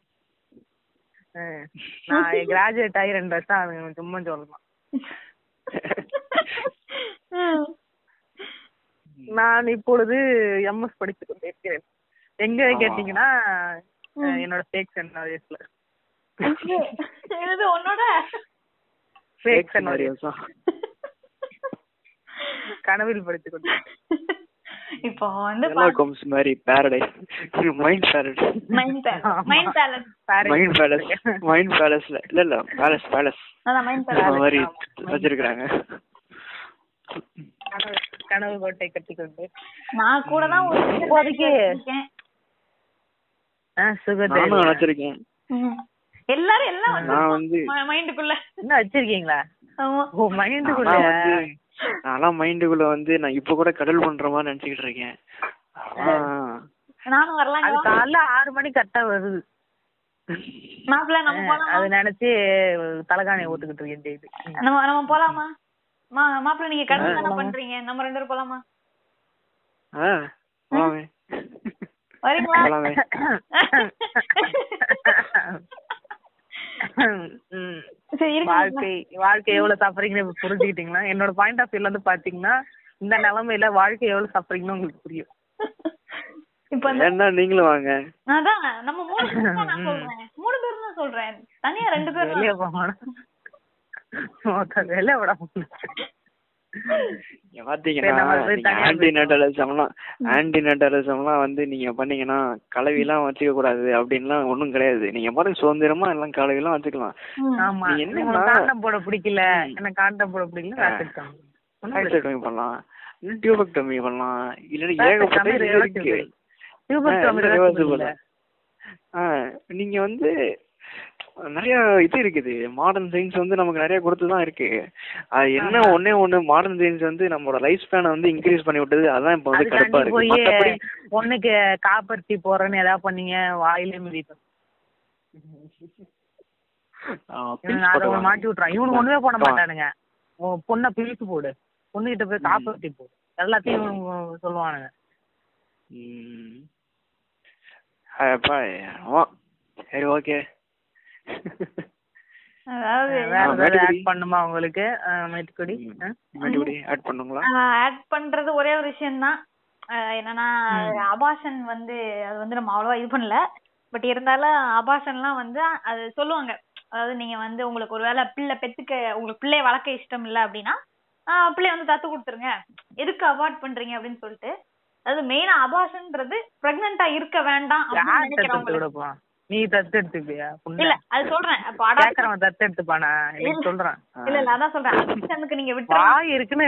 ம். நான் கிராஜுவேட் ஆகி ரெண்டு வருஷம் ஆகுது சும்மா சொல்லலாம் ம். நான் இப்பொழுது எம்எஸ் படித்துக் கொண்டிருக்கிறேன் எங்க கேட்டீங்கன்னா அஹ், என்னோட ஃபேக் சென்ட் வயசுல இது உன்னோட ஃபேக் சென்ட் scenarios-ஆ? கனவில் படித்துக் கொண்டிருக்கிறேன் இப்போ வந்து Sherlock Holmes மாதிரி paradise. Mind paradise. Mind mind balance Paris. Mind palace. Mind palace-ல. இல்ல இல்ல palace palace. அதான் மைண்ட் அந்த பேலன்ஸ் மாதிரி வச்சிருக்காங்க கனவு கனவு கோட்டை கட்டிக்கொண்டு நான் கூட தான் ஒரு இப்போதைக்கு- இருக்கேன். ஆ சுகர் நானும் நினைச்சிருக்கேன் ம். எல்லாரும் எல்லாம் நான் வந்து மைண்டுக்குள்ள இன்னும் வச்சிருக்கீங்களா ஆமா ஓ மைண்டுக்குள்ள நான் வந்து நான்லாம் மைண்டுக்குள்ள வந்து நான் இப்ப கூட கடல் பண்ற மாதிரி நினைச்சுக்கிட்டு இருக்கேன் ஆனா, நானும் வரலாம் அது காலைல ஆறு மணி கரெக்டா வருது மாப்பிள்ள நம்ம போலாமா அது நினைச்சு தலகாணியை ஊத்துக்கிட்டு இருக்கேன் டெய்லி நம்ம நம்ம போலாமா மா மாப்பிள்ள நீங்க கடல் தானே பண்றீங்க நம்ம ரெண்டு பேரும் போலாமா ஆ, போலாமே. வரீங்களா போலாமே. ம். சரி இருங்க வாழ்க்கை வாழ்க்கை எவ்வளவு சஃபரிங்னு புரிஞ்சுக்கிட்டீங்களா என்னோட பாயிண்ட் ஆஃப் வியூல இருந்து பாத்தீங்கன்னா இந்த நிலைமையில வாழ்க்கை எவ்வளவு சஃபரிங்னு உங்களுக்கு புரியும் இப்ப அந்த வேணா நீங்களும் வாங்க அதான் நம்ம மூணு பேர் தான் நான் சொல்றேன் மூணு பேர் தான் சொல்றேன் தனியா ரெண்டு பேர் வெளிய போகணும் மொத்த வெளிய விட முடியல. இங்க சரி, நம்ம பாத்தீங்கன்னா போய் நீங்க தனியா ஆன்டி நட்டலிசம்லாம் ஆன்டி நட்டலிசம்லாம் வந்து நீங்க பண்ணீங்கன்னா கலவிலாம் வச்சுக்க கூடாது அப்படின்லாம் ஒண்ணும் கிடையாது நீங்க பாருங்க சுதந்திரமா எல்லாம் கலவிலாம் வச்சுக்கலாம் ம். ஆமா நீ எனக்கு என்னன்னா- காண்டம் போட பிடிக்கல ம். எனக்கு காண்டம் போட பிடிக்கல வேஸ்டெக்டமி ஹேர்ஸ்டைல் பண்ணலாம் இல்லை டியூபெக்டமி பண்ணலாம் இல்லைன்னா ஏகப்பட்ட இது இருக்கு டியூபெக்டமி reversible. ஆ நீங்க வந்து நிறைய இது இருக்குது மாடர்ன் சயின்ஸ் வந்து நமக்கு நிறைய கொடுத்து தான் இருக்கு அது என்ன ஆமா. ஒண்ணே ஒண்ணு மாடர்ன் சயின்ஸ் வந்து நம்மளோட லைஃப் ஸ்பேனை வந்து இன்க்ரீஸ் பண்ணி விட்டது அதான் இப்போ வந்து கடுப்பா அதுக்காண்டி இருக்கு போய் மத்தபடி பொண்ணுக்கு காப்பர்த்தி போடுறேன்னு ஏதாவது பண்ணீங்க வாயிலே மிதிப்பேன் ஆ, pills இவனுங்க அதை போட்டுக்கலாம். மாட்டி விட்டுறான் இவனுக்கு ஒண்ணுமே போட ஆ. மாட்டானுங்க உன் பொண்ணை பிரிச்சு போடு பொண்ணுகிட்ட போய் ம். காப்பர்த்தி போடு எல்லாத்தையும் இவனுங்க சொல்லுவானுங்க ம். அப்பா ஆமா சரி ஓகே அதாவது வேற ஆ, ஏதாவது மேட்டுக்குடி. ஆட் பண்ணுமா உங்களுக்கு மேட்டுக்குடி ஆ? மறுபடி ஆட் பண்ணுங்களா ஆட் பண்றது ஒரே ஒரு விஷயம் தான் என்னன்னா அபாஷன் வந்து அது வந்து நம்ம அவ்வளவா இது பண்ணல பட் இருந்தாலும் அபாஷன்லாம் வந்து அது சொல்லுவாங்க அதாவது நீங்க வந்து உங்களுக்கு ஒருவேளை பிள்ளை பெத்துக்க உங்களுக்கு பிள்ளைய வளர்க்க இஷ்டம் இல்ல அப்படின்னா ஆஹ் பிள்ளைய வந்து தத்து கொடுத்துருங்க எதுக்கு அவாய்ட் பண்றீங்க அப்படின்னு சொல்லிட்டு அதாவது மெயினா அபாஷன்ன்றது பிரெக்னெண்டா இருக்க வேண்டாம் அப்படின்னு யார் தத்து நினைக்கிறவங்களுக்கு கொடுப்பா நீ தத்து எடுத்துப்பியா புண்ணு இல்ல அது சொல்றேன் இப்போ அடாப்ட் கேக்குறவன் தத்து எடுத்துப்பானா இல்லைன்னு சொல்றேன் இல்ல இல்ல அதான் சொல்றேன் அடாப்ஷனுக்கு நீங்க விட்டுற வாய் இருக்குன்னு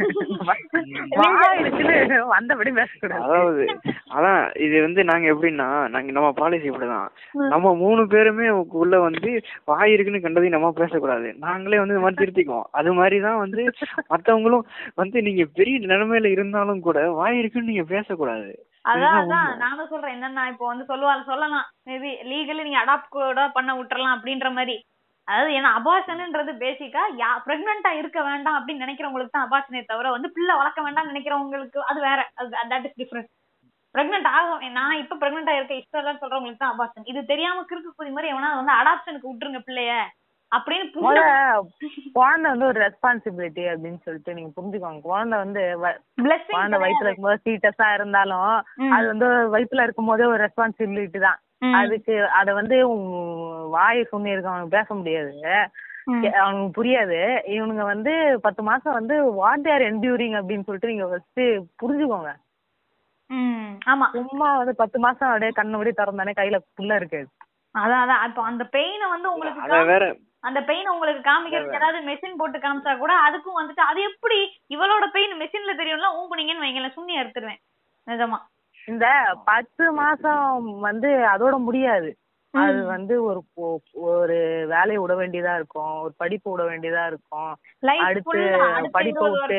வாய் இருக்குன்னு வந்தபடி பேசக்கூடாது அதாவது அதான் இது வந்து நாங்க எப்படின்னா நாங்க நம்ம பாலிசி இப்படிதான் நம்ம மூணு பேருமே உள்ள வந்து வாய் இருக்குன்னு கண்டதையும் நம்ம பேசக்கூடாது நாங்களே வந்து இந்த மாதிரி திருத்திக்குவோம் அது மாதிரி தான் வந்து மத்தவங்களும் வந்து நீங்க பெரிய நிலைமையில இருந்தாலும் கூட வாய் இருக்குன்னு நீங்க பேசக்கூடாது அதான் இதுதான் அதான் உண்மை. நானும் சொல்றேன் என்னன்னா இப்போ வந்து சொல்லுவாங்க சொல்லலாம் மேபி லீகலி நீங்க அடாப்ட் கூட பண்ண விட்டுறலாம் அப்படின்ற மாதிரி அதாவது ஏன்னா அபாஷன்ன்றது பேசிக்கா யா பிரெக்னெண்டா இருக்க வேண்டாம் அப்படின்னு நினைக்கிறவங்களுக்கு தான் அபாஷனே தவிர வந்து பிள்ளை வளர்க்க வேண்டாம் நினைக்கிறவங்களுக்கு அது வேற தட் இஸ் டிஃபரன்ஸ் பிரெக்னென்ட் ஆகும் நான் இப்ப பிரெக்னெண்டா இருக்க இஷ்டம் இல்லைன்னு சொல்றவங்களுக்கு தான் அபாஷன் இது தெரியாம கிறுக்கு புதி மாதிரி எவனா வந்து அடாப்ஷனுக்கு விட்டுருங்க பிள்ளைய அப்படின்னு முத புள்ள குழந்தை வந்து ஒரு ரெஸ்பான்சிபிலிட்டி அப்படின்னு சொல்லிட்டு நீங்க புரிஞ்சுக்கோங்க குழந்தை வந்து வ- blessing குழந்தை வயித்துல இருக்கும்போது சீட்டஸா இருந்தாலும் ம். அது வந்து வயித்துல இருக்கும் போதே ஒரு ரெஸ்பான்சிபிலிட்டி தான் ம். அதுக்கு அத வந்து உன் வாய் சொன்னி அவனுக்கு பேச முடியாது ம். அவனுக்கு புரியாது இவனுங்க வந்து பத்து மாசம் வந்து வாட் ஆர் என்டியூரிங் அப்படின்னு சொல்லிட்டு நீங்க ஃபர்ஸ்ட் புரிஞ்சுக்கோங்க ம் ஆமா சும்மா வந்து பத்து மாசம் அப்படியே கண்ணு அப்படியே திறந்தானே கையில புள்ள இருக்காது அதான் அதான் இப்போ அந்த பெயினை வந்து உங்களுக்கு அத வேற அந்த பெயின் உங்களுக்கு காமிக்கிறதுக்கு ஏதாவது மெஷின் போட்டு காமிச்சா கூட அதுக்கும் வந்துட்டு அது எப்படி இவளோட பெயின் மெஷின்ல தெரியும்ல ஊம்புனீங்கன்னு வைங்களேன் சுண்ணி அறுத்துருவேன் நிஜமா இந்த பத்து மாசம் வந்து அதோட முடியாது அது வந்து ஒரு பொ- ஒரு வேலையை விட வேண்டியதா இருக்கும் ஒரு படிப்பு விட வேண்டியதா இருக்கும் லைஃப் அடுத்து படிப்பை விட்டு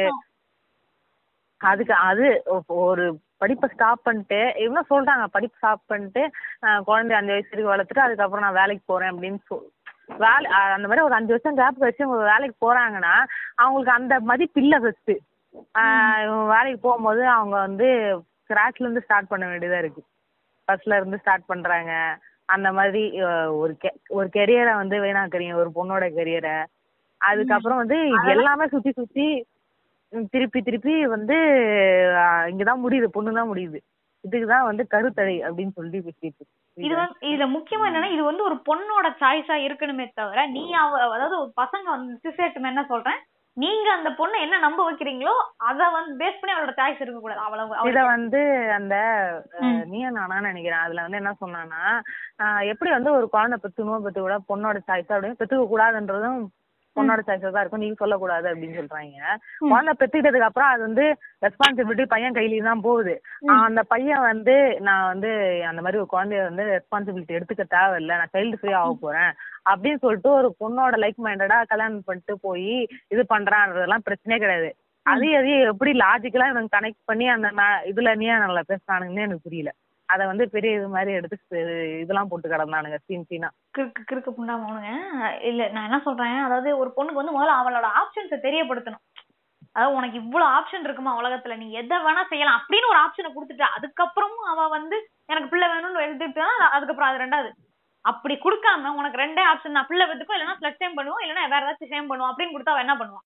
அதுக்கு அது ஒ- ஒரு படிப்பை ஸ்டாப் பண்ணிட்டு இவங்க சொல்றாங்க படிப்பு ஸ்டாப் பண்ணிட்டு ஆஹ் குழந்தைய அஞ்சு வயசு வரைக்கும் வளர்த்துட்டு அதுக்கப்புறம் நான் வேலைக்கு போறேன் அப்படின்னு சொல் வேலை ஆஹ் அந்த மாதிரி ஒரு அஞ்சு வருஷம் கேப் வச்சு அவங்க வேலைக்கு போறாங்கன்னா அவங்களுக்கு அந்த மதிப்பு இல்லை ஃபர்ஸ்ட் இவங்க வேலைக்கு போகும்போது அவங்க வந்து ஸ்க்ராட்ச்ல இருந்து ஸ்டார்ட் பண்ண வேண்டியதா இருக்கு ஃபர்ஸ்ட்ல இருந்து ஸ்டார்ட் பண்றாங்க அந்த மாதிரி அஹ், ஒரு கெ ஒரு கெரியரை வந்து வீணாக்குறீங்க ஒரு பொண்ணோட கெரியரை அதுக்கப்புறம் வந்து இது எல்லாமே சுத்தி சுத்தி ம், திருப்பி திருப்பி வந்து அஹ், இங்கதான் முடியுது பொண்ணு தான் முடியுது இதுக்கு தான் வந்து கருத்தடை அப்படின்னு சொல்லி பேசிட்டு இது வந்து இதுல முக்கியமா என்னன்னா இது வந்து ஒரு பொண்ணோட சாய்ஸா இருக்கணுமே தவிர நீ அவ அதாவது ஒரு பசங்க வந்து சிசேட்டும் என்ன சொல்றேன் நீங்க அந்த பொண்ணை என்ன நம்ப வைக்கிறீங்களோ அத வந்து பேஸ் பண்ணி அவளோட சாய்ஸ் இருக்க கூடாது அவ்வளவு இத அவளுக்கு- வந்து அந்த அஹ், ம். நீயா நானா நினைக்கிறேன் அதுல வந்து என்ன சொன்னான்னா ஆஹ், எப்படி வந்து ஒரு குழந்தை பெத்துக்கணும் பெத்துக்க கூட பொண்ணோட சாய்ஸ் அப்படின்னு பெத்துக்க கூடாதுன்றதும் பொண்ணோட சாய்ஸா தான் இருக்கும் நீங்க சொல்லக்கூடாது அப்படின்னு சொல்றாங்க ம். குழந்தை பெத்துக்கிட்டதுக்கு அப்புறம் அது வந்து ரெஸ்பான்சிபிலிட்டி பையன் கையிலயும் தான் போகுது ஆஹ், அந்த பையன் வந்து நான் வந்து அந்த மாதிரி ஒரு குழந்தைய வந்து ரெஸ்பான்சிபிலிட்டி எடுத்துக்க தேவையில்லை நான் சைல்டு ஃப்ரீ ஆக போறேன் அப்படின்னு சொல்லிட்டு ஒரு பொண்ணோட லைக் மைண்டடா கல்யாணம் பண்ணிட்டு போய் இது பண்றான்றதெல்லாம் பிரச்சனையே கிடையாது அது எதையும் எப்படி லாஜிக்கலா இவங்க கனெக்ட் பண்ணி அந்த ம- இதுல நீ நல்லா பேசுறானுங்கன்னு எனக்கு புரியல அத வந்து பெரிய இது மாதிரி எடுத்து சு- இதெல்லாம் போட்டு கிடந்தானுங்க சீன் சீனா கிறுக்கு கிறுக்கு புண்டாமவனுங்க இல்ல நான் என்ன சொல்றேன் அதாவது ஒரு பொண்ணுக்கு வந்து முதல்ல அவளோட ஆப்ஷன்ஸை தெரியப்படுத்தணும் அதாவது உனக்கு இவ்வளவு ஆப்ஷன் இருக்குமா உலகத்துல நீ எதை வேணா செய்யலாம் அப்படின்னு ஒரு ஆப்ஷனை கொடுத்துட்டு அதுக்கப்புறமும் அவ வந்து எனக்கு பிள்ளை வேணும்னு எழுதிட்டு அதுக்கப்புறம் அது ரெண்டாவது அப்படி கொடுக்காம உனக்கு ரெண்டே ஆப்ஷன் நான் பிள்ளை பெற்றுக்கோ இல்லைன்னா ஃபிளட் சேம் பண்ணுவோம் இல்லைன்னா வேற ஏதாச்சும் சேம் பண்ணுவோம் அப்படின்னு கொடுத்தா அவ என்ன பண்ணுவான்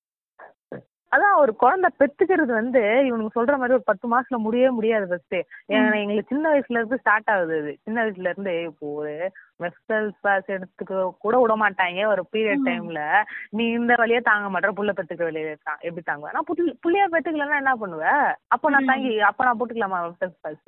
அதான் ஒரு குழந்தை பெத்துக்கிறது வந்து இவனுக்கு சொல்ற மாதிரி ஒரு பத்து மாசத்துல முடியவே முடியாது ஃபர்ஸ்ட் எங்களுக்கு சின்ன வயசுல இருந்து ஸ்டார்ட் ஆகுது அது சின்ன வயசுல இருந்து இப்போ ஒரு மெஸ்டல் பாஸ் எடுத்துக்க கூட விட மாட்டாங்க ஒரு பீரியட் டைம்ல நீ இந்த வழியே தாங்க மாட்டற புள்ள பெத்துக்கிற வழியே தான் எப்படி தாங்குவ நான் புள்ள புள்ளையா பெத்துக்கலன்னா என்ன பண்ணுவ அப்ப நான் தாங்கி அப்ப நான் போட்டுக்கலாமா மெஸ்டல் பாஸ்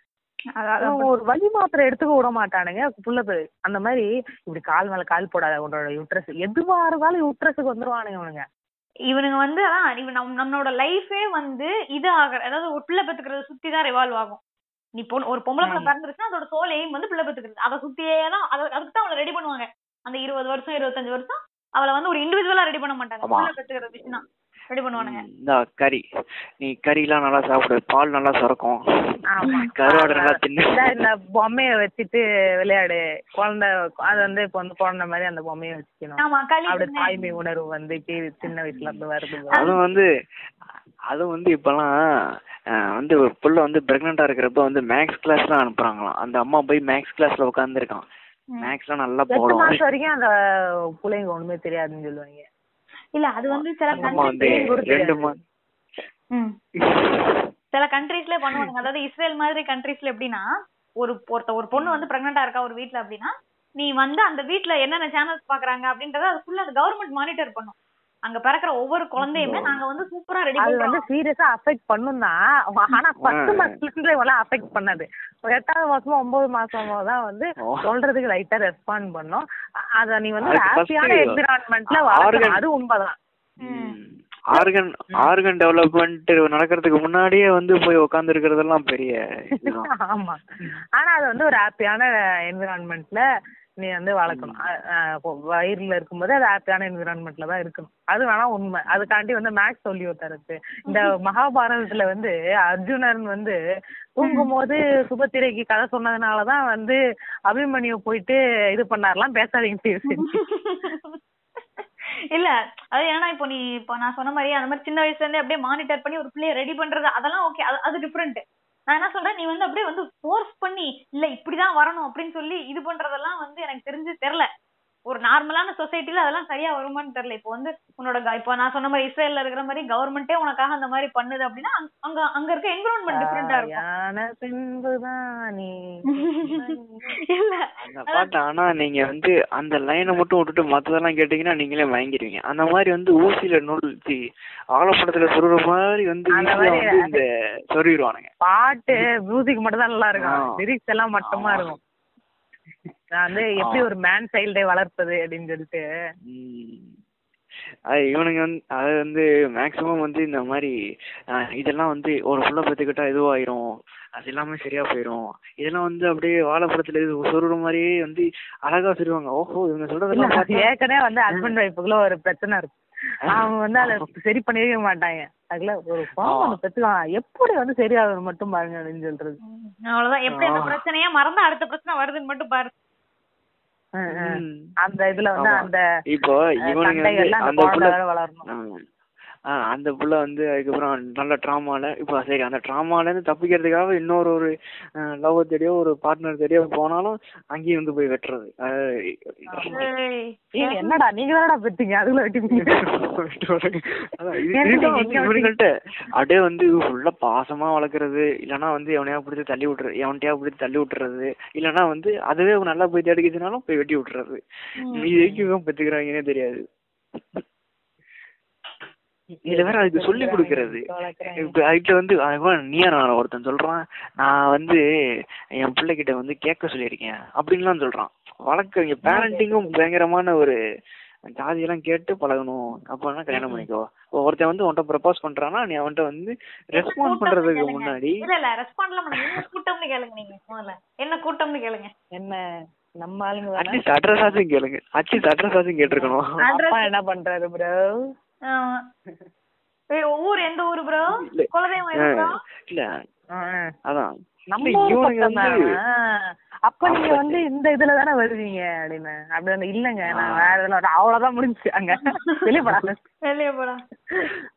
அதான் ஒரு வழி மாத்திரை எடுத்துக்க விட மாட்டானுங்க புள்ள பெ அந்த மாதிரி இப்படி கால் மேல கால் போடாத உன்னோட யூட்ரஸ் எதுவா இருந்தாலும் யூட்ரஸுக்கு வந்துருவானுங்க அவனுங்க இவனுங்க வந்து அதான் இவன் நம் நம்மளோட லைஃபே வந்து இது ஆக அதாவது ஒரு பிள்ளை பெத்துக்கிறத சுத்தி தான் ரிவால்வ் ஆகும் நீ பொண்ணு ஒரு பொம்பளை பிள்ளை ஆமா. பிறந்துருச்சுன்னா அதோட சோல் எய்ம் வந்து பிள்ளை பெத்துக்கிறது அதை சுத்தியே தான் அதை அதுக்கு தான் அவளை ரெடி பண்ணுவாங்க அந்த இருபது வருஷம் இருபத்தஞ்சு வருஷம் அவளை வந்து ஒரு இண்டிவிஜுவலா ரெடி பண்ண மாட்டாங்க ஆமா. பிள்ளை பெத்துக்கிற விஷயம் தான் ரெடி பண்ணுவானுங்க ம், இந்த கறி நீ கறிலாம் நல்லா சாப்பிடு பால் நல்லா சுரக்கும் ஆமா கருவாடு நல்லா தின்னு இந்த- இந்த பொம்மைய வச்சுட்டு விளையாடு குழந்தை அது வந்து இப்ப வந்து குழந்தை மாதிரி அந்த பொம்மைய வச்சுக்கணும் ஆமா களி அப்படி தின்னு. தாய்மை உணர்வு வந்து கீழ் சின்ன வயசுல இருந்து வருது அதுவும் வந்து அதுவும் வந்து இப்பெல்லாம் அஹ், வந்து ஒரு புள்ள வந்து பிரெக்னெண்டா இருக்கிறப்ப வந்து மேக்ஸ் கிளாஸ்லாம் அனுப்புறாங்களாம் அந்த அம்மா போய் மேக்ஸ் கிளாஸ்ல உட்காந்துருக்கான் ம். மேக்ஸ்லாம் நல்லா எட்டு போடும் மாசம் வரைக்கும் அந்த பிள்ளைங்க ஒண்ணுமே தெரியாதுன்னு சொல்லுவாங்க இல்ல அது வந்து சில அந்த அம்மா வந்து countries- ரெண்டு மா ம். சில கண்ட்ரீஸ்ல பண்ணுவாங்க அதாவது இஸ்ரேல் மாதிரி கண்ட்ரீஸ்ல எப்படின்னா ஒரு ஒருத்த ஒரு பொண்ணு வந்து பிரெக்னெண்டா இருக்கா ஒரு வீட்ல அப்படின்னா நீ வந்து அந்த வீட்ல என்னென்ன சேனல்ஸ் பாக்குறாங்க அப்படின்றத அது ஃபுல்லா அந்த கவர்மெண்ட் மானிட்டர் பண்ணும் அங்க பிறக்கிற ஒவ்வொரு குழந்தையுமே நாங்க வந்து சூப்பரா ரெடி அது வந்து பண்றோம் சீரியஸா அஃபெக்ட் பண்ணும் தான் ஆனா பத்து ஆ. மாசத்துல இருந்து இவெல்லாம் அஃபெக்ட் பண்ணாது ஒரு எட்டாவது மாசமோ ஒன்பது மாசமோ தான் வந்து ஓ. சொல்றதுக்கு லைட்டா ரெஸ்பாண்ட் பண்ணும் அ- அத நீ வந்து அதுக்கு first ஹாப்பியான என்விரான்மெண்ட்ல organ- வளர்க்கணும் அது உண்மைதான் ஆர்கன் ஆர்கன் டெவலப்மெண்ட் நடக்கிறதுக்கு முன்னாடியே வந்து போய் உட்கார்ந்து இருக்கிறதெல்லாம் பெரிய இதுதான் ஆமா ஆனா அது வந்து ஒரு ஹாப்பியான என்விரான்மெண்ட்ல நீ வந்து வளர்க்கணும் அ- அ, இப்போ வயிறுல இருக்கும்போது அது ஹாப்பியான என்விரான்மெண்ட்ல தான் இருக்கணும் அது வேணா உண்மை அதுக்காண்டி வந்து மேக்ஸ் சொல்லி தரது இந்த மகாபாரதத்துல வந்து அர்ஜுனன் வந்து தூங்கும் போது சுபத்திரைக்கு கதை சொன்னதுனாலதான் வந்து அபிமன்யு போயிட்டு இது பண்ணாரெல்லாம் பேசாதீங்க தயவு செஞ்சு. இல்ல அது ஏன்னா இப்போ நீ இப்போ நான் சொன்ன மாதிரி அந்த மாதிரி சின்ன வயசுல இருந்தே அப்படியே மானிட்டர் பண்ணி ஒரு பிள்ளைய ரெடி பண்றது அதெல்லாம் ஓகே அது அது டிஃப்ரெண்ட் நான் என்ன சொல்றேன் நீ வந்து அப்படியே வந்து ஃபோர்ஸ் பண்ணி இல்ல இப்படிதான் வரணும் அப்படின்னு சொல்லி இது பண்றதெல்லாம் வந்து எனக்கு தெரிஞ்சு தெரியல ஒரு நார்மலான சொசைட்டில அதெல்லாம் சரியா வருமான்னு தெரியல இப்போ வந்து உன்னோட க- இப்போ நான் சொன்ன மாதிரி இஸ்ரேல்ல இருக்கிற மாதிரி கவர்மெண்டே உனக்காக அந்த மாதிரி பண்ணுது அப்படின்னா அங்க- அங்க அங்க இருக்க என்விரான்மெண்ட் டிஃப்ரெண்டா இருக்கும் தாயான பின்புதான் நீ இல்ல அந்த பாட்டு ஆனா நீங்க வந்து அந்த லைனை மட்டும் விட்டுட்டு மத்ததெல்லாம் கேட்டீங்கன்னா நீங்களே வாங்கிடுவீங்க அந்த மாதிரி வந்து ஊசியில நூல் சி, ஆலப்படத்துல சொருகிற மாதிரி வந்து அந்த easy ஆ மாதிரி வந்து இந்த சொருகிடுவானுங்க பாட்டு மியூசிக் மட்டும் தான் நல்லா இருக்கும் ஆ. லிரிக்ஸ் எல்லாம் மட்டமா ஆமா. இருக்கும் நான் வந்து எப்படி ஒரு மேன் சைல்டை வளர்ப்பது அப்படின்னு சொல்லிட்டு ம். அது இவனுங்க வந்து அது வந்து மேக்சிமம் வந்து இந்த மாதிரி அஹ், இதெல்லாம் வந்து ஒரு புள்ள பெற்றுக்கிட்டா இதுவாயிரும் அது எல்லாமே சரியா போயிரும் இதெல்லாம் வந்து அப்படியே வாழைப்பழத்துல இது சொருகிற மாதிரியே வந்து அழகா சொல்லுவாங்க ஓஹோ இவங்க இல்ல சொல்றதெல்லாம் அது பார்த்தா ஏற்கனவே வந்து ஹஸ்பண்ட் ஒய்ஃபுக்குள்ள ஒரு பிரச்சனை இருக்கு அவங்க வந்து அதை சரி பண்ணிருக்க மாட்டாங்க அதுல ஒரு பாவம் ஒண்ணு பெத்துக்கலாம் எப்படி வந்து சரியாகும் மட்டும் பாருங்க அப்படின்னு சொல்றது அவ்வளவுதான் எப்படி அந்த ஆ. பிரச்சனையே மறந்தா அடுத்த பிரச்சனை வருதுன்னு மட்டும் பாரு ம், ம். ம். அந்த இதுல வந்து ஆமா. அந்த இப்போ அஹ், இவனுங்க வந்து சண்டைகள்ல அந்த அந்த புள்ள குழந்தை வேற வளரணும் ஆ. ஆ, அந்த புள்ள வந்து அதுக்கப்புறம் நல்ல ட்ராமால இப்போ சரி அந்த ட்ராமால இருந்து தப்பிக்கிறதுக்காக இன்னொரு ஒரு லவ் தேடியோ ஒரு பார்ட்னர் தேடியோ போனாலும் அங்கேயும் வந்து போய் வெட்டுறது அது- ஏய். ஏய், என்னடா நீங்க தானடா பெத்தீங்க அதுல வெட்டிப்பீங்க அதான் இது- ஏன் இதுதான் நீங்க வந்து இங்க இவனுங்கள்ட்ட அப்படியே வந்து ஃபுல்லா பாசமா வளர்க்கறது இல்லைன்னா வந்து எவனையா பிடிச்சி தள்ளி விட்டுறது எவன்கிட்டயா பிடிச்சி தள்ளி விட்டுறது இல்லைன்னா வந்து அதுவே நல்லா போய் தேடிக்கிச்சுனாலும் போய் வெட்டி விட்டுறது இது வரைக்கும் பெற்றுக்கிறாங்கன்னே தெரியாது இதுல வேற அதுக்கு சொல்லி கொடுக்கறது இப்ப அதுல வந்து அவன் நீயா நான் ஒருத்தன் சொல்றான் நான் வந்து என் பிள்ளைகிட்ட வந்து கேட்க சொல்லியிருக்கேன் அப்படின்லாம் சொல்றான் வழக்க இங்க பேரண்டிங்கும் பயங்கரமான ஒரு ஜாதியெல்லாம் கேட்டு பழகணும் அப்பனா கல்யாணம் பண்ணிக்கோ இப்போ ஒருத்தன் வந்து உன்கிட்ட ப்ரப்போஸ் பண்றான்னா நீ அவன்கிட்ட வந்து ரெஸ்பாண்ட் பண்றதுக்கு முன்னாடி இல்ல இல்ல ரெஸ்பாண்ட்லாம் பண்ண என்ன கூட்டம்னு கேளுங்க நீங்க முதல்ல என்ன கூட்டம்னு கேளுங்க என்ன நம்ம ஆளுங்க தானே அட்லீஸ்ட் அட்ரஸ் ஆச்சும் கேளுங்க அட்லீஸ்ட் அட்ரஸ் ஆச்சும் கேட்டிருக்கணும் அப்பா என்ன பண்றாரு ப்ரோ ஆமா. ஏய், ஊர் எந்த ஊரு ப்ரோ இல்ல. குலதெய்வம் எது ப்ரோ இல்ல அதான் நம்ம இல்ல, ஊர் இவனுங்க பக்கம் வந்து- தானே. அப்ப நீங்க அப்ப வந்து இந்த இதுல தானே வருவீங்க அப்படின்னு அப்படி வந்து இல்லங்க நான் வேற இதுல வரேன். அவ்வளவுதான் முடிஞ்சுச்சு அங்க வெளிய போடாத வெளியே போடா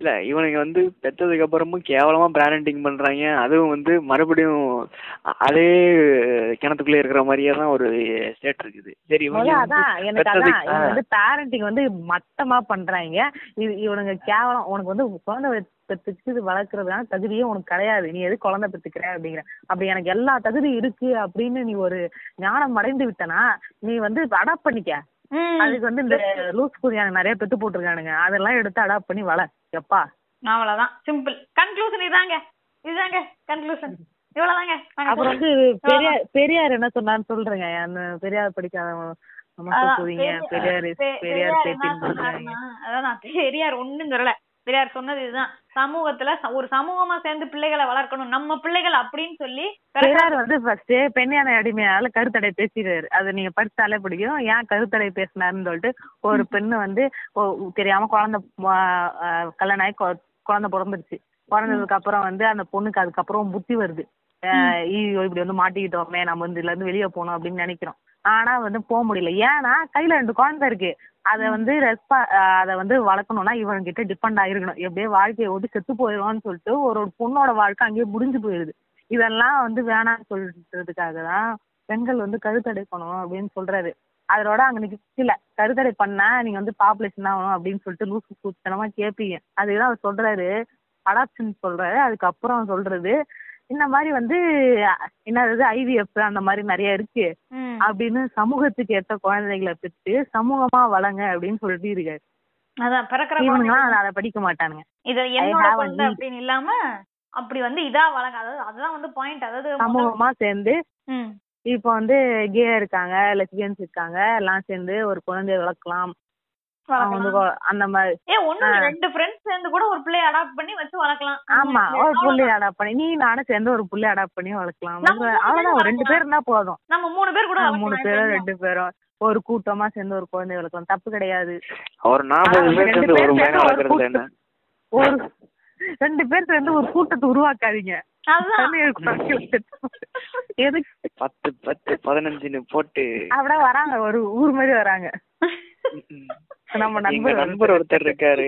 இல்ல இவனுங்க வந்து பெத்ததுக்கு அப்புறமும் கேவலமா பிராண்டிங் பண்றாங்க அதுவும் வந்து மறுபடியும் அ- அதே கிணத்துக்குள்ளே இருக்கிற மாதிரியே தான் ஒரு ஸ்டேட் இருக்குது சரி இவங்க முதல்ல வந்து அதான் எனக்கு அதான் பெத்ததுக்கு- இவங்க ஆ. வந்து பேரண்டிங் வந்து மட்டமா பண்றாங்க இது இவனுங்க கேவலம் உனக்கு வந்து குழந்தை பெத்துக்கு இது வளர்க்கறதுனால தகுதியே உனக்கு கிடையாது நீ எது குழந்தை பெத்துக்கிற அப்படிங்கிற அப்படி எனக்கு எல்லா தகுதி இருக்கு அப்படின்னு நீ ஒரு ஞானம் அடைந்து விட்டனா நீ வந்து அடாப்ட் பண்ணிக்க ம். அதுக்கு வந்து இந்த லூஸ் குதியானுங்க நிறைய பெத்து போட்டிருக்கானுங்க அதெல்லாம் எடுத்து அடாப்ட் பண்ணி வள எப்பா அவ்வளவுதான் சிம்பிள் கன்க்ளூஷன் இதாங்க இதுதாங்க கன்க்ளூஷன் இவ்வளவுதாங்க நாங்க அப்புறம் வந்து பெரியார் பெரியார் என்ன சொன்னான்னு சொல்றேங்க அந்த பெரியார் படிக்காதவங்க நம்ம அதான் சொல்லுவீங்க பெரிய- பெரியார் பெ- பெரியார் என்ன பேத்தின்னு சொல்றாங்க சொன்னாருன்னா, அதான் நான் பெரியார் ஒண்ணும் சொல்லல பெரியார் சொன்னது இதுதான் சமூகத்துல ச- ஒரு சமூகமா சேர்ந்து பிள்ளைகளை வளர்க்கணும் நம்ம பிள்ளைகள் அப்படின்னு சொல்லி பெரியார் வந்து ஃபர்ஸ்ட் பெண் யானை அடிமையால கருத்தடை பேசிடுறாரு அது நீங்க படிச்சாலே பிடிக்கும் ஏன் கருத்தடை பேசினாருன்னு சொல்லிட்டு ஒரு பெண்ணு வந்து ஒ- தெரியாம குழந்தை ம- ஆஹ் கல்யாணம் ஆகி கொ- குழந்தை பிறந்துருச்சு பிறந்ததுக்கு அப்புறம் வந்து அந்த பொண்ணுக்கு அதுக்கப்புறம் புத்தி வருது ஆஹ் ஐயோ இப்படி வந்து மாட்டிக்கிட்டோமே நம்ம வந்து இதுல இருந்து வெளியே போகணும் அப்படின்னு நினைக்கிறோம் ஆனா வந்து போக முடியல ஏன்னா கையில ரெண்டு குழந்தை இருக்கு அத வந்து ரெஸ்பா அத வந்து வளர்க்கணும்னா இவன்கிட்ட டிபெண்ட் ஆயிருக்கணும் எப்படியே வாழ்க்கையை ஓட்டி செத்து போயிடுவான்னு சொல்லிட்டு ஒரு ஒரு பொண்ணோட வாழ்க்கை அங்கேயே முடிஞ்சு போயிருது இதெல்லாம் வந்து வேணாம்னு சொல்றதுக்காக தான் பெண்கள் வந்து கருத்தடைக்கணும் அப்படின்னு சொல்றாரு அதோட அங்க நிக்கல கருத்தடை பண்ணா நீங்க வந்து பாப்புலேஷன் ஆகணும் அப்படின்னு சொல்லிட்டு லூசு கூத்தனமா கேட்பீங்க அதுதான் அவர் சொல்றாரு அடாப்ஷன் சொல்றாரு அதுக்கப்புறம் சொல்றது இந்த மாதிரி வந்து அஹ், என்னது ஐவிஎஃப் அந்த மாதிரி நிறைய இருக்கு ம். அப்படின்னு சமூகத்துக்கு ஏற்ற குழந்தைகளை பெற்று சமூகமா வளங்க அப்படின்னு சொல்லிட்டு இருக்காரு அதான் பிறக்கிற இவனுங்களாம் அதை- அதை படிக்க மாட்டானுங்க இத என்னோட have a குழந்தை need. அப்படின்னு இல்லாம அப்படி வந்து இதா வளங்க அதாவது அதுதான் வந்து பாயிண்ட் அதாவது முதல்- சமூகமா சேர்ந்து ம். இப்போ வந்து கே இருக்காங்க லெஸ்பியன்ஸ் இருக்காங்க எல்லாம் சேர்ந்து ஒரு குழந்தைய வளர்க்கலாம் அவங்க வந்து வளர்க்கலாம். கொ- அந்த மாதிரி ஏ ஒண்ணு ரெண்டு ஃப்ரெண்ட்ஸ் சேர்ந்து கூட ஒரு பிள்ளைய அடாப்ட் பண்ணி வச்சு வளர்க்கலாம் ஆமா ஒரு அவ்வளவுதான். புள்ளைய அடாப்ட் பண்ணி நீ நானும் சேர்ந்து ஒரு புள்ளைய அடாப்ட் பண்ணி வளர்க்கலாம் நம்ம மூணு அவ்வளவுதான் ஒரு ரெண்டு பேரும் பேர் இருந்தா போதும் நம்ம மூணு பேர் கூட ஆஹ் மூணு வளர்க்கலாம் பேரும் இப்ப ரெண்டு பேரும் ஒரு கூட்டமா சேர்ந்து ஒரு குழந்தைய வளர்க்கலாம் தப்பு கிடையாது ஒரு நாற்பது ஆனா, பேர் ரெண்டு சேர்ந்து பேர் ஒரு பையனை சேர்ந்து ஒரு வளர்க்கறது என்ன ஒரு ரெண்டு பேர் சேர்ந்து ஒரு கூட்டத்தை உருவாக்காதீங்க அதுதான் குழந்தைய குழந்தைய பெத்து- எதுக்கு பத்து பத்து பதினஞ்சுன்னு போட்டு அப்படியே வராங்க ஒரு ஊர் மாதிரி வராங்க ம், ம். நம்ம எங்க நண்பர் நண்பர் ஒருத்தர் இருக்காரு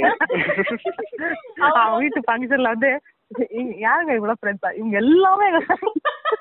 அவன் வீட்டு ஃபங்க்ஷன்ல வந்து இ- யாருங்க இவ்வளவு ஃப்ரெண்ட்ஸா இவங்க எல்லாமே எங்க friends.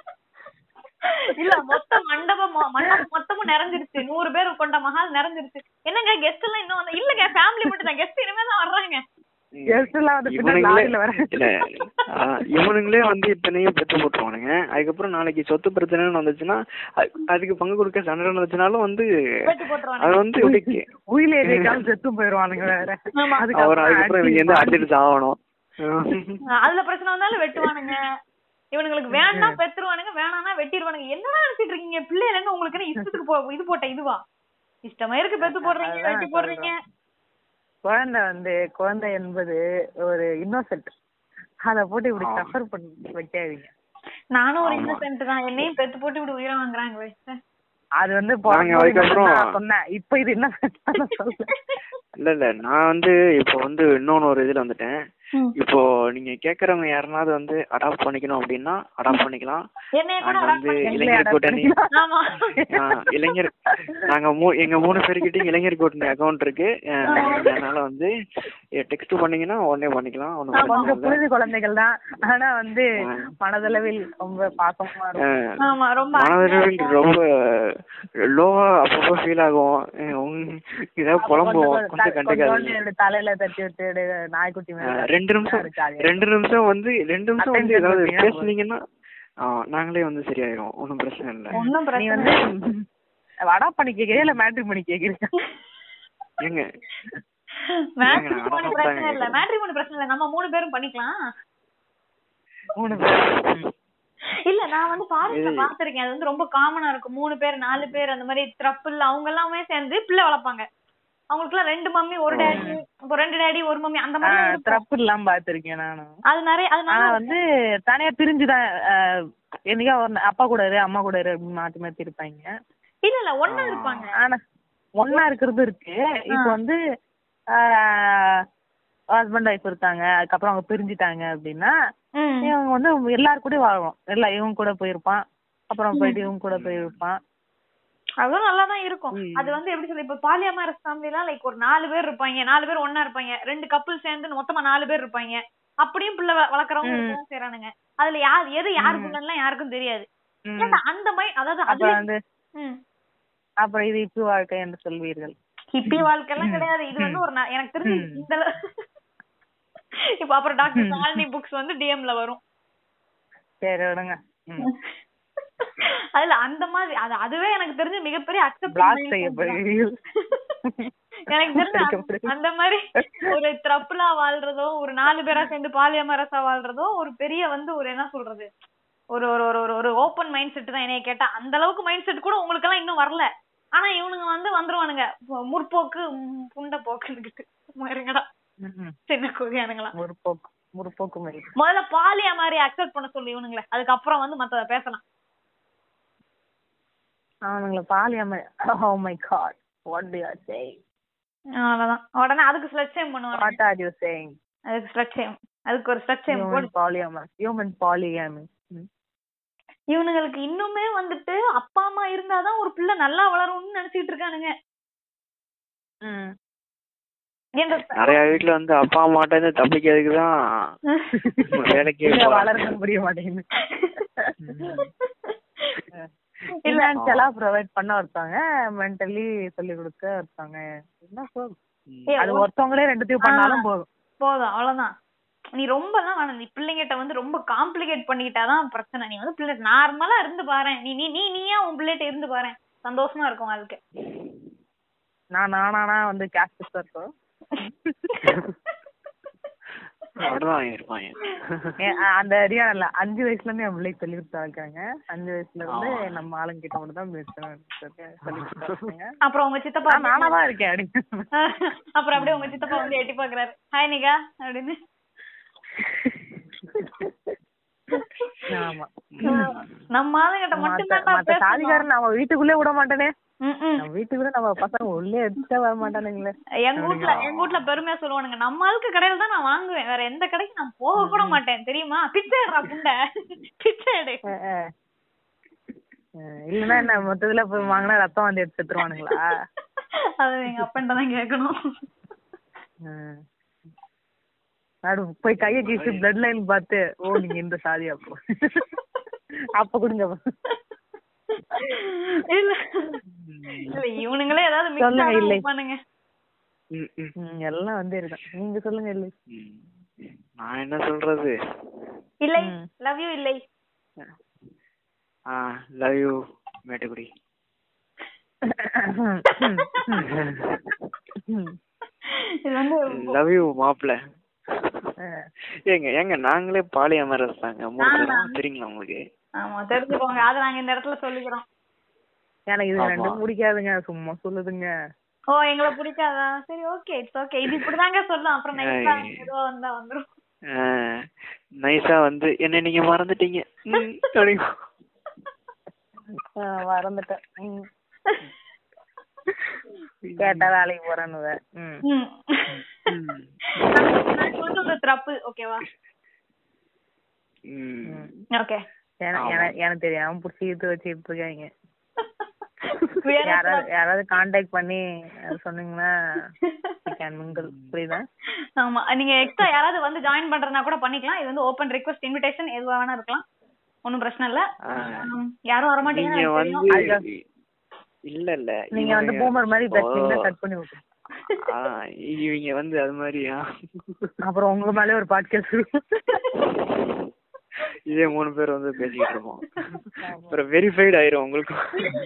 இல்ல மொத்த மண்டபம் மொ- மண்டபம் மொத்தமும் நிறைஞ்சிருச்சு நூறு பேர் கொண்ட மஹால் நிறைஞ்சிருச்சு என்னங்க கெஸ்ட் எல்லாம் இன்னும் வந்து இல்லங்க ஃபேமிலி மட்டும் தான் கெஸ்ட் இனிமே தான் வர்றாங்க Guest எல்லாம் வந்து பின்னாடி இவனுங்களே லாரில வராங்க. இல்ல ஆ, இவனுங்களே வந்து இத்தனையும் பெற்று போட்டுருவானுங்க அதுக்கப்புறம் நாளைக்கு சொத்து பிரச்சனைன்னு வந்துச்சுன்னா அது- அதுக்கு பங்கு கொடுக்க சண்டை வந்துச்சுனாலும் வந்து வெட்டி போட்டுருவாங்க அது வந்து இப்படி உயிலே எதைக்காவது செத்து போயிருவானுங்க வேற ஆமா. அவர் அதுக்கப்புறம் இவங்க வந்து அடிச்சு அடிச்சு சாகணும் அதுல பிரச்சனை வந்தாலும் வெட்டுவானுங்க இவனுங்களுக்கு வேண்டாம் பெத்துருவானுங்க வேணாம்னா வெட்டிடுவானுங்க என்னடா நினைச்சிட்டு இருக்கீங்க பிள்ளைல இருந்து உங்களுக்கு என்ன இஷ்டத்துக்கு போ இது போட்ட இதுவா இஷ்டமா இருக்கு பெத்து போடுறீங்க அதான் வெட்டி போடுறீங்க குழந்தை வந்து குழந்தை என்பது ஒரு இன்னோசென்ட் அத போட்டு இப்படி ஆ. சஃபர் பண்ணி வைக்காதீங்க நானும் ஒரு ஆமா. இன்னசென்ட் தான் என்னையும் பெத்து போட்டு இப்படி உயிரை வாங்குறாங்களே ச்சே. அது வந்து நாங்க பிறக்கும்போது அதுக்கப்புறம் நான் சொன்னேன் இப்ப இது என்ன சொல்ல இல்ல இல்ல நான் வந்து இப்போ வந்து இன்னொன்னு ஒரு இதுல வந்துட்டேன் ம். இப்போ நீங்க கேக்குறவங்க யாருனாவது வந்து அடாப்ட் பண்ணிக்கணும் அப்படின்னா அடாப்ட் பண்ணிக்கலாம் என்னைய கூட நாங்க adopt வந்து பண்ணி- இளைஞர் கூட்டணி ஆமா ஆ, இளைஞர் நாங்க மூ எங்க மூணு பேர்கிட்டயும் இளைஞர் கூட்டணி அக்கவுண்ட் இருக்கு அஹ், அதனால வந்து டெக்ஸ்ட் பண்ணீங்கன்னா உடனே பண்ணிக்கலாம் ஒண்ணும் அவங்க பிரச்சனை இல்ல புரிது குழந்தைகள் தான் ஆனா வந்து ஆ. மனதளவில் ரொம்ப பாசமா இருக்கும் அஹ், ஆமா ரொம்ப மனதளவில் ரொம்ப லோவா அப்பப்போ ஃபீல் ஆகும் அஹ், உம், ஏதாவது புலம்புவோம் கொஞ்சம் கொஞ்சம் கண்டுக்காதீங்க கொஞ்சோண்டு தலையில தட்டி விட்டு "டேய், நாய்க்குட்டி மேல அஹ், ரெண்டு நிமிஷம் ஜாலியா ரெண்டு நிமிஷம் வந்து ரெண்டு நிமிஷம் வந்து Attention ஏதாவது கொடுத்தீங்கன்னா பேசுனீங்கன்னா ஆ, நாங்களே வந்து சரியாயிரும் ஒன்றும் பிரச்சனை இல்லை ஒண்ணும் நீ பிரச்சனை வந்து இல்ல. வடா பண்ணி கேக்குறியா இல்ல மேட்ரிக் பண்ணி கேக்குறியா ஏங்க மேட்ரிமோனி ஏங்க, நான் பிரச்சனை இல்ல அதான் மேட்ரிமோனி பிரச்சனை இல்ல நம்ம மூணு பேரும் பண்ணிக்கலாம் மூணு பேர் இல்ல நான் வந்து ஃபாரின்ல இது- பாத்திருக்கேன் அது வந்து ரொம்ப காமனா இருக்கும் மூணு பேர் நாலு பேர் அந்த மாதிரி த்ரப்பிள் அவங்க எல்லாமே சேர்ந்து பிள்ளை வளர்ப்பாங்க அவங்களுக்கு எல்லாம் ரெண்டு மம்மி ஒரு டேடி இப்போ ரெண்டு டேடி ஒரு மம்மி அந்த மாதிரி இருக்கும். தப்பு இல்லாம பாத்திருக்கேன் நானும் அது நிறைய அது ஆனா நல்லா வந்து தனியா பிரிஞ்சுதான் அஹ், என்னைக்கா ஒரு நா- அப்பா கூட இரு அம்மா கூட இரு அப்படின்னு மாத்தி மாத்தி இருப்பாங்க இல்ல இல்ல ஒண்ணா இருப்பாங்க ஆனா ஒன்னா இருக்கிறது இருக்கு இப்போ வந்து ஹஸ்பண்ட் ஒய்ஃப் இருக்காங்க அதுக்கப்புறம் அவங்க பிரிஞ்சுட்டாங்க அப்படின்னா ம். இவங்க வந்து எல்லாரு கூடயும் வாழுவோம் எல்லா இவங்க கூட போயிருப்பான் அப்புறம் போயிட்டு இவங்க கூட போயிருப்பான் அதுவும் நல்லா தான் இருக்கும் ம். அது வந்து எப்படி சொல்லி இப்ப பாலியமாரஸ் ஃபேமிலிலாம் லைக் ஒரு நாலு பேர் இருப்பாங்க நாலு பேர் ஒண்ணா இருப்பாங்க ரெண்டு கப்பல் சேர்ந்து மொத்தமா நாலு பேர் இருப்பாங்க அப்படியும் பிள்ளை வ- வளர்க்கறவங்க ம். இருக்கதான் செய்றானுங்க அதுல யார் எது யாரு ம். புள்ளன்னுலாம் யாருக்கும் தெரியாது ம். ஏன்டா அந்த மைண்ட் அதாவது அப்ப அதுல வந்து ம். அப்புறம் இது இப்படி வாழ்க்கை என்று சொல்வீர்கள் ஹிப்பி வாழ்க்கைலாம் ம். கிடையாது இது வந்து ஒரு ந- எனக்கு தெரிஞ்சு ம். இந்த அளவு- இப்ப அப்புறம் டாக்டர் ம். சாலினி புக்ஸ் வந்து டிஎம்ல வரும் சரி விடுங்க ம். அதுல அந்த மாதிரி அது அதுவே எனக்கு தெரிஞ்சு மிகப்பெரிய பிளாக் அக்செப்ட் செய்யப்படுகிறீர்கள் எனக்கு தெரிஞ்சு அந்த- அடிக்கப்படுகிறீர்கள். அந்த மாதிரி ஒரு த்ரப்புலா வாழ்றதோ ஒரு நாலு பேரா சேர்ந்து பாலியமரசா வாழ்றதோ ஒரு பெரிய வந்து ஒரு என்ன சொல்றது ஒரு ஒரு ஒரு ஒரு ஒரு ஓப்பன் மைண்ட் செட் தான் என்னைய கேட்டா அந்த அளவுக்கு மைண்ட் செட் கூட உங்களுக்கு எல்லாம் இன்னும் வரல ஆனா இவனுங்க வந்து வந்துருவானுங்க மு- முற்போக்கு ம், புண்ட போக்குன்னுகிட்டு சும்மா இருங்கடா ம். சின்ன குதியானுங்களா முற்போக்கு முற்போக்கு மை முதல்ல பாலியா மாதிரி அக்செப்ட் பண்ண சொல்லி இவனுங்களே அதுக்கப்புறம் வந்து மத்தத பேசலாம் அவனுங்களை பாலியாம oh my god what do you say அவ்வளவுதான் உடனே அதுக்கு ஸ்லட் ஷேம் பண்ணுவாங்க வாட் ஆர் யூ சேயிங் அதுக்கு ஸ்லட் ஷேம் அதுக்கு ஒரு ஸ்லட் ஷேம் ஹியூமன் பாலியாம ஹியூமன் பாலியாமி இவனுங்களுக்கு இன்னுமே வந்துட்டு அப்பா அம்மா இருந்தாதான் ஒரு பிள்ளை நல்லா வளரும்னு நினைச்சிட்டு இருக்கானுங்க ம் ஏன்டா நிறைய வீட்ல வந்து அப்பா அம்மாட்ட இருந்து தப்பிக்கிறதுக்கு தான் வேலைக்கே இல்ல போறாங்க. வளர்க்க முடிய மாட்டேங்குது இல்ல ஃபினான்ஷியலா ப்ரொவைட் பண்ண ஒருத்தவங்க மென்டலி சொல்லி கொடுக்க ஒருத்தவங்க என்ன போதும் ம். ஏ, அது ஒரு- ஒருத்தவங்களே ரெண்டுத்தையும் பண்ணாலும் போதும் போதும் அவ்வளவுதான் நீ ரொம்ப எல்லாம் வேணாம் நீ பிள்ளைங்கிட்ட வந்து ரொம்ப காம்ப்ளிகேட் பண்ணிக்கிட்டாதான் பிரச்சனை நீ வந்து பிள்ளை நார்மலா இருந்து பாரு நீ நீ நீ நீயா உன் பிள்ளைகிட்ட இருந்து பாரு சந்தோஷமா இருக்கும் வாழ்க்கை நான் நானானா வந்து கேஸ்ட் இருக்கும் அப்படிதான் இருப்பாங்க ஏ- அ- அந்த ஏரியா இல்ல அஞ்சு வயசுல இருந்து என் பிள்ளைக்கு சொல்லி கொடுத்தா இருக்காங்க அஞ்சு வயசுல இருந்து ஆ. நம்ம ஆளுங்கிட்ட மட்டும் தான் பேசுறேன் சொல்லி கொடுத்தா இருக்காங்க அப்புறம் உங்க சித்தப்பா நான் நானா தான் இருக்கேன் அப்படின்னு அப்புறம் அப்படியே உங்க சித்தப்பா வந்து எட்டி பாக்குறாரு ஹாய் நிகா அப்படின்னு ஆமா நம்ம ஆளுங்கிட்ட மட்டும் மத்த மத்த சாதிக்காரன் நம்ம வீட்டுக்குள்ளே விட மாட்டேனே நம்ம வீட்டுக்குள்ள நம்ம பசங்க உள்ளே எடுத்துட்டே வர மாட்டானுங்களே எங்க வீட்ல எங்க வீட்ல பெருமையா சொல்லுவானுங்க நம்ம ஆளுக்கு கடையில தான் நான் வாங்குவேன் வேற எந்த கடைக்கு நான் போக கூட மாட்டேன் தெரியுமா பிச்சை எடுறா புண்டை பிச்சை எடு அஹ் அஹ். அஹ் இல்லன்னா என்ன மொத்தத்துல போய் வாங்கினா ரத்தம் வந்து எடுத்து செத்துருவானுங்களா அது எங்க அப்பன்ட்ட தான் கேட்கணும் அஹ். நடு போய் கைய கீச்சு பிளட் லைன் பார்த்து ஓ நீங்க இந்த சாதி அப்போ அப்ப கொடுங்க இல்ல இல்ல இவனுங்களே ஏதாவது மிக்ஸ் சொல்லுங்க, இல்லை. பண்ணுங்க ம், ம், ம், எல்லாம் வந்து இருக்கான் நீங்க சொல்லுங்க இல்லை ம். நான் என்ன சொல்றது இல்லை ம். லவ் யூ இல்லை ஆ லவ் யூ மேட்டுக்குடி இது வந்து லவ் யூ மாப்பிள்ள அஹ். ஏங்க ஏங்க நாங்களே பாலியமரஸ் தாங்க மூணு பேரும் தெரியுங்களா உங்களுக்கு ஆமா தெரிஞ்சுக்கோங்க அதை நாங்க இந்த இடத்துல சொல்லிக்கிறோம் எனக்கு இது ஆமா. ரெண்டும் பிடிக்காதுங்க சும்மா சொல்லுதுங்க ஓ எங்களை பிடிக்காதா சரி ஓகே இட்ஸ் ஓகே இது இப்படிதாங்க சொல்லும் அப்புறம் நைட்டா ஐய். ஏதோ வந்தா வந்துரும் நைஸா வந்து என்ன நீங்க மறந்துட்டீங்க ம், அப்படிங்க. அஹ் மறந்துட்டேன் ம். கேட்டா வேலைக்கு போறேன்னு ம் ம். ம். நான் சொல்றது தப்பு ஓகேவா ம். ஓகே என- ஆமா. என- எனக்கு தெரியாம புடிச்சு இழுத்து வச்சுட்டு இருக்காங்க வேற யாராவது யாராவது காண்டாக்ட் பண்ணி அது சொன்னீங்கன்னா கேன் மிங்கிள் புரியுதா ஆமா நீங்க எக்ஸ்ட்ரா யாராவது வந்து ஜாயின் பண்றதுனா கூட பண்ணிக்கலாம் இது வந்து ஓபன் ரிக்வெஸ்ட் இன்விடேஷன் எதுவா வேணா இருக்கலாம் ஒண்ணும் பிரச்சனை இல்ல ஆ. ம், யாரும் வர நீங்க மாட்டீங்கன்னு வந்து தெரியும் இல்ல இல்ல நீங்க வந்து இவங்க- பூமர் மாதிரி பேசுனீங்கன்னா ஓ. கட் பண்ணி விட்டு ஆ, இவங்க வந்து அது மாதிரியா அப்புறம் உங்க மேலே ஒரு பாட்காஸ்ட் இதே மூணு பேர் வந்து பேசிக்கிட்டு இருக்கோம் அப்புறம் வெரிஃபைடு ஆயிரும் உங்களுக்கு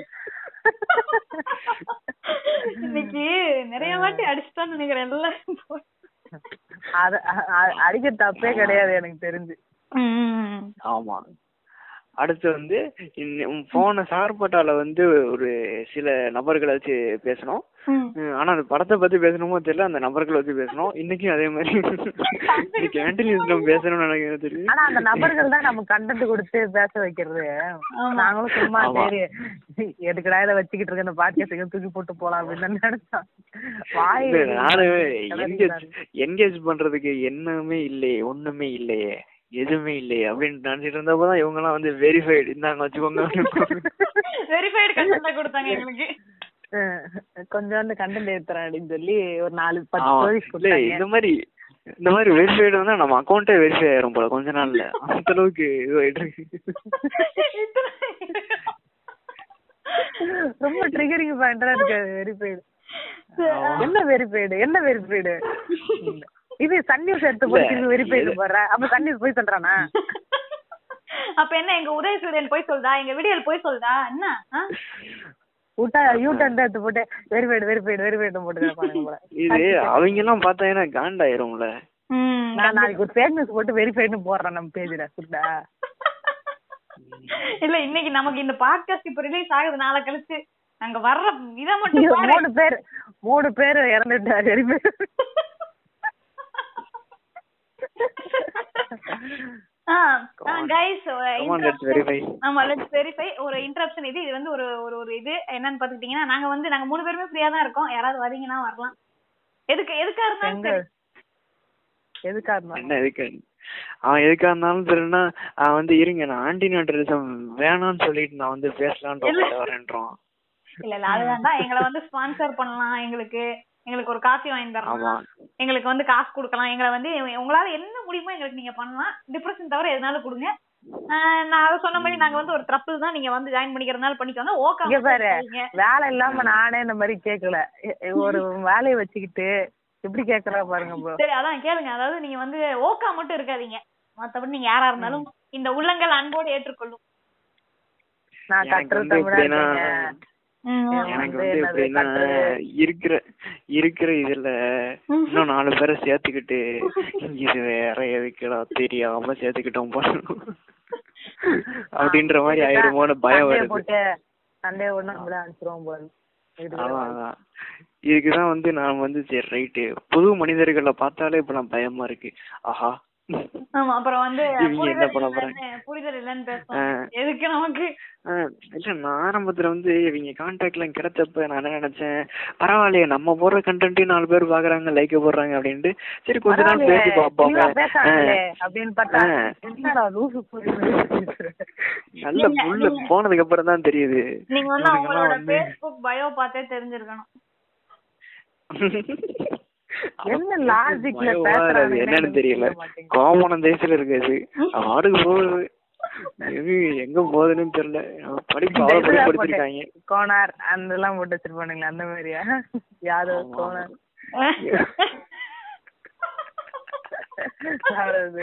இன்னைக்கு நிறைய வாட்டி அடிச்சுட்டான்னு நினைக்கிறேன் எல்லாரும் அத அ- அ- அடிக்க தப்பே கிடையாது எனக்கு தெரிஞ்சு ம். ஆமா அடுத்து வந்து போன சார்பட்டால வந்து ஒரு சில நபர்களை வச்சு பேசணும் ம். ம், ஆனா அந்த படத்தை பத்தி பேசணுமோ தெரியல அந்த நபர்களை வச்சு பேசணும் இன்னைக்கும் அதே மாதிரி இன்னைக்கு ஆண்டனிஸ்டம் பேசணும்னு நினைக்கிறேன் தெரியும் ஆனா அந்த நபர்கள் தான் நம்ம கண்டென்ட் கொடுத்து பேச வைக்கிறது ஆமா. நாங்களும் சும்மா ஆமா. சரி எதுக்குடா இதை வச்சுக்கிட்டு இருக்க இந்த பாட்காஸ்ட் தூக்கி போட்டு போலாம் அப்படின்னு தான் நினைச்சோம் வாய் இல்ல, நானு என்கேஜ் கிளறிட்டாரு. என்கேஜ் பண்றதுக்கு என்னமே இல்லையே ஒண்ணுமே இல்லையே எதுவுமே இல்லையே அப்படின்னு நினைச்சிட்டு இருந்தப்பதான் இவங்க எல்லாம் வந்து வெரிஃபைடு இந்தாங்க வச்சுக்கோங்க அப்படின்னு வெரிஃபைடு கண்டென்ட் கொடுத்தாங்க எங்களுக்கு அஹ் கொஞ்சோண்டு கண்டென்ட் எடுத்துறேன் அப்படின்னு சொல்லி ஒரு நாலு பத்து ஆமா. ஸ்டோரிஸ் இல்ல கொடுத்தாங்க இந்த மாதிரி இந்த மாதிரி வெரிஃபைடு வந்தா நம்ம அக்கௌண்ட்டே வெரிஃபை ஆயிரும் போல கொஞ்ச நாள்ல அந்த அளவுக்கு இதுவாயிட்டு இருக்கு ரொம்ப ட்ரிகரிங் பாயிண்டா இருக்கு வெரிஃபைடு என்ன வெரிஃபைடு என்ன வெரிஃபைடு இது சன் நியூஸ் எடுத்து போட்டு வெரிஃபைடு போடுற அப்ப சன் நியூஸ் போய் சொல்றானா அப்ப என்ன எங்க உதயசூரியன் போய் சொல்றா எங்க விடியல் போய் சொல்றா என்ன ஆ? விட்டா யூ டர்ன் எடுத்து போட்டு வெரிஃபைடு வெரிஃபைடு வெரிஃபைடு போட்டு பாருங்க போல இது அவங்க எல்லாம் பார்த்தா காண்டாயிரும்ல ம், நான் நாளைக்கு ஒரு ஃபேக் நியூஸ் போட்டு வெரிஃபைடுன்னு போடுறேன் நம்ம பேஜ்ல சுட்டா இல்ல இன்னைக்கு நமக்கு இந்த பாட்காஸ்ட் இப்ப ரிலீஸ் ஆகுது நாளை கழிச்சு அங்க வர்ற இத மட்டும் ஐயோ, பாரு. மூணு பேர் மூணு பேர் இறந்துட்டாரு வெரிஃபைடு ஆ guys Come on, let's verify. ஆமா லெட்ஸ் வெரிஃபை ஒரு இன்டரப்ஷன் இது இது வந்து ஒரு ஒரு ஒரு இது என்னன்னு பாத்துக்கிட்டீங்கன்னா நாங்க வந்து நாங்க மூணு பேருமே ஃப்ரீயா தான் இருக்கோம் யாராவது வரீங்கன்னா வரலாம் எதுக்கு எதுக்கா இருந்தாலும் எங்க சரி எதுக்கா இருந்தாலும் என்ன எதுக்கு அவன் எதுக்கா இருந்தாலும் சரின்னா அவன் வந்து இருங்க நான் ஆன்டி நேட்டரிசம் வேணாம்னு சொல்லிட்டு நான் வந்து பேசலான்ட்டு வரேன்றான் இல்ல இல்ல அது வேண்டாம் எங்களை வந்து ஸ்பான்சர் பண்ணலாம் எங்களுக்கு எங்களுக்கு ஒரு காஃபி வாங்கி ஆமா தரலாம் எங்களுக்கு வந்து காசு கொடுக்கலாம் எங்களை வந்து உங்களால என்ன முடியுமோ எங்களுக்கு நீங்க பண்ணலாம் டிப்ரெஷன் தவிர எதுனாலும் கொடுங்க ஆஹ் நான் அதை சொன்ன மாதிரி நாங்க வந்து ஒரு ட்ரப்பிள் தான் நீங்க வந்து ஜாயின் பண்ணிக்கிறதுனால பண்ணிக்கோங்க ஓகே இங்க பாரு வேலை இல்லாம நானே இந்த மாதிரி கேக்கல எ- ஒரு வேலையை வச்சுக்கிட்டு எப்படி கேக்குறா பாருங்க ப்ரோ சரி அதான் கேளுங்க அதாவது நீங்க வந்து ஓகா மட்டும் இருக்காதீங்க மத்தபடி நீங்க யாரா இருந்தாலும் இந்த உள்ளங்கள் அன்போடு ஏற்றுக்கொள்ளும் நான் எனக்கு கட்டுறது வந்து தமிழா எப்படின்னா இருக்கேங்க ம், எனக்கு வந்து வந்து என்னது எப்படின்னா கட்டுறது? இருக்கிற இருக்கிற இதுல இன்னும் நாலு பேரை சேர்த்துக்கிட்டு இது வேற எதுக்குடா தெரியாம சேர்த்துக்கிட்டோம் போல அப்படின்ற மாதிரி ஆயிருமோன்னு பயம் சண்டைய வருது போட்டு சண்டே ஒண்ணு நம்மள அனுப்பிச்சிருவோம் போல இது அதான் அதான் இதுக்குதான் வந்து நான் வந்து சரி ரைட்டு புது மனிதர்களை பார்த்தாலே இப்ப நான் பயமா இருக்கு ஆஹா ஆமா அப்புறம் வந்து இவங்க என்ன புரிதல் பண்ண போறாங்க? இல்லைன்னு புரிதல் இல்லைன்னு ஆ. பேசுவோம் எதுக்கு நமக்கு ஆஹ் இல்ல நான் ஆரம்பத்துல வந்து இவங்க கான்டாக்ட்ல கிடைச்சப்ப நான் என்ன நினைச்சேன் பரவாயில்லையே நம்ம போடுற கண்டென்ட் நாலு பேர் பாக்குறாங்க லைக் போடுறாங்க அப்படின்ட்டு சரி கொஞ்ச நாள் பேசி பார்ப்போம் இவங்க பேசாங்களே ஆஹ் அப்படின்னு பார்த்தா ஆ. என்னடா லூசு புரி நல்ல உள்ள போனதுக்கு அப்புறம் தான் தெரியுது நீங்க வந்து இவனுங்கெல்லாம் அவங்களோட வந்து பேஸ்புக் பயோ பார்த்தே தெரிஞ்சிருக்கணும் என்ன லாஜிக்ல பயமா பேசுறாங்க இருக்கு. என்னன்னு தெரியல கோமணம் தேசத்துல இருக்குது ஆடுக்கு போகுது எது எங்க போகுதுன்னு தெரியல படிப்பு அவ்வளவு படி படிச்சிருக்காங்க கோனார் அந்த எல்லாம் போட்டு வச்சிருப்பானுங்களே அந்த மாதிரியா யாதவ் ஆமா. கோனார் அதாவது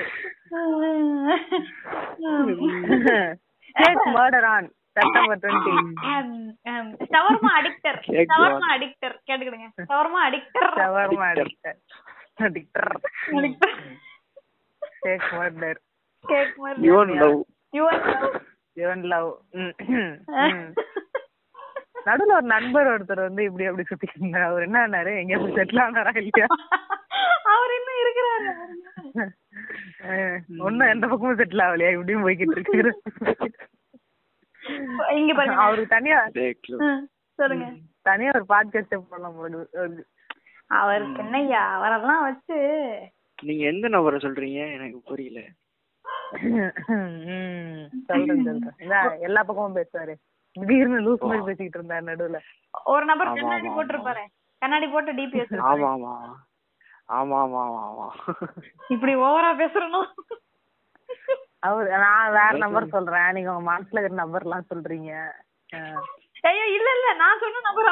cake murder on September twenty shawarma addicter Cake shawarma addicter கேட்டுக்கிடுங்க shawarma addicter shawarma addicter addicter cake murder cake மாதிரி Yuvan love your Yuvan love நடுவுல ஒரு நண்பர் ஒருத்தர் வந்து இப்படி அப்படி சுத்திட்டு இருந்தாரு அவர் என்ன ஆனாரு எங்க போய் செட்டில் ஆனாரா இல்லையா அவர் இன்னும் இருக்கிறாரு அஹ் ஒண்ணும் எந்த பக்கமும் செட்டில் ஆகலையா இப்படியும் போய்கிட்டு இருக்கு இங்க பாருங்க அவருக்கு தனியா ம், சொல்லுங்க தனியா ஒரு பாட்காஸ்ட் பண்ணலாம் போல இருக்கு. அவருக்கு என்னய்யா அவரெல்லாம் வச்சு நீங்க எந்த நபரை சொல்றீங்க எனக்கு புரியல ம், சொல்றேன் சொல்றேன் இதான் எல்லா பக்கமும் பேசுவாரு திடீர்னு லூஸ் மாதிரி பேசிக்கிட்டு இருந்தாரு நடுவுல ஒரு நபர் ஆமா, கண்ணாடி ஆமா, போட்டிருப்பாரு கண்ணாடி போட்டு டிபிஎஸ் ஆமா ஆமா ஆமா ஆமா ஆமா ஆமா இப்படி ஓவரா பேசுறணும் அவரு நான் வேற நம்பர் சொல்றேன் நீங்க உங்க மனசுல இருக்கிற நம்பர் எல்லாம் சொல்றீங்க அஹ், ஐயோ இல்ல இல்ல நான் சொன்ன நபரா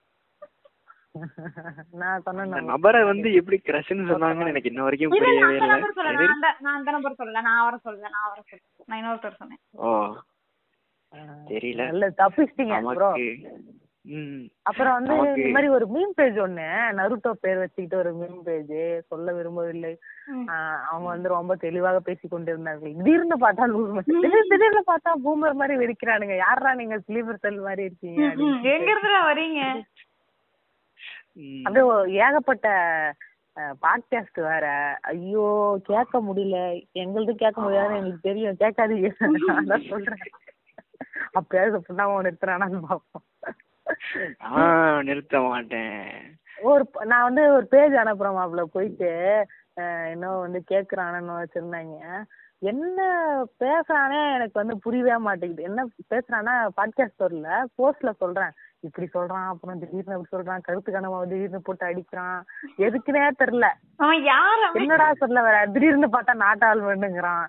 நான் சொன்ன அந்த number. நபரை வந்து எப்படி கிரஷ்னு சொன்னாங்கன்னு எனக்கு இன்ன வரைக்கும் இல்ல இல்ல புரியவே அந்த இல்லை நம்பர் சொல்ல சரி நான் அந்த நான் அந்த நம்பர் சொல்லல நான் அவரை சொல்லல நான் அவரை சொல்ல நான் இன்னொருத்தர் சொன்னேன் ஓ அஹ், தெரியல நல்ல தப்பிச்சிட்டீங்க ப்ரோ நமக்கு ம் அப்புறம் வந்து நமக்கு- இந்த மாதிரி ஒரு மீம் பேஜ் ஒண்ணு நருட்டோ பேர் வச்சுக்கிட்டு ஒரு மீம் பேஜ் சொல்ல விரும்பவில்லை ம். ஆஹ் அவங்க வந்து ரொம்ப தெளிவாக பேசி கொண்டிருந்தார்கள் திடீர்னு பார்த்தா லூஸ் மாதிரி திடீர் திடீர்னு பார்த்தா பூமர் மாதிரி வெடிக்கிறானுங்க யாரா நீங்க ஸ்லீப்பர் செல் மாதிரி இருக்கீங்க ம், அப்படின்னு. எங்க இருந்துடா வரீங்க ம். அப்படியே ஒரு ஏகப்பட்ட பாட்காஸ்ட் வேற ஐயோ கேட்க முடியல எங்களுது கேட்க முடியாதுன்னு எங்களுக்கு தெரியும் கேட்காதீங்க நான் தான் சொல்றேன் அப்பயாவது புண்ணாம நிறுத்துறானான்னு பார்ப்போம் ஆஹ் நிறுத்த மாட்டேன் ஒரு ப- நான் வந்து ஒரு பேஜ் அனுப்புறேன் மாப்ள போயிட்டு அஹ் இன்னும் வந்து கேக்குறானு வச்சிருந்தாங்க என்ன பேசுறானே எனக்கு வந்து புரியவே மாட்டேங்குது என்ன பேசுறான்னா பாட்காஸ்ட் வரல போஸ்ட்ல சொல்றேன் இப்படி சொல்றான் அப்புறம் திடீர்னு அப்படி சொல்றான் கருத்து கனமா திடீர்னு போட்டு அடிக்கிறான் எதுக்குன்னே தெரியல அவன் யார் அவன்? என்னடா சொல்ல வர திடீர்னு பார்த்தா நாட்டாள் வேணுங்கிறான்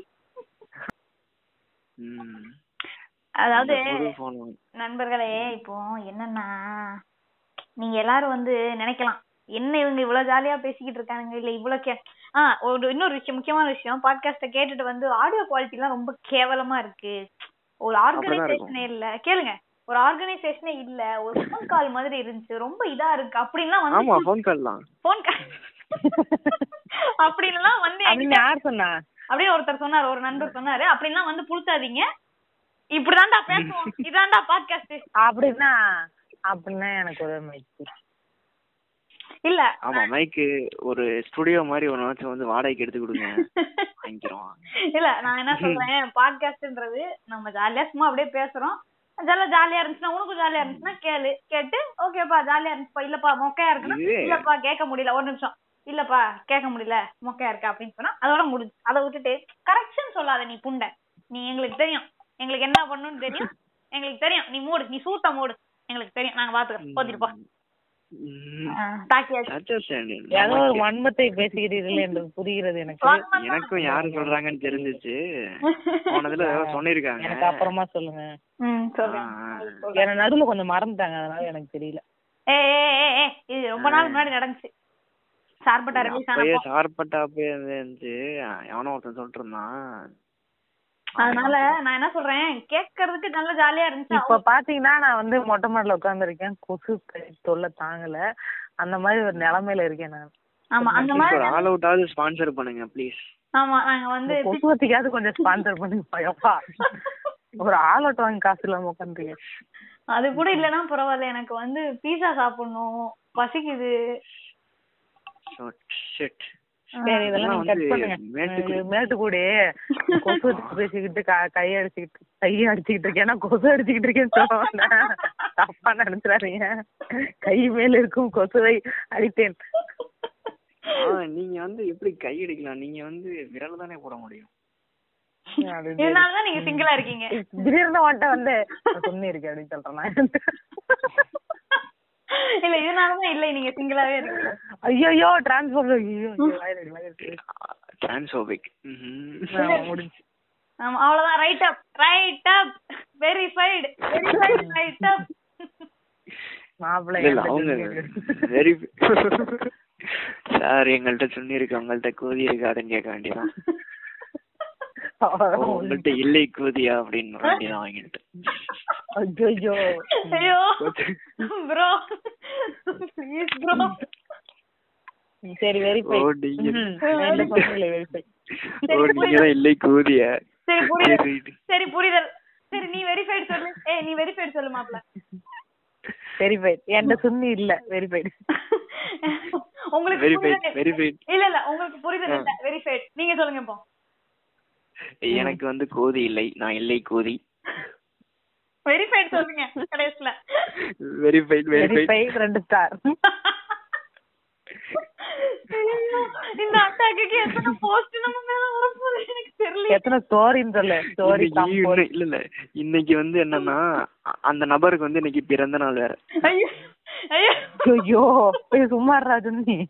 ம். அதாவது இந்த புது phone வாங்கி- நண்பர்களே இப்போ என்னன்னா நீங்க எல்லாரும் வந்து நினைக்கலாம் என்ன இவங்க இவ்வளவு ஜாலியா பேசிக்கிட்டு இருக்கானுங்க இல்ல இவ்வளவு கே ஆ ஒரு இன்னொரு விஷயம் முக்கியமான விஷயம் பாட்காஸ்ட கேட்டுட்டு வந்து ஆடியோ குவாலிட்டி எல்லாம் ரொம்ப கேவலமா இருக்கு ஒரு ஆர்கனைசேஷனே இல்ல கேளுங்க ஒரு ஆர்கனைசேஷனே இல்ல ஒரு ஃபோன் கால் மாதிரி இருந்துச்சு ரொம்ப இதா இருக்கு அப்படின்லாம் ஆமா வந்து phone call தான் ஃபோன் கால் அப்படின்லாம் வந்து அப்படின்னு என்கிட்ட- யார் சொன்னா அப்படின்னு ஒருத்தர் சொன்னாரு ஒரு நண்பர் சொன்னாரு அப்படின்லாம் வந்து புளுத்தாதீங்க இப்படிதான்டா பேசுவோம் இதான்டா பாட்காஸ்ட் அப்படின்னா அப்படின்னா எனக்கு ஒரு மகிழ்ச்சி இல்ல ஆமா மைக்கு ஒரு ஸ்டுடியோ மாதிரி ஒரு நாச்சும் வந்து வாடகைக்கு எடுத்து கொடுங்க வாங்கிக்கிறோம் இல்ல நான் என்ன சொல்றேன் பாட்காஸ்ட்ன்றது நம்ம ஜாலியா சும்மா அப்படியே பேசுறோம் ஜாலியா ஜாலியா இருந்துச்சுன்னா உனக்கும் ஜாலியா இருந்துச்சுன்னா கேளு கேட்டு ஓகேப்பா ஜாலியா இருந்துச்சுப்பா இல்லப்பா மொக்கையா இருக்குன்னா இது- இல்லப்பா கேட்க முடியல ஒரு நிமிஷம் இல்லப்பா கேட்க முடியல மொக்கையா இருக்கு அப்படின்னு சொன்னா அதோட முடிஞ்சு அதை விட்டுட்டு கரெக்ஷன் சொல்லாத நீ புண்டை நீ எங்களுக்கு தெரியும் எங்களுக்கு என்ன பண்ணணும்னு தெரியும் எங்களுக்கு தெரியும் நீ மூடு நீ சூட்ட மூடு எங்களுக்கு தெரியும் நாங்க பாத்துக்கிறோம் போத்திட்டு போ ம். தாக்கியாச்சு Such a standard. ஏதோ ஒரு நமக்கு- வன்மத்தை பேசுகிறீர்கள் என்று புரிகிறது எனக்கு வன்மம் தான். எனக்கும் யாரு சொல்றாங்கன்னு தெரிஞ்சிச்சு போனதுல ஏதோ சொல்லிருக்காங்க எனக்கு அப்புறமா சொல்லுங்க ம் சொல்றேன் என்ன நடுவுல கொஞ்சம் மறந்துட்டாங்க அதனால எனக்கு தெரியல ஏ ஏ ஏ இது ரொம்ப நாள் முன்னாடி நடந்துச்சு சார்பட்டா ரிலீஸ் அப்பயே ஆனப்போ சார்பட்டா அப்பயே இருந்துச்சு எவனோ ஒருத்தன் சொல்லிட்டு இருந்தான் அதனால நான் என்ன சொல்றேன் கேட்கறதுக்கு நல்ல ஜாலியா இருந்துச்சு இப்ப பாத்தீங்கன்னா நான் வந்து மொட்டை மாடில உட்கார்ந்திருக்கேன் கொசு கடி தொல்லை தாங்கல அந்த மாதிரி ஒரு நிலைமையில இருக்கேன் நான் ஆமா அந்த Please மாதிரி ஒரு ஆல் அவுட்டாவது ஸ்பான்சர் பண்ணுங்க ப்ளீஸ் ஆமா நாங்க வந்து இந்த கொசுவத்திக்காவது கொஞ்சம் ஸ்பான்சர் பண்ணுங்கப்பா எப்பா ஒரு ஆள் ஆட்டோ வாங்கி காசு இல்லாம உட்காந்துருக்கேன் அது கூட இல்லைன்னா பரவாயில்ல எனக்கு வந்து பீஸா சாப்பிடணும் பசிக்குது ஷிட் சரி இதெல்லாம் நீங்க கட் பண்ணுங்க மேட்டுக்குடி. இது மேட்டுக்கூடி கொசு வச்சு பேசிக்கிட்டு க- கை அடிச்சுக்கிட்டு கையை அடிச்சுக்கிட்டு இருக்கேன் ஏன்னா கொசு அடிச்சுக்கிட்டு இருக்கேன்னு சொல்லுவாங்க தப்பா நினைச்சிடாதீங்க கை மேல இருக்கும் கொசுவை அடித்தேன் ஆ, நீங்க வந்து எப்படி கை அடிக்கலாம் நீங்க வந்து விரல் தானே போட முடியும் அது இதனாலதான் நீங்க சிங்கிளா இருக்கீங்க திடீர்னு வந்துட்டு வந்து சொன்னி இருக்கு அப்படின்னு சொல்றேன் நான் இல்ல இதனாலதான் இல்ல நீங்க சிங்கிளாவே இருக்கீங்க ஐயோ டிரான்ஸ்போர்ட் ஐயோ வயிறு வயிறு டிரான்ஸ்போபிக் முடிஞ்சு ஆமா அவ்வளவுதான் right up right up verified verified right up மாப்பிள்ளை இல்ல அவங்க வெரி சார் எங்கள்கிட்ட சுண்ணி இருக்கு உங்கள்ட்ட கூதி இருக்காதுன்னு கேட்க வேண்டியதான் ஓ, உங்கள்ட்ட இல்லை கூதியா அப்படின்னு வேண்டியதான் வாங்கிட்டு ஐயோ ஐயோ ப்ரோ ப்ளீஸ் ப்ரோ சரி வெரிஃபை ஓ நீங்க வெரிஃபை ஓ நீங்க தான் இல்லை கூதிய சரி புரியுதல் சரி. சரி புரியுதல் சரி நீ வெரிஃபைடு சொல்லு ஏய் நீ வெரிஃபைடு சொல்லு மாப்ள வெரிஃபைட் என்கிட்ட சுண்ணி இல்ல வெரிஃபைட் உங்களுக்கு வெரிஃபைட் புரியுதல் வெரிஃபைட் இல்ல இல்ல உங்களுக்கு புரியுதல் இல்ல வெரிஃபைடு நீங்க சொல்லுங்க இப்போ எனக்கு வந்து கோதி இல்லை நான் இல்லை கோதி வெரிஃபைடு சொல்லுங்க கடைசில வெரிஃபைட் வெரிஃபைட் வெரிஃபை ரெண்டு ஸ்டார் ஐயோ, இந்த அட்டாக்கு எத்தனை போஸ்ட் நம்ம மேல வரப்போகுது எனக்கு தெரியல எத்தனை ஸ்டோரின்னு சொல்லு ஸ்டோரி இன்னைக்கு இன்னும் இல்ல இல்ல இன்னைக்கு வந்து என்னன்னா அ- அந்த நபருக்கு வந்து இன்னைக்கு பிறந்த நாள் வேற ஐயோ ஐயோ ஐயோ போய் சும்மா ராஜன் நீ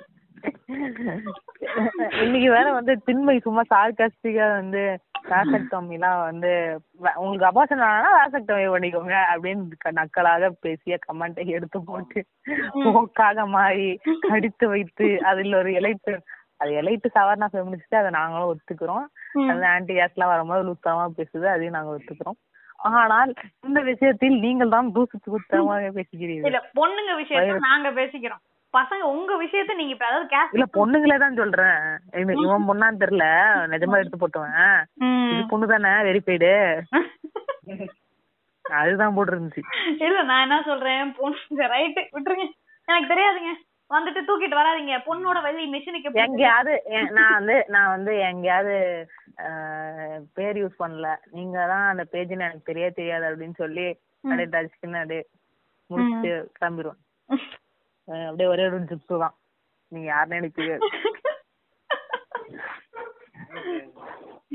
இன்னைக்கு வேற வந்து திண்மை சும்மா சார்காஸ்டிக்கா வந்து வாசக்டமி எல்லாம் வந்து வ- உங்களுக்கு அபாசன் ஆனா வாசக்டமி பண்ணிக்கோங்க அப்படின்னு க- நக்கலாக பேசிய கமெண்ட்டை எடுத்து போட்டு போக்காக மாறி கடித்து வைத்து அதில் ஒரு எலைட்டு அது எலைட்டு சவர்ணா ஃபெமினிஸ்ட் அதை நாங்களும் ஒத்துக்கிறோம் அது ஆன்டி எல்லாம் வரும்போது லூத்தமா பேசுது அதையும் நாங்க ஒத்துக்கிறோம் ஆனால் இந்த விஷயத்தில் நீங்கள் தான் தூசு தூத்தமாக பேசுகிறீர்கள் இல்ல பொண்ணுங்க விஷயத்த நாங்க பேசிக்கிறோம் பசங்க உங்க விஷயத்த நீங்க இப்ப அதாவது கேஸ் இல்ல பொண்ணுங்களே தான் சொல்றேன் இது இவன் பொண்ணான்னு தெரியல நிஜமா எடுத்து போட்டுவன் இது பொண்ணு தானே வெரிஃபைடு அதுதான் போட்டு இருந்துச்சு இல்ல நான் என்ன சொல்றேன் பொண்ணு ரைட்டு விட்டுருங்க எனக்கு தெரியாதுங்க வந்துட்டு தூக்கிட்டு வராதீங்க பொண்ணோட வெளி மிஷினுக்கு எங்கேயாவது எ- நான் வந்து நான் வந்து எங்கேயாவது ஆஹ், பேர் யூஸ் பண்ணல நீங்க தான் அந்த பேஜ்னு எனக்கு தெரிய தெரியாது அப்படின்னு சொல்லி அப்படியே டச்சுன்னு அப்படியே முடிச்சுட்டு கிளம்பிடுவேன் ஆஹ், அப்படியே ஒரே ஒரு ஜிப்ஸு தான் நீங்க யாருன்னு எனக்கு தெரியாது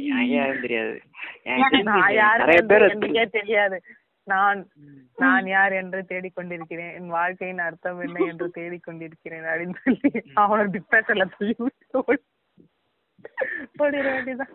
எனக்கு யாரும் தெரியாது எனக்கு தெரிஞ்சு நான் யாரு நிறைய என்று பேர் எனக்கே தெரியாது நான் நான் யார் என்று தேடிக்கொண்டிருக்கிறேன் என் வாழ்க்கையின் அர்த்தம் என்ன என்று தேடிக்கொண்டிருக்கிறேன் அப்படின்னு சொல்லி அவனை டிப்ரெஷன்ல தள்ளி விட்டு ஓடி- ஓடிட வேண்டியதான்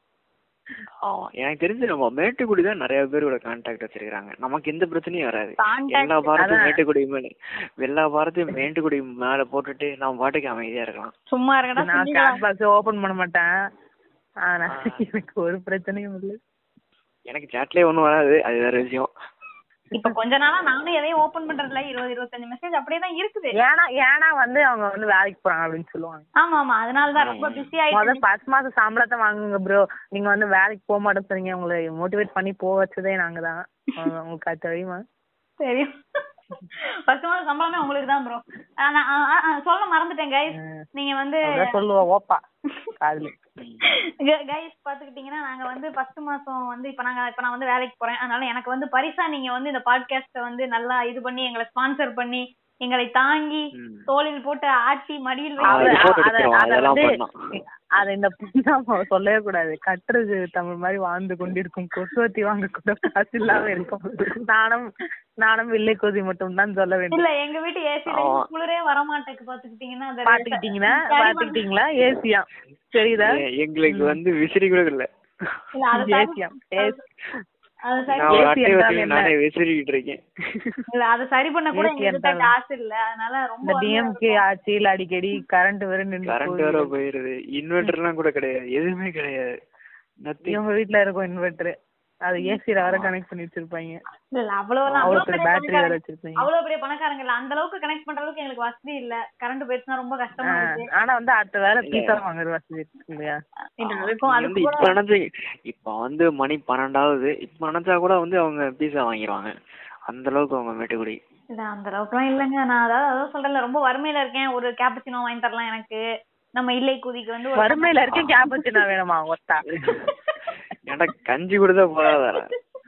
ஆமா எனக்கு தெரிஞ்சு நம்ம மேட்டுக்குடி தான் நிறைய பேரோட கான்டாக்ட் வச்சிருக்காங்க நமக்கு எந்த பிரச்சனையும் வராது Contact எல்லா பாரத்தையும் அதான். மேட்டுக்குடி மேல எல்லா பாரத்தையும் மேட்டுக்குடி மேல போட்டுட்டு நம்ம பாட்டுக்கு அமைதியா இருக்கலாம் சும்மா இருக்கடா நான் சிங்கிளா. சாட் பாக்ஸ் ஓபன் பண்ண மாட்டேன் ஆனா எனக்கு ஒரு பிரச்சனையும் இல்லை எனக்கு சாட்லயே ஒண்ணும் வராது அது வேற விஷயம் இப்ப கொஞ்ச நாளா நானும் எதையும் ஓபன் பண்றதுல இருபது இருபத்தஞ்சு மெசேஜ் அப்படியே தான் இருக்குது ஏன்னா ஏன்னா வந்து அவங்க வந்து வேலைக்கு போறாங்க அப்படின்னு சொல்லுவாங்க ஆமா ஆமா அதனாலதான் ரொம்ப பிஸி ஆயிடுச்சு முதல்ல ஃபர்ஸ்ட் மாசம் சம்பளத்தை வாங்குங்க ப்ரோ நீங்க வந்து வேலைக்கு போக மாட்டேன்னு சொன்னீங்க உங்களை மோட்டிவேட் பண்ணி போக வச்சதே நாங்க தான் உங்களுக்கு அது தெரியுமா சரி ஃபர்ஸ்ட் மாதம் சம்பளமே உங்களுக்கு தான் ப்ரோ சொல்ல மறந்துட்டேன் கைஸ் நீங்க வந்து அதான் சொல்லுவோம் ஓப்பா காதுல கைஸ் பாத்துக்கிட்டீங்கன்னா நாங்க வந்து ஃபர்ஸ்ட் மாசம் வந்து இப்ப நாங்க இப்ப நான் வந்து வேலைக்கு போறேன் அதனால எனக்கு வந்து பரிசா நீங்க வந்து இந்த பாட்காஸ்ட வந்து நல்லா இது பண்ணி எங்களை ஸ்பான்சர் பண்ணி எங்களை தாங்கி ம். தோளில் போட்டு ஆட்டி மடியில் ஆ, அவ- இது வைத்து போட்டு அத- எடுத்துருவோம், அத அதெல்லாம் வந்து பண்ணோம். அத இந்த நம்ம சொல்லவே கூடாது கட்டுறது தமிழ் மாதிரி வாழ்ந்து கொண்டிருக்கும் கொசுவத்தி வாங்க கூட காசு இல்லாம இருக்கும் நானும் நானும் வில்லை கொதி மட்டும் தான் சொல்ல வேண்டும் இல்ல எங்க வீட்டு ஏசில ஆமா. குளிரே வர மாட்டேக்கு பாத்துக்கிட்டீங்கன்னா அந்த பாத்துக்கிட்டீங்கன்னா சரி பண்ண- பாத்துக்கிட்டீங்களா ஏசியா தெரியுதா எ- எங்களுக்கு வந்து விசிறி கூட இல்ல இல்ல, அது சரி- ஏசியா ஏசி அது சரி நான் ஒரு AC அட்டையை என்றால் வச்சு என்ன? நானே விசிறிக்கிட்டு இருக்கேன் இல்ல அதை சரி பண்ண கூட AC எங்க கிட்ட என்றால் காசு இல்ல அதனால ரொம்ப இந்த வந்து டிஎம்கே ஆட்சியில் அடிக்கடி கரண்ட் வேற நின்று கரண்ட் வேற போயிருது இன்வெர்டர்லாம் கூட கிடையாது எதுவுமே கிடையாது நத்திங் இவங்க வீட்ல இருக்கும் இன்வெர்டர் அது ஏசில வர கனெக்ட் பண்ணி வச்சிருப்பாங்க இல்ல இல்ல அவ்வளவுலாம் அவ்வளவு அவ்வளவு பெரிய பெரிய பேட்டரி வேற பணக்காரங்க வச்சிருப்பாங்க அவ்வளவு பெரிய பணக்காரங்க இல்ல அந்த அளவுக்கு கனெக்ட் பண்ற அளவுக்கு எங்களுக்கு வசதி இல்ல கரண்ட் போயிடுச்சுன்னா ரொம்ப கஷ்டமா ஆ, இருக்கு ஆனா வந்து அடுத்த வேலை பீஸா வாங்குற வசதி இருக்கு இல்லையா இல்ல அதுக்கும் வந்து அதுக்கு இப்ப நினைச்சு இப்ப வந்து மணி பன்னெண்டாவது இப்ப நினைச்சா கூட வந்து அவங்க பீஸா வாங்கிடுவாங்க அந்த அளவுக்கு அவங்க மேட்டுக்குடி இல்ல அந்த அளவுக்குலாம் இல்லங்க நான் அதாவது அதான் சொல்றேன்ல ரொம்ப வறுமையில இருக்கேன் ஒரு கேப்பச்சினோ வாங்கி தரலாம் எனக்கு நம்ம இல்லை குதிக்கு வந்து ஒரு வறுமையில இருக்க கேப்பச்சினா வேணுமா ஒத்தா எனக்கு கஞ்சி கொடுத்தா போதாதாரா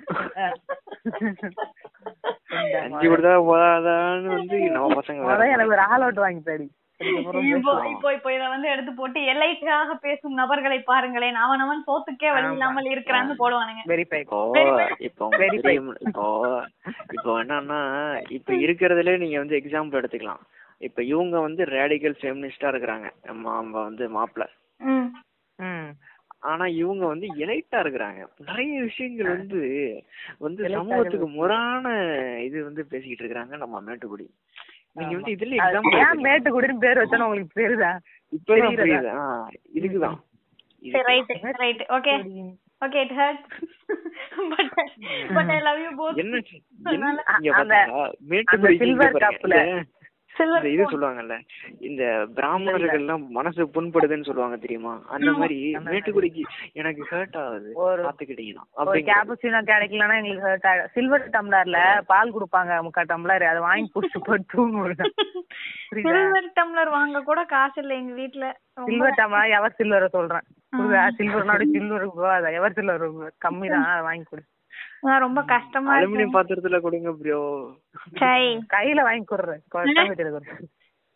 கஞ்சி கொடுத்தா போதாதான்னு வந்து நம்ம பசங்க முத வேற எனக்கு ஒரு ஆல் அவுட் வாங்கி தடி அதுக்கப்புறம் இப்போ பேசலாம். இப்போ இப்போ இத வந்து எடுத்து போட்டு எல்லைக்காக பேசும் நபர்களை பாருங்களேன் அவன் அவன் சோத்துக்கே வழி ஆமா. இல்லாமல் இருக்கிறான்னு போடுவானுங்க வெரிஃபை இப்போ இப்போ உங்களுக்கு Verify. தெரியும் இப்போ இப்போ என்னன்னா இப்ப இருக்கிறதுல நீங்க வந்து எக்ஸாம்பிள் எடுத்துக்கலாம் இப்ப இவங்க வந்து ரேடிக்கல் ஃபெமினிஸ்டா இருக்கிறாங்க நம்ம நம்ம வந்து மாப்பிள்ள ம் ம் ஆனா இவங்க வந்து எலைட்டா இருக்கிறாங்க நிறைய விஷயங்கள் வந்து வந்து Elite சமூகத்துக்கு முறான இது வந்து பேசிக்கிட்டு இருக்காங்க நம்ம மேட்டுக்குடி நீங்க வந்து இதுல அது எக்ஸாம்பிள் ஏன் மேட்டுக்குடின்னு பேர் வச்சானு உங்களுக்கு தெரியுதா இப்பதான் தெரியுதா? புரியுது ஆ இதுக்குதான் சரி right right okay okay it hurt but but I love you both என்ன என்ன அ- இங்க அந்த- பாத்தீங்களா மேட்டுக்குடி இங்க silver பாருங்க. cupல இந்த- சில்வர் இந்த இது சொல்லுவாங்கல்ல இந்த பிராமணர்கள் எல்லாம் மனசு புண்படுதுன்னு சொல்லுவாங்க தெரியுமா அந்த மாதிரி மேட்டுக்குடிக்கு எனக்கு ஹர்ட் ஆகுது ஒரு- பாத்துக்கிட்டீங்கன்னா ஒரு அப்படிங்க கேப்புச்சினோ கிடைக்கலன்னா எங்களுக்கு hurt ஆயிடும் சில்வர் டம்ளர்ல பால் கொடுப்பாங்க முக்கா டம்ளர் அதை வாங்கி குடிச்சு போட்டு தூங்குவோம் புரியுதா சில்வர் டம்ளர் வாங்க கூட காசு இல்ல எங்க வீட்ல ரொம்ப சில்வர் டம்ளர் எவர் சில்வரை சொல்றேன் புரியுதா சில்வர்னோட சில்வருக்கு போகாத எவர் சில்வர் கம்மி தான் அதை வாங்கி கொடு நான் ரொம்ப கஷ்டமா இருக்கு அலுமினியம் பாத்திரத்துல கொடுங்க ப்ரோ சை கையில வாங்கி கொடுறேன் கொட்டாங்கட்டியில கொடுறேன்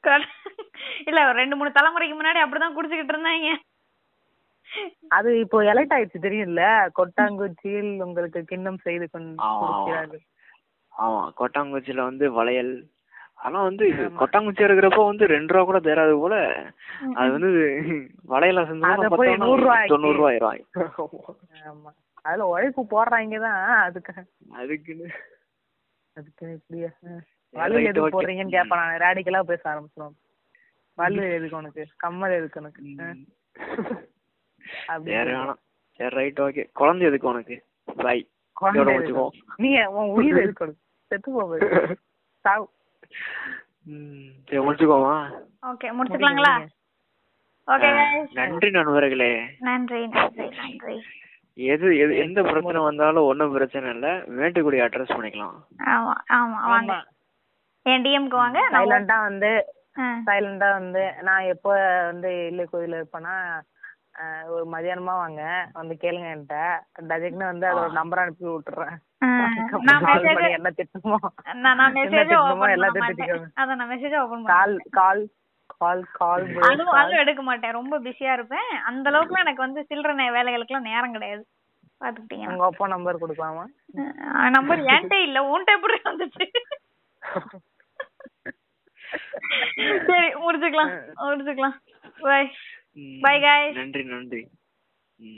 இல்ல ஒரு ரெண்டு மூணு தலைமுறைக்கு முன்னாடி அப்படிதான் குடிச்சுக்கிட்டு இருந்தாங்க அது இப்போ எலைட் ஆயிடுச்சு தெரியும்ல கொட்டாங்குச்சியில் உங்களுக்கு கிண்ணம் செய்து கொண்டு ஆமா, ஆமா. கொடுக்கிறார்கள் ஆமா கொட்டாங்குச்சியில வந்து வளையல் ஆனா வந்து கொட்டாங்குச்சி இருக்கிறப்போ வந்து ரெண்டு ரூபா கூட தேராது போல அது வந்து வளையல அத போய் நூறு ரூபாய் ஆக்கி. தொண்ணூறு ரூபாய் ஆயிரும் ஆமா அதுல உழைப்பு போடுறாங்க தான் அதுக்கு அதுக்குன்னு அதுக்கு இப்படியா வலு Right, எதுக்கு okay. போடுறீங்கன்னு கேட்பான் நான் ரேடிக்கலா பேச ஆரம்பிச்சிடும் வலு எதுக்கு உனக்கு கம்மல் எதுக்கு உனக்கு ஆ? அப்படி சரி வேணாம் சரி ரைட் ஓகே குழந்தை எதுக்கு உனக்கு பை குழந்தை இதோட எதுக்கு? முடிச்சுக்குவோம். நீ உன் உயிர் எதுக்கு உனக்கு? செத்து போகுது சாவு ம், சரி முடிச்சுக்கோமா ஓகே முடிச்சுக்கலாங்களா ஓகே நன்றி நண்பர்களே நன்றி நன்றி நன்றி எது எது எந்த பிரச்சனை வந்தாலும் ஒன்றும் பிரச்சனை இல்ல மேட்டுக்குடி அட்ரஸ் பண்ணிக்கலாம் ஆமா ஆமா வாங்க ஆமா என் டிஎம்க்கு வாங்க நான் சைலண்டா வந்து ஆ. சைலண்டா வந்து நான் எப்போ வந்து இல்லை கோயில இருப்பேன்னா ஆஹ் ஒரு மதியானமா வாங்க வந்து கேளுங்க என்கிட்ட டஜக்னு வந்து அதோட நம்பர் அனுப்பி விட்டுறேன் ஆ. நான் கால் மெசேஜ் பண்ணி என்ன திட்டமோ நான் நான் என்ன மெசேஜ் திட்டணுமோ ஓபன் பண்ண எல்லாத்தையும் மாட்டேன் திட்டிக்கோங்க அத நான் மெசேஜ் ஓபன் பண்ண கால் கால் கால் கால் அதுவும் அதுவும் எடுக்க மாட்டேன் ரொம்ப பிஸியா இருப்பேன் அந்த அளவுக்குலாம் எனக்கு வந்து சில்லற நே- வேலைகளுக்குலாம் நேரம் கிடையாது பாத்துக்கிட்டீங்கன்னா உங்க அப்பா நம்பர் கொடுக்கலாமா நம்பர் என்கிட்ட இல்ல உன்கிட்ட எப்படி வந்துச்சு சரி முடிச்சுக்கலாம் முடிச்சுக்கலாம் பாய் ம், Bye, guys. நன்றி நன்றி